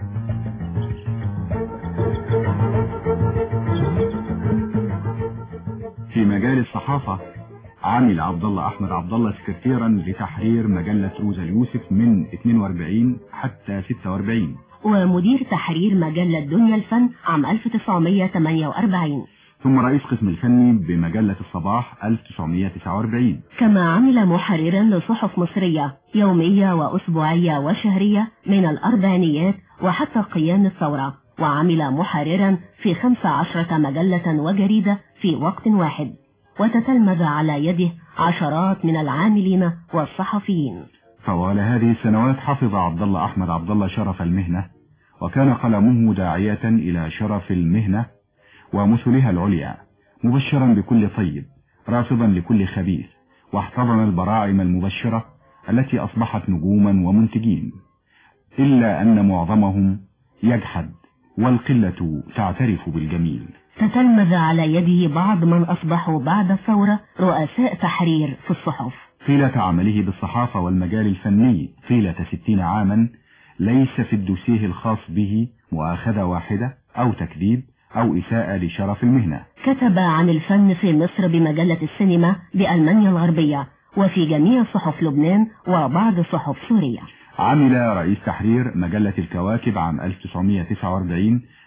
في مجال الصحافة عمل عبد الله أحمد عبد الله سكرتيرا لتحرير مجلة روزا اليوسف من 42 حتى 46 ومدير تحرير مجلة دنيا الفن عام 1948 ثم رئيس قسم الفني بمجلة الصباح 1949 كما عمل محررا لصحف مصرية يومية وأسبوعية وشهرية من الأربعينيات وحتى قيام الثورة وعمل محررا في خمس عشرة مجلة وجريدة في وقت واحد وتتلمذ على يده عشرات من العاملين والصحفيين طوال هذه السنوات حفظ عبد الله أحمد عبد الله شرف المهنة وكان قلمه داعية إلى شرف المهنة ومثلها العليا مبشرا بكل طيب رافضا لكل خبيث واحتضن البراعم المبشرة التي أصبحت نجوما ومنتجين إلا أن معظمهم يجحد والقلة تعترف بالجميل تتلمذ على يده بعض من أصبحوا بعد الثورة رؤساء تحرير في الصحف طيلة عمله بالصحافة والمجال الفني طيلة ستين عاما ليس في الدوسيه الخاص به مؤاخذة واحدة أو تكذيب أو إساءة لشرف المهنة كتب عن الفن في مصر بمجلة السينما بألمانيا الغربية وفي جميع صحف لبنان وبعض صحف سوريا عمل رئيس تحرير مجلة الكواكب عام 1949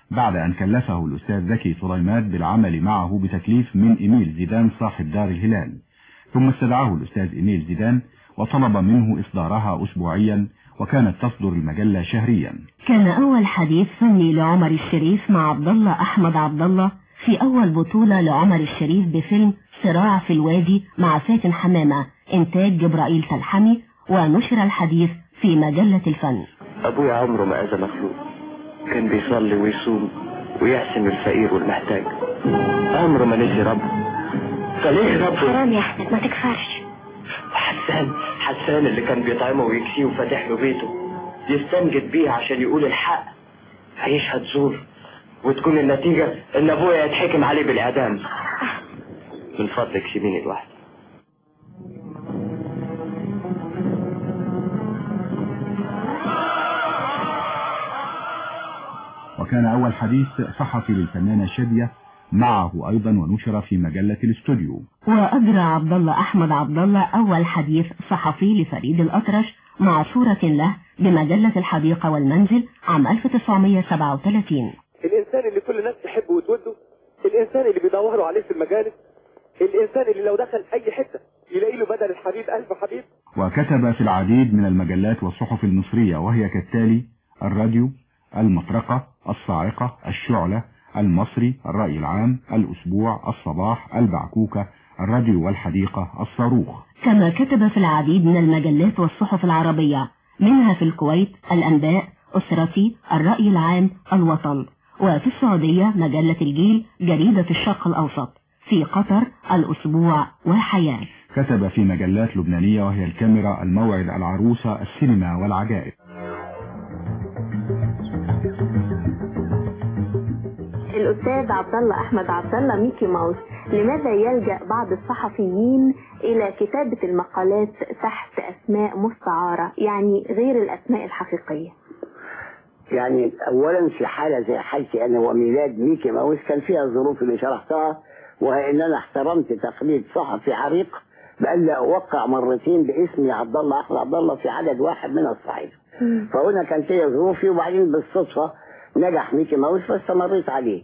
بعد أن كلفه الأستاذ زكي سليمات بالعمل معه بتكليف من إيميل زيدان صاحب دار الهلال ثم استدعاه الأستاذ إيميل زيدان وطلب منه إصدارها أسبوعيا وكانت تصدر المجلة شهريا كان أول حديث فني لعمر الشريف مع عبد الله أحمد عبد الله في أول بطولة لعمر الشريف بفيلم صراع في الوادي مع فاتن حمامة إنتاج جبرائيل تلحمي ونشر الحديث في مجلة الفن أبويا عمره ما أذى مخلوق كان بيصلي ويصوم ويحسن الفقير والمحتاج عمره ما نسي ربه فليه ربه حرام يا احمد ما تكفرش حسان حسان اللي كان بيطعمه ويكسيه وفاتح له بيته يستنجد بيه عشان يقول الحق هيشهد زور وتكون النتيجة ان ابويا يتحكم عليه بالاعدام من فضلك سيبيني لوحدي وكان أول حديث صحفي للفنانة شادية معه أيضا ونشر في مجلة الاستوديو وأجرى عبد الله أحمد عبد الله أول حديث صحفي لفريد الأطرش مع صورة له بمجلة الحديقة والمنزل عام 1937 الانسان اللي كل الناس تحبه وتوده الانسان اللي بيدوروا عليه في المجالس الانسان اللي لو دخل اي حته يلاقي له بدل الحبيب الف حبيب وكتب في العديد من المجلات والصحف المصرية وهي كالتالي الراديو المطرقة الصاعقة الشعلة المصري الرأي العام الأسبوع الصباح البعكوكة الراديو والحديقة الصاروخ كما كتب في العديد من المجلات والصحف العربية منها في الكويت الأنباء أسرتي الرأي العام الوطن وفي السعودية مجلة الجيل جريدة الشرق الأوسط في قطر الأسبوع وحياة كتب في مجلات لبنانية وهي الكاميرا الموعد العروسة السينما والعجائب الأستاذ عبد الله أحمد عبد الله ميكي ماوس لماذا يلجأ بعض الصحفيين إلى كتابة المقالات تحت أسماء مستعارة يعني غير الأسماء الحقيقية يعني اولا في حاله زي حالتي انا وميلاد ميكي ماوس كان فيها الظروف اللي شرحتها وهي ان انا احترمت تقليد صحفي عريق بألا اوقع مرتين باسمي عبد الله احمد عبد الله في عدد واحد من الصحيفه فهنا كانت هي ظروفي وبعدين بالصدفه نجح ميكي ماوس فاستمريت عليه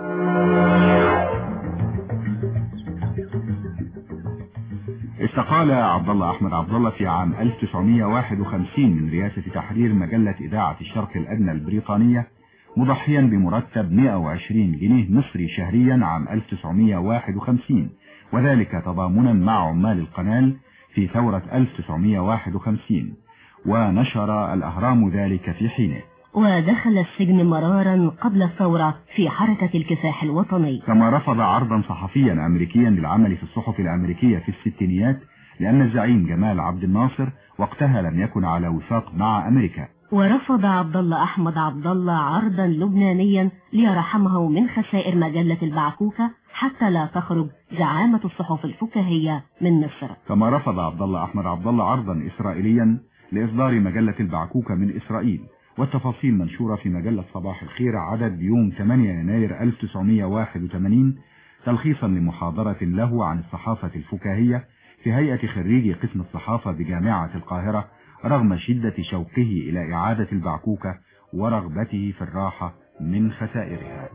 استقال عبد الله أحمد عبد الله في عام 1951 من رئاسة تحرير مجلة إذاعة الشرق الأدنى البريطانية مضحيا بمرتب 120 جنيه مصري شهريا عام 1951 وذلك تضامنا مع عمال القنال في ثورة 1951 ونشر الأهرام ذلك في حينه ودخل السجن مرارا قبل الثورة في حركة الكفاح الوطني كما رفض عرضا صحفيا أمريكيا للعمل في الصحف الأمريكية في الستينيات لأن الزعيم جمال عبد الناصر وقتها لم يكن على وفاق مع أمريكا ورفض عبد الله أحمد عبد الله عرضا لبنانيا ليرحمه من خسائر مجلة البعكوكة حتى لا تخرج زعامة الصحف الفكاهية من مصر كما رفض عبد الله أحمد عبد الله عرضا إسرائيليا لإصدار مجلة البعكوكة من إسرائيل والتفاصيل منشورة في مجلة صباح الخير عدد يوم 8 يناير 1981 تلخيصا لمحاضرة له عن الصحافة الفكاهية في هيئة خريجي قسم الصحافة بجامعة القاهرة رغم شدة شوقه إلى إعادة البعكوكة ورغبته في الراحة من خسائرها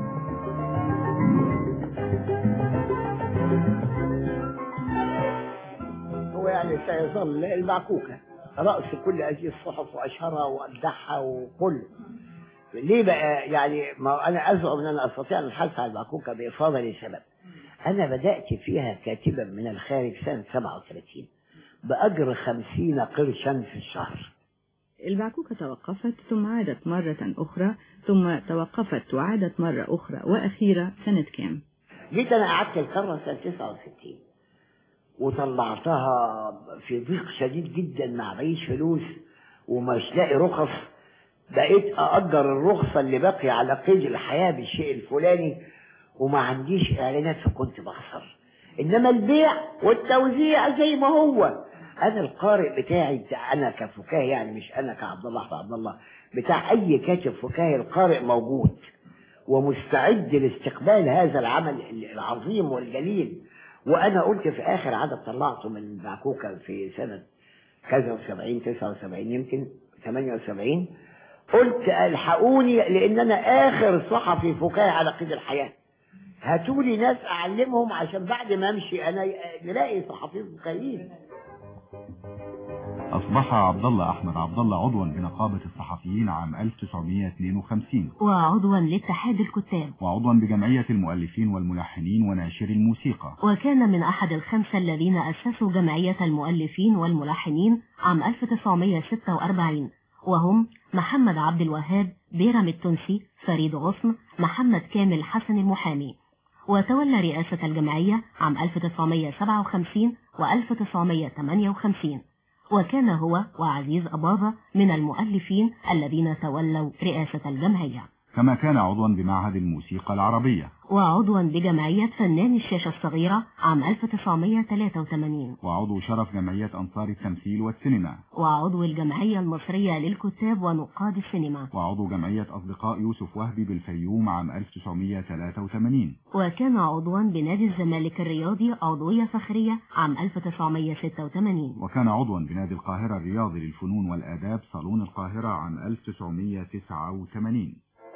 هو يعني سيظل البعكوكة رأس كل هذه الصحف وأشهرها وأبدعها وكله ليه بقى يعني ما أنا أزعم أن أنا أستطيع أن أبحث عن البعكوكة بإفاضة لسبب أنا بدأت فيها كاتبا من الخارج سنة 37 بأجر خمسين قرشا في الشهر البعكوكة توقفت ثم عادت مرة أخرى ثم توقفت وعادت مرة أخرى وأخيرة سنة كام؟ جيت أنا قعدت القارة سنة 69 وطلعتها في ضيق شديد جدا مع معيش فلوس ومش لاقي رخص بقيت أأجر الرخصة اللي باقية على قيد الحياة بالشيء الفلاني وما عنديش إعلانات فكنت بخسر إنما البيع والتوزيع زي ما هو أنا القارئ بتاعي بتاع أنا كفكاهي يعني مش أنا كعبد الله أحمد عبد الله بتاع أي كاتب فكاهي القارئ موجود ومستعد لاستقبال هذا العمل العظيم والجليل وانا قلت في اخر عدد طلعته من بعكوكة في سنة كذا وسبعين تسعة وسبعين يمكن ثمانية وسبعين قلت الحقوني لان انا اخر صحفي فكاهي على قيد الحياه هاتوا لي ناس اعلمهم عشان بعد ما امشي انا نلاقي صحفيين فكاهيين أصبح عبد الله أحمد عبد الله عضوا بنقابة الصحفيين عام 1952 وعضوا لاتحاد الكتاب وعضوا بجمعية المؤلفين والملحنين وناشري الموسيقى وكان من أحد الخمسة الذين أسسوا جمعية المؤلفين والملحنين عام 1946 وهم محمد عبد الوهاب بيرم التونسي فريد غصن محمد كامل حسن المحامي وتولى رئاسة الجمعية عام 1957 و 1958 وكان هو وعزيز أباظة من المؤلفين الذين تولوا رئاسة الجمعية كما كان عضوا بمعهد الموسيقى العربية وعضوا بجمعية فنان الشاشة الصغيرة عام 1983 وعضو شرف جمعية أنصار التمثيل والسينما وعضو الجمعية المصرية للكتاب ونقاد السينما وعضو جمعية أصدقاء يوسف وهبي بالفيوم عام 1983 وكان عضوا بنادي الزمالك الرياضي عضوية فخرية عام 1986 وكان عضوا بنادي القاهرة الرياضي للفنون والآداب صالون القاهرة عام 1989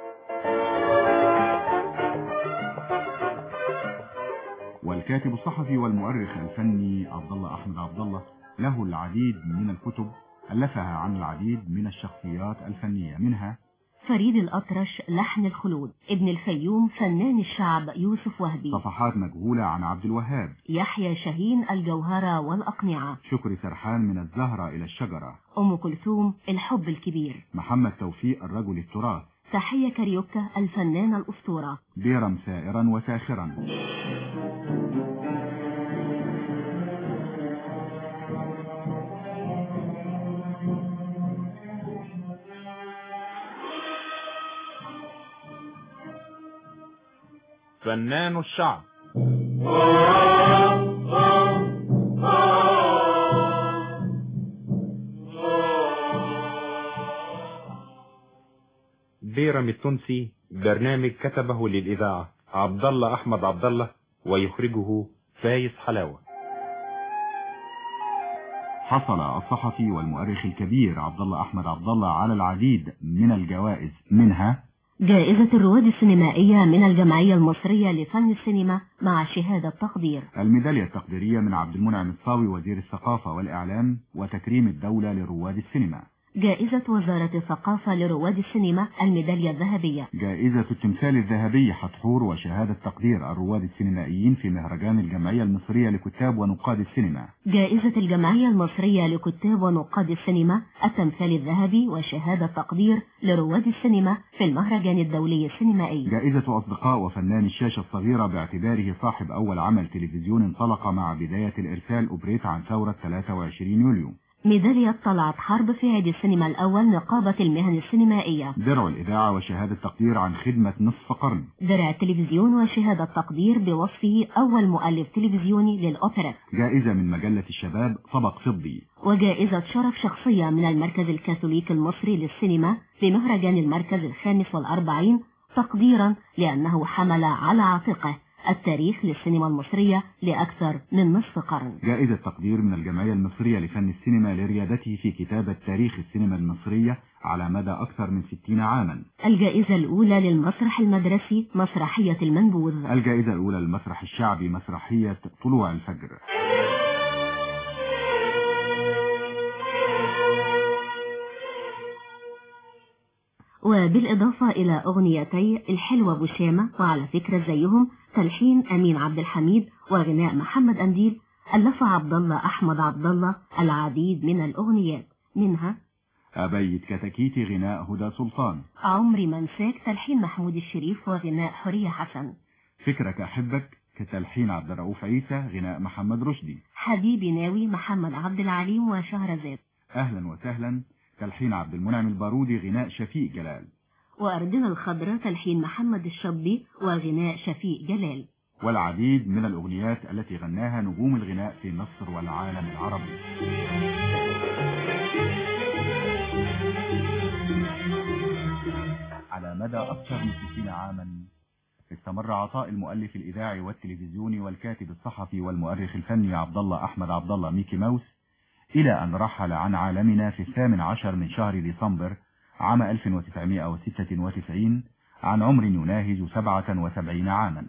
والكاتب الصحفي والمؤرخ الفني عبد الله أحمد عبد الله له العديد من الكتب ألفها عن العديد من الشخصيات الفنية منها فريد الأطرش لحن الخلود ابن الفيوم فنان الشعب يوسف وهبي صفحات مجهولة عن عبد الوهاب يحيى شاهين الجوهرة والأقنعة شكري سرحان من الزهرة إلى الشجرة أم كلثوم الحب الكبير محمد توفيق الرجل التراث تحية كاريوكا الفنانة الأسطورة بيرم سائرا وساخرا فنان الشعب بيرم التونسي برنامج كتبه للإذاعة عبد الله أحمد عبد الله ويخرجه فايز حلاوة حصل الصحفي والمؤرخ الكبير عبد الله أحمد عبد الله على العديد من الجوائز منها جائزة الرواد السينمائية من الجمعية المصرية لفن السينما مع شهادة تقدير الميدالية التقديرية من عبد المنعم الصاوي وزير الثقافة والإعلام وتكريم الدولة لرواد السينما جائزة وزارة الثقافة لرواد السينما الميدالية الذهبية جائزة التمثال الذهبي حتحور وشهادة تقدير الرواد السينمائيين في مهرجان الجمعية المصرية لكتاب ونقاد السينما جائزة الجمعية المصرية لكتاب ونقاد السينما التمثال الذهبي وشهادة تقدير لرواد السينما في المهرجان الدولي السينمائي جائزة أصدقاء وفنان الشاشة الصغيرة باعتباره صاحب أول عمل تلفزيون انطلق مع بداية الإرسال أوبريت عن ثورة 23 يوليو ميدالية طلعت حرب في عيد السينما الأول نقابة المهن السينمائية درع الإذاعة وشهادة تقدير عن خدمة نصف قرن درع التلفزيون وشهادة تقدير بوصفه أول مؤلف تلفزيوني للأوبرا جائزة من مجلة الشباب طبق فضي وجائزة شرف شخصية من المركز الكاثوليكي المصري للسينما بمهرجان المركز الخامس والأربعين تقديرا لأنه حمل على عاتقه التاريخ للسينما المصرية لأكثر من نصف قرن جائزة تقدير من الجمعية المصرية لفن السينما لريادته في كتابة تاريخ السينما المصرية على مدى أكثر من 60 عاما الجائزة الأولى للمسرح المدرسي مسرحية المنبوذ الجائزة الأولى للمسرح الشعبي مسرحية طلوع الفجر وبالإضافة إلى أغنيتي الحلوة بشامة وعلى فكرة زيهم تلحين أمين عبد الحميد وغناء محمد أنديل ألف عبد الله أحمد عبد الله العديد من الأغنيات منها أبيت كتكيت غناء هدى سلطان عمري ما انساك تلحين محمود الشريف وغناء حورية حسن فكرك أحبك كتلحين عبد الرؤوف عيسى غناء محمد رشدي حبيبي ناوي محمد عبد العليم وشهرزاد أهلا وسهلا تلحين عبد المنعم البارودي غناء شفيق جلال وأرضنا الخضراء تلحين محمد الشبي وغناء شفيق جلال والعديد من الأغنيات التي غناها نجوم الغناء في مصر والعالم العربي على مدى أكثر من 60 عاما استمر عطاء المؤلف الإذاعي والتلفزيوني والكاتب الصحفي والمؤرخ الفني عبد الله أحمد عبد الله ميكي ماوس إلى أن رحل عن عالمنا في الثامن عشر من شهر ديسمبر عام 1996 عن عمر يناهز 77 عاما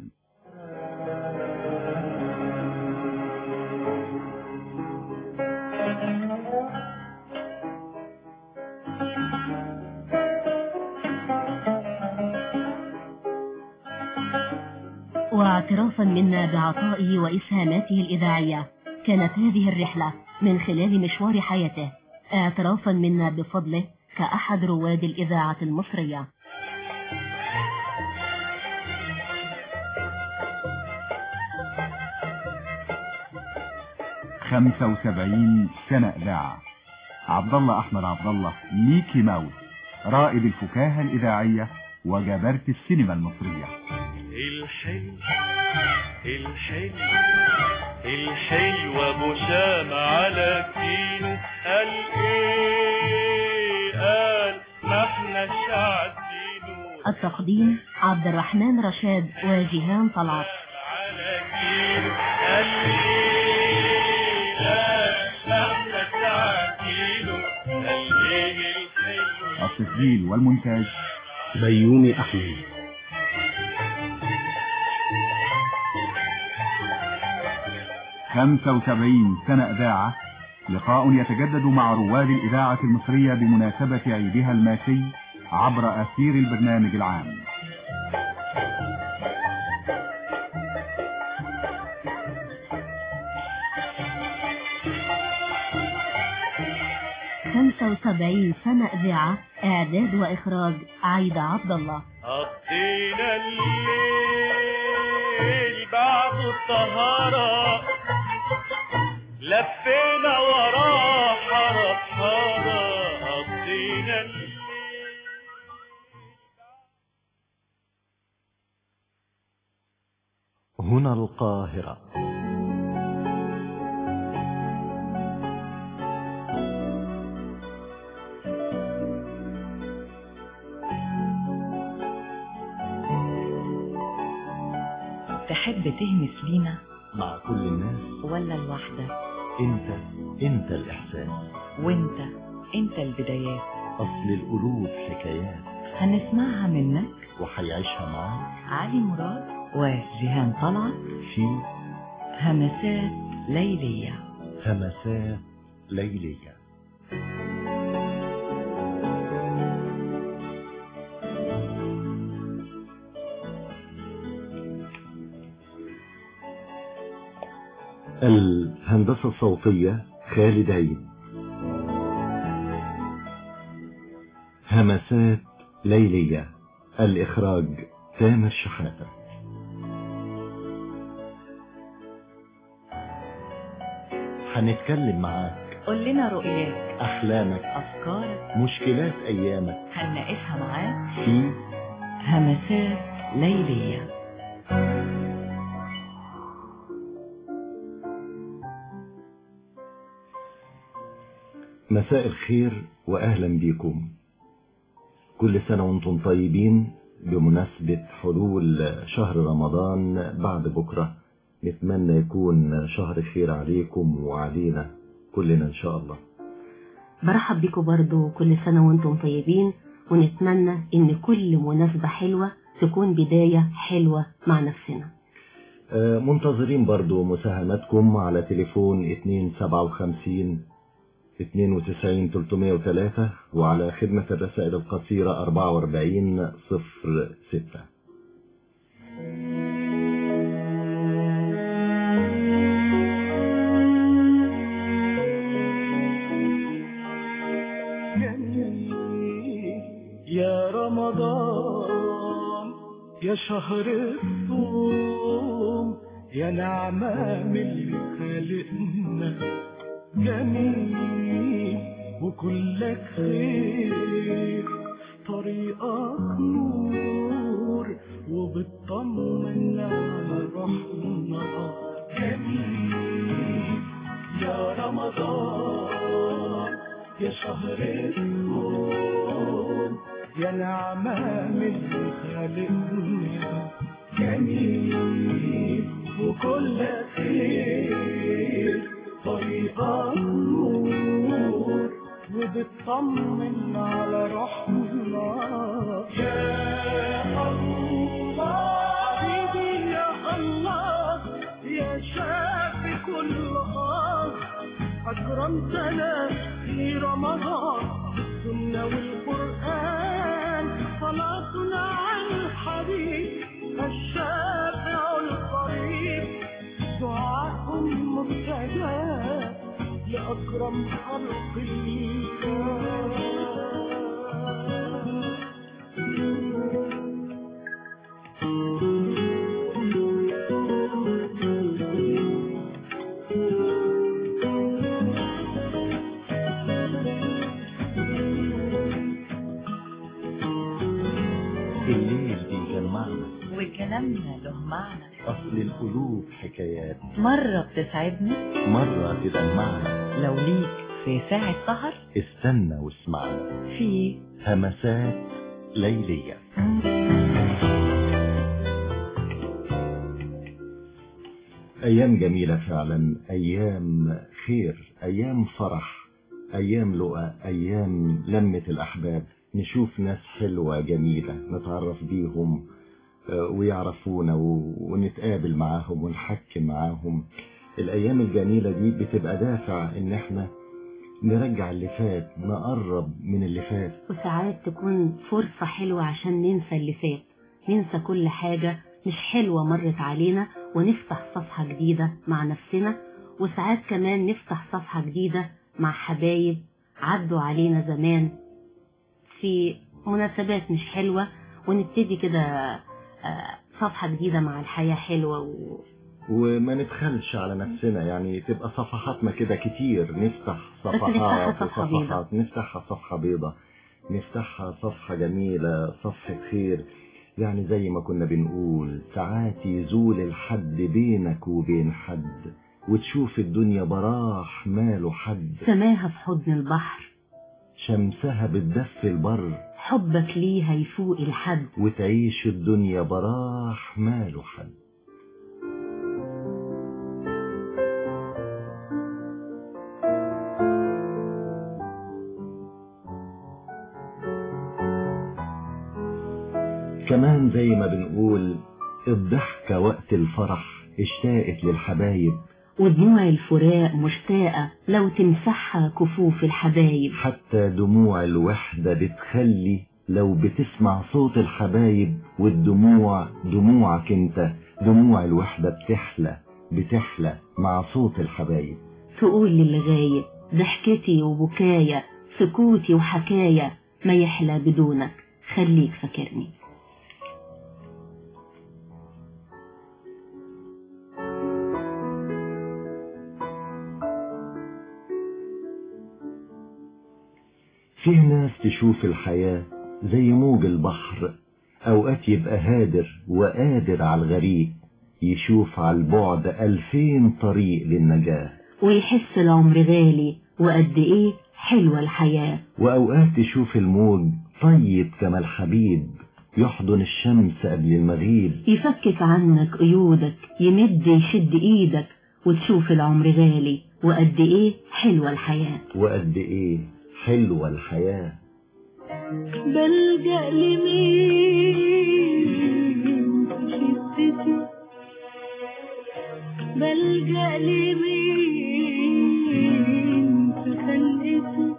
واعترافا منا بعطائه وإسهاماته الإذاعية كانت هذه الرحلة من خلال مشوار حياته اعترافا منا بفضله كأحد رواد الإذاعة المصرية 75 سنة إذاعة عبد الله أحمد عبد الله ميكي ماوس رائد الفكاهة الإذاعية وجبرة السينما المصرية الحلو الحلو الحلو ابو شام على كيلو قال ايه قال ما احنا عارفينه التقديم عبد الرحمن رشاد وجيهان طلعت على كيلو قال ايه قال ما احنا عارفينه قال ايه الحلو التسجيل والمونتاج بيومي أحمد خمسة وسبعين سنة إذاعة لقاء يتجدد مع رواد الإذاعة المصرية بمناسبة عيدها الماسي عبر أثير البرنامج العام خمسة وسبعين سنة إذاعة إعداد وإخراج عايدة عبد الله قضينا الليل بعد الطهارة لفينا وراه حرب حارة قضينا الليل هنا القاهرة تحب تهمس لينا مع كل الناس ولا لوحدك انت انت الإحساس وانت انت البدايات أصل القلوب حكايات هنسمعها منك وحيعيشها معاك علي مراد وجيهان طلعت في همسات ليلية همسات ليلية الهندسة الصوتية خالد عيد همسات ليلية الإخراج تامر شحاتة هنتكلم معاك قول لنا رؤياك أحلامك أفكارك مشكلات أيامك هنناقشها معاك في همسات ليلية مساء الخير وأهلا بكم كل سنة وانتم طيبين بمناسبة حلول شهر رمضان بعد بكرة نتمنى يكون شهر خير عليكم وعلينا كلنا إن شاء الله برحب بكم برضو كل سنة وانتم طيبين ونتمنى ان كل مناسبة حلوة تكون بداية حلوة مع نفسنا آه، منتظرين برضو مساهماتكم على تليفون 257 92 303 وعلى خدمة الرسائل القصيرة 44 06 يا رمضان يا شهر الصوم يا نعمة من اللي خالقنا جميل وكلك خير طريقك نور وبتطمن على روحنا جميل يا رمضان يا شهر الصوم يا نعمة من خالقنا جميل وكل خير طريقك نور بتطمن على روحنا يا الله حبيبي يا الله يا شافي كل آه أكرمتنا في رمضان السنة والقرآن صلاتنا على الحبيب الشافع القريب دعاء مستجاب لأكرم خلق الله الليل بيجمعنا وكلامنا له معنى أصل القلوب حكايات مرة بتسعدني مرة تدمعنا لو ليك في ساعة سهر استنى واسمعنا في همسات ليلية أيام جميلة فعلا أيام خير أيام فرح أيام لقى أيام لمة الأحباب نشوف ناس حلوة جميلة نتعرف بيهم آه، ويعرفونا و- ونتقابل معاهم ونحكي معاهم الأيام الجميلة دي بتبقى دافع إن احنا نرجع اللي فات نقرب من اللي فات وساعات تكون فرصة حلوة عشان ننسى اللي فات ننسى كل حاجة مش حلوة مرت علينا ونفتح صفحة جديدة مع نفسنا وساعات كمان نفتح صفحة جديدة مع حبايب عدوا علينا زمان في مناسبات مش حلوة ونبتدي كده آه، صفحة جديدة مع الحياة حلوة و... وما نبخلش على نفسنا يعني تبقى صفحاتنا كده كتير نفتح نفتحها صفحات صفحة وصفحات نفتحها صفحة بيضة نفتحها صفحة جميلة صفحة خير يعني زي ما كنا بنقول ساعات يزول الحد بينك وبين حد وتشوف الدنيا براح ماله حد سماها في حضن البحر شمسها بتدفي البر حبك ليها يفوق الحد وتعيش الدنيا براح ماله حد كمان زي ما بنقول الضحكة وقت الفرح اشتاقت للحبايب ودموع الفراق مشتاقة لو تمسحها كفوف الحبايب حتى دموع الوحدة بتخلي لو بتسمع صوت الحبايب والدموع دموعك انت دموع الوحدة بتحلى بتحلى مع صوت الحبايب تقول للي غايب ضحكتي وبكايا سكوتي وحكايا ما يحلى بدونك خليك فاكرني فيه ناس تشوف الحياة زي موج البحر أوقات يبقى هادر وقادر على الغريق يشوف على البعد ألفين طريق للنجاة ويحس العمر غالي وقد ايه حلوة الحياة وأوقات تشوف الموج طيب كما الحبيب يحضن الشمس قبل المغيب يفكك عنك قيودك يمد يشد ايدك وتشوف العمر غالي وقد ايه حلوة الحياة وقد إيه حلوة الحياة بلجأ لمين في شدتي بلجأ لمين في خلقتي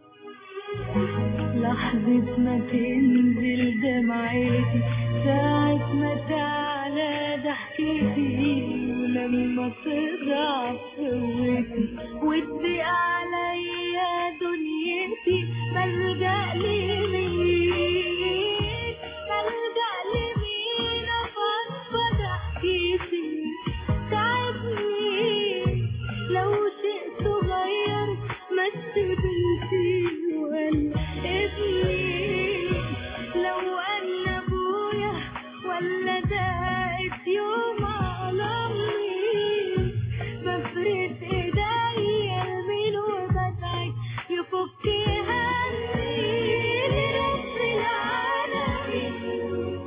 لحظة ما تنزل دمعتي ساعة ما تعلى ضحكتي ولما تضعف قوتي وتضيق عليا دنيتي بلجأ لمين بلجأ لمين أفضفض حكيتي تعبني لو شيء صغير مس بنتي ولا ابني لو أن أبويا ولا دقت يوم على أمي بفرد إيديا لمين وبدعي يفك همي لرب العالمين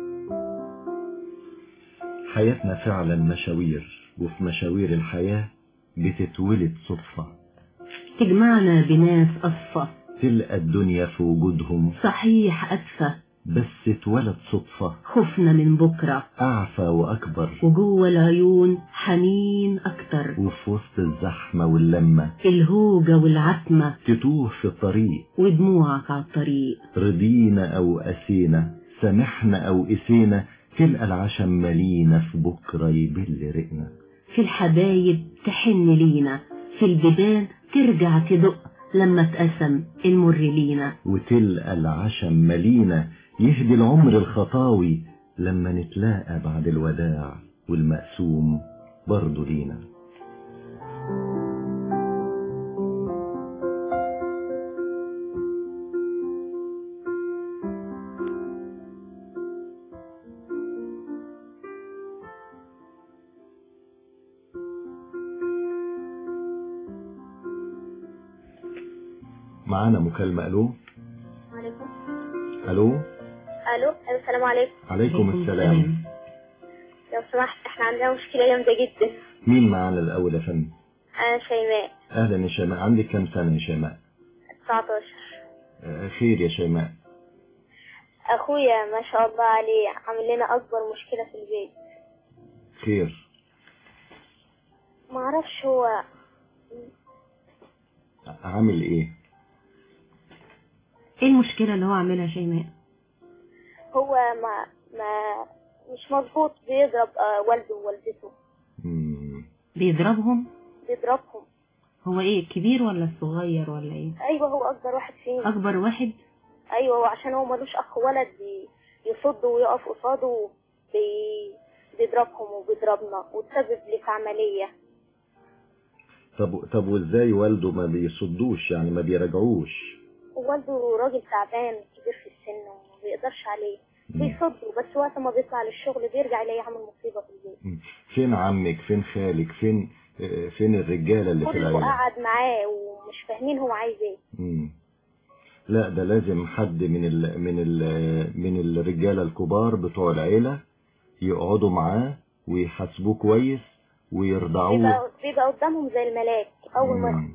حياتنا فعلا مشاوير وفي مشاوير الحياة بتتولد صدفة تجمعنا بناس أصفى تلقى الدنيا في وجودهم صحيح أدفى بس اتولد صدفة خفنا من بكرة أعفى وأكبر وجوه العيون حنين أكتر وفي وسط الزحمة واللمة الهوجة والعتمة تتوه في الطريق ودموعك على الطريق رضينا أو أسينا سامحنا أو قسينا تلقى العشم ملينا في بكرة يبل رقنا في الحبايب تحن لينا في البيبان ترجع تدق لما اتقسم المر لينا وتلقى العشم ملينا يهدي العمر الخطاوي لما نتلاقى بعد الوداع والمقسوم برضه لينا معانا مكالمة ألو عليكم ألو الو السلام عليكم عليكم السلام لو سمحت احنا عندنا مشكله جامده جدا مين معانا الأول يا فندم انا شيماء أهلا يا شيماء عندك كم سنة يا شيماء 19 آه، خير يا شيماء اخويا ما شاء الله عليه عامل لنا اكبر مشكله في البيت خير ما اعرفش هو عامل إيه ايه المشكلة اللي هو عاملها شيماء هو ما ما مش مظبوط بيضرب آه، والده ووالدته بيضربهم بيضربهم هو ايه الكبير ولا الصغير ولا ايه ايوه هو اكبر واحد فينا اكبر واحد ايوه وعشان هو ملوش اخ ولد بي- يصد ويقف قصاده بي... بيضربهم وبيضربنا وتسبب لي في عمليه طب طب وازاي والده ما بيصدوش يعني ما بيراجعوش ووالده راجل تعبان كبير في السن وما بيقدرش عليه بيصده بس وقت ما بيطلع للشغل بيرجع يلاقيه عامل مصيبه في البيت فين عمك فين خالك فين آه، فين الرجالة اللي في كله العيلة قعد معاه ومش فاهمين هو عايز ايه مم. لا ده لازم حد من ال من ال من الرجالة الكبار بتوع العيلة يقعدوا معاه ويحاسبوه كويس ويرضعوه بيبقى بيبقى قدامهم زي الملاك اول ما مم.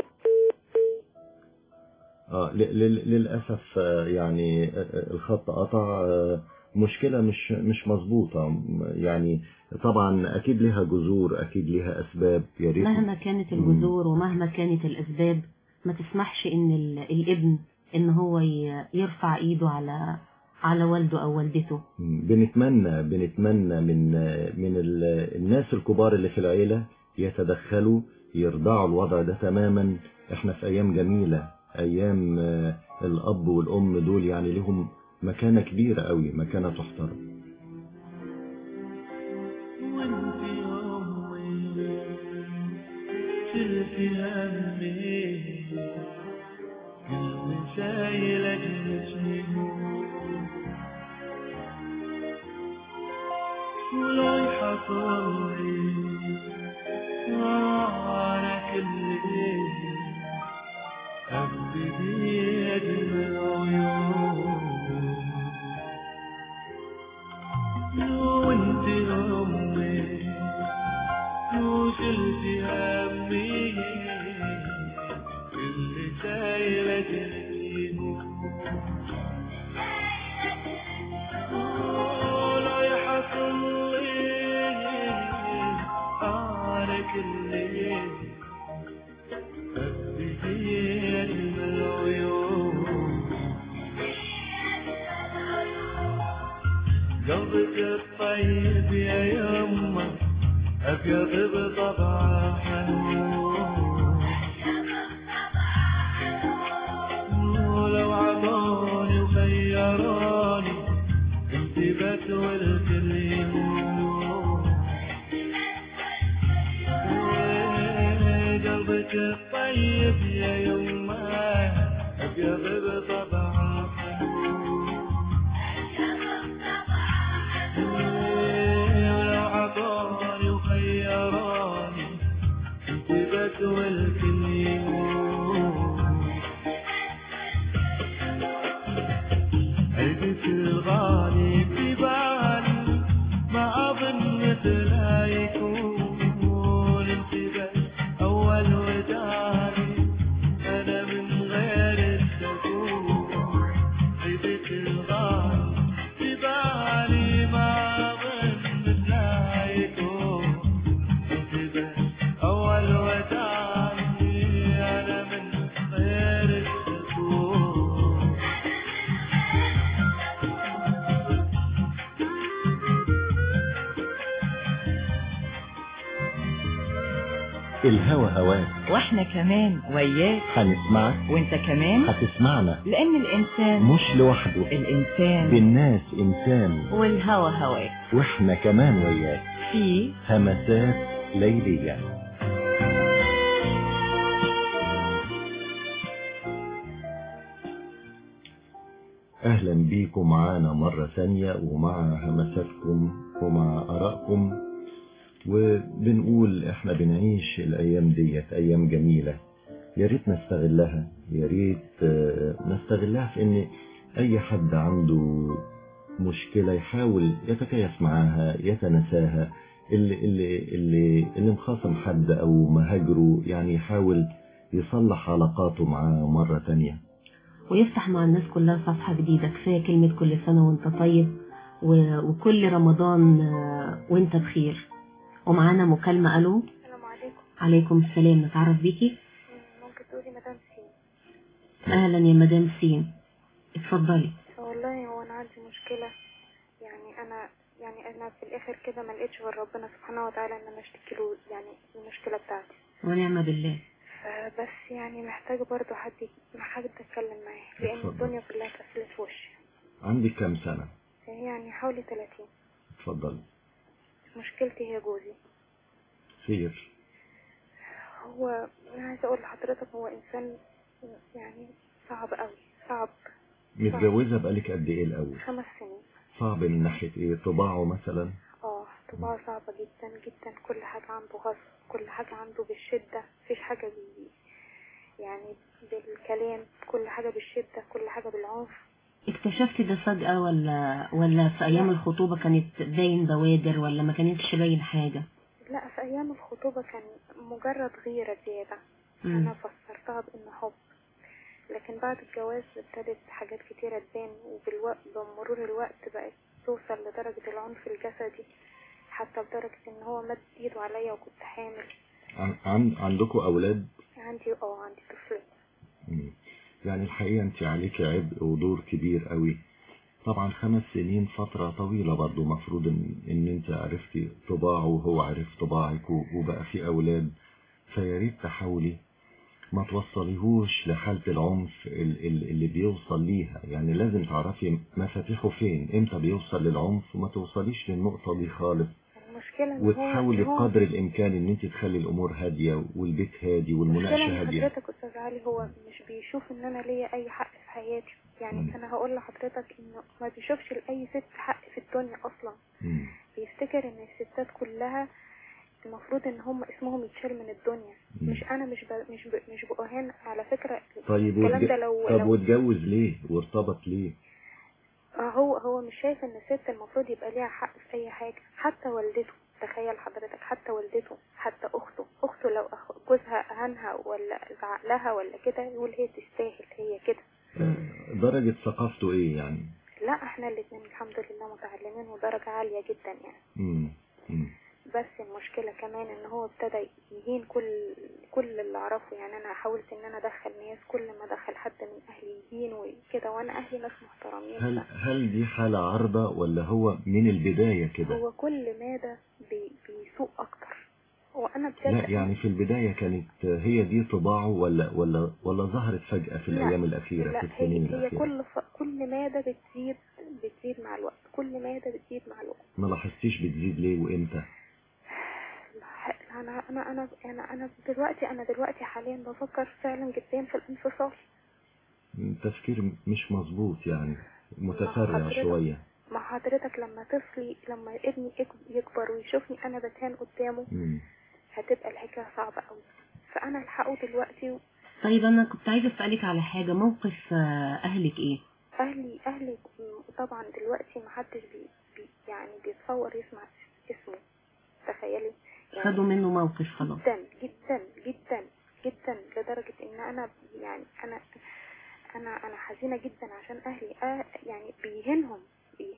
اه ل- لل- للأسف آه، يعني آه، آه، الخط قطع آه، مشكلة مش مش مظبوطة م- يعني طبعا أكيد لها جذور أكيد لها أسباب يا ريت مهما كانت الجذور ومهما كانت الاسباب ما تسمحش ان ال- الابن ان هو ي- يرفع ايده على على والده او والدته بنتمنى بنتمنى من من ال- الناس الكبار اللي في العيلة يتدخلوا يرضعوا الوضع ده تماما احنا في ايام جميلة ايام آه، الاب والام دول يعني لهم مكانة كبيرة قوي مكانة تحترم وانت امي شلتي همي كل شايلة جسمي ورايحة تصلي على كل ليل قلبي بيد العيون وانت امي وشلتي همي اللي شايلة جسمي رايحة تصلي على كل ليل قلبي بيد العيون قلبك الطيب يا يما أبيض بطبع حنون ولو عطاني وخيراني انت بتولد اليوم إيه قلبك الطيب يا يما أبيض بطبع حنون ولو عطاني وخيراني انت بتول كل يوم قلبك الغالي في بالي ما اظن مثلها يكون انت بس الهوى هواك واحنا كمان وياك هنسمعك وانت كمان هتسمعنا لان الانسان مش لوحده الانسان بالناس إنسان والهوى هواك وإحنا كمان وياك في همسات ليلية أهلا بيكم معانا مرة ثانية ومع همساتكم ومع آرائكم وبنقول احنا بنعيش الأيام ديت أيام جميلة يا ريت نستغلها يا ريت آه، نستغلها في إن أي حد عنده مشكلة يحاول يتكيف معاها يتنساها اللي اللي اللي اللي مخاصم حد أو مهاجره يعني يحاول يصلح علاقاته معاه مرة تانية ويفتح مع الناس كلها صفحة جديدة كفاية كلمة كل سنة وانت طيب و... وكل رمضان آه، وانت بخير ومعانا مكالمة ألو السلام عليكم عليكم السلام نتعرف بيكي ممكن تقولي مدام سين أهلا يا مدام سين اتفضلي والله هو انا عندي مشكله يعني انا يعني انا في الاخر كده ما لقيتش غير ربنا سبحانه وتعالى ان انا اشتكي له يعني المشكله بتاعتي ونعم بالله فبس يعني محتاجه برضو حد حد اتكلم معاه لان اتفضل. الدنيا كلها اتقفلت في وشي عندك كام سنة يعني حوالي 30 اتفضلي مشكلتي هي جوزي خير هو انا عايزه اقول لحضرتك هو انسان يعني صعب قوي صعب متجوزة بقالك قد ايه الأول خمس سنين صعب من ناحية ايه طباعه مثلا اه طباعه صعبة جدا جدا كل حاجة عنده غصب كل حاجة عنده بالشدة مفيش حاجة بي يعني بالكلام كل حاجة بالشدة كل حاجة بالعنف اكتشفتي ده فجأة ولا ولا في أيام الخطوبة كانت باين بوادر ولا ما كانتش باين حاجة لا في أيام الخطوبة كان مجرد غيرة زيادة مم. أنا فسرتها بإنه حب لكن بعد الجواز ابتدت حاجات كتيرة تبان وبالوقت بمرور الوقت بقت توصل لدرجة العنف الجسدي حتى لدرجة إن هو مد إيده عليا وكنت حامل عن عن عندكم أولاد عندي اه عندي طفلين مم. يعني الحقيقة انت عليك عبء ودور كبير قوي طبعا خمس سنين فترة طويلة برضو مفروض ان, إن انت عرفتي طباعه وهو عرف طباعك و- وبقى في اولاد فيا ريت تحاولي ما توصليهوش لحالة العنف ال- ال- اللي بيوصل ليها يعني لازم تعرفي مفاتيحه فين امتى بيوصل للعنف وما توصليش للنقطة دي خالص المشكلة إن هو وتحاولي إن هو- بقدر الامكان ان انت تخلي الامور هادية والبيت هادي المشكلة والمناقشة ان هادية حضرتك استاذ علي هو مش بيشوف ان انا ليا اي حق في حياتي يعني انا هقول لحضرتك انه ما بيشوفش لاي ست حق في الدنيا اصلا مم. بيفتكر ان الستات كلها المفروض ان هم اسمهم يتشال من الدنيا مم. مش انا مش ب... مش ب... مش بأهان على فكرة طيب الكلام واتج... ده لو طب لو واتجوز ليه وارتبط ليه آه هو هو مش شايف ان الست المفروض يبقى ليها حق في اي حاجة حتى والدته تخيل حضرتك حتى والدته حتى اخته اخته لو أخ- جوزها اهانها ولا زعق لها ولا كده يقول هي تستاهل هي كده درجة ثقافته ايه يعني لا احنا الاتنين الحمد لله متعلمين ودرجة عالية جدا يعني مم. مم. بس المشكلة كمان ان هو ابتدى يهين كل كل اللي اعرفه يعني انا حاولت ان انا ادخل ناس كل ما دخل حد من اهلي يهين وكده وانا اهلي ناس محترمين هل هل دي حالة عارضة ولا هو من البداية كده هو كل مادة بي بيسوء اكتر وانا بجد لا يعني في البداية كانت هي دي طباعه ولا ولا ولا ظهرت فجأة في لا، الأيام الأخيرة لا في هي السنين هي الأخيرة كل ف... كل مادة بتزيد بتزيد مع الوقت كل مادة بتزيد مع الوقت ما لاحظتيش بتزيد ليه وإمتى انا انا انا انا انا دلوقتي انا دلوقتي حاليا بفكر فعلا جدا في الانفصال تفكير مش مظبوط يعني متسرع حضرتك- شوية مع حضرتك لما طفلي لما ابني يك- يكبر ويشوفني انا بتهان قدامه مم. هتبقى الحكاية صعبة قوي فانا الحقه دلوقتي طيب أنا كنت عايزة أسألك على حاجة موقف آه، أهلك إيه اهلي اهلي طبعا دلوقتي محدش بي بي يعني بيتصور يسمع اسمه تخيلي يعني خدوا منه موقف خلاص جدا جدا جدا جدا لدرجة ان انا يعني انا انا انا حزينة جدا عشان اهلي آه يعني بيهينهم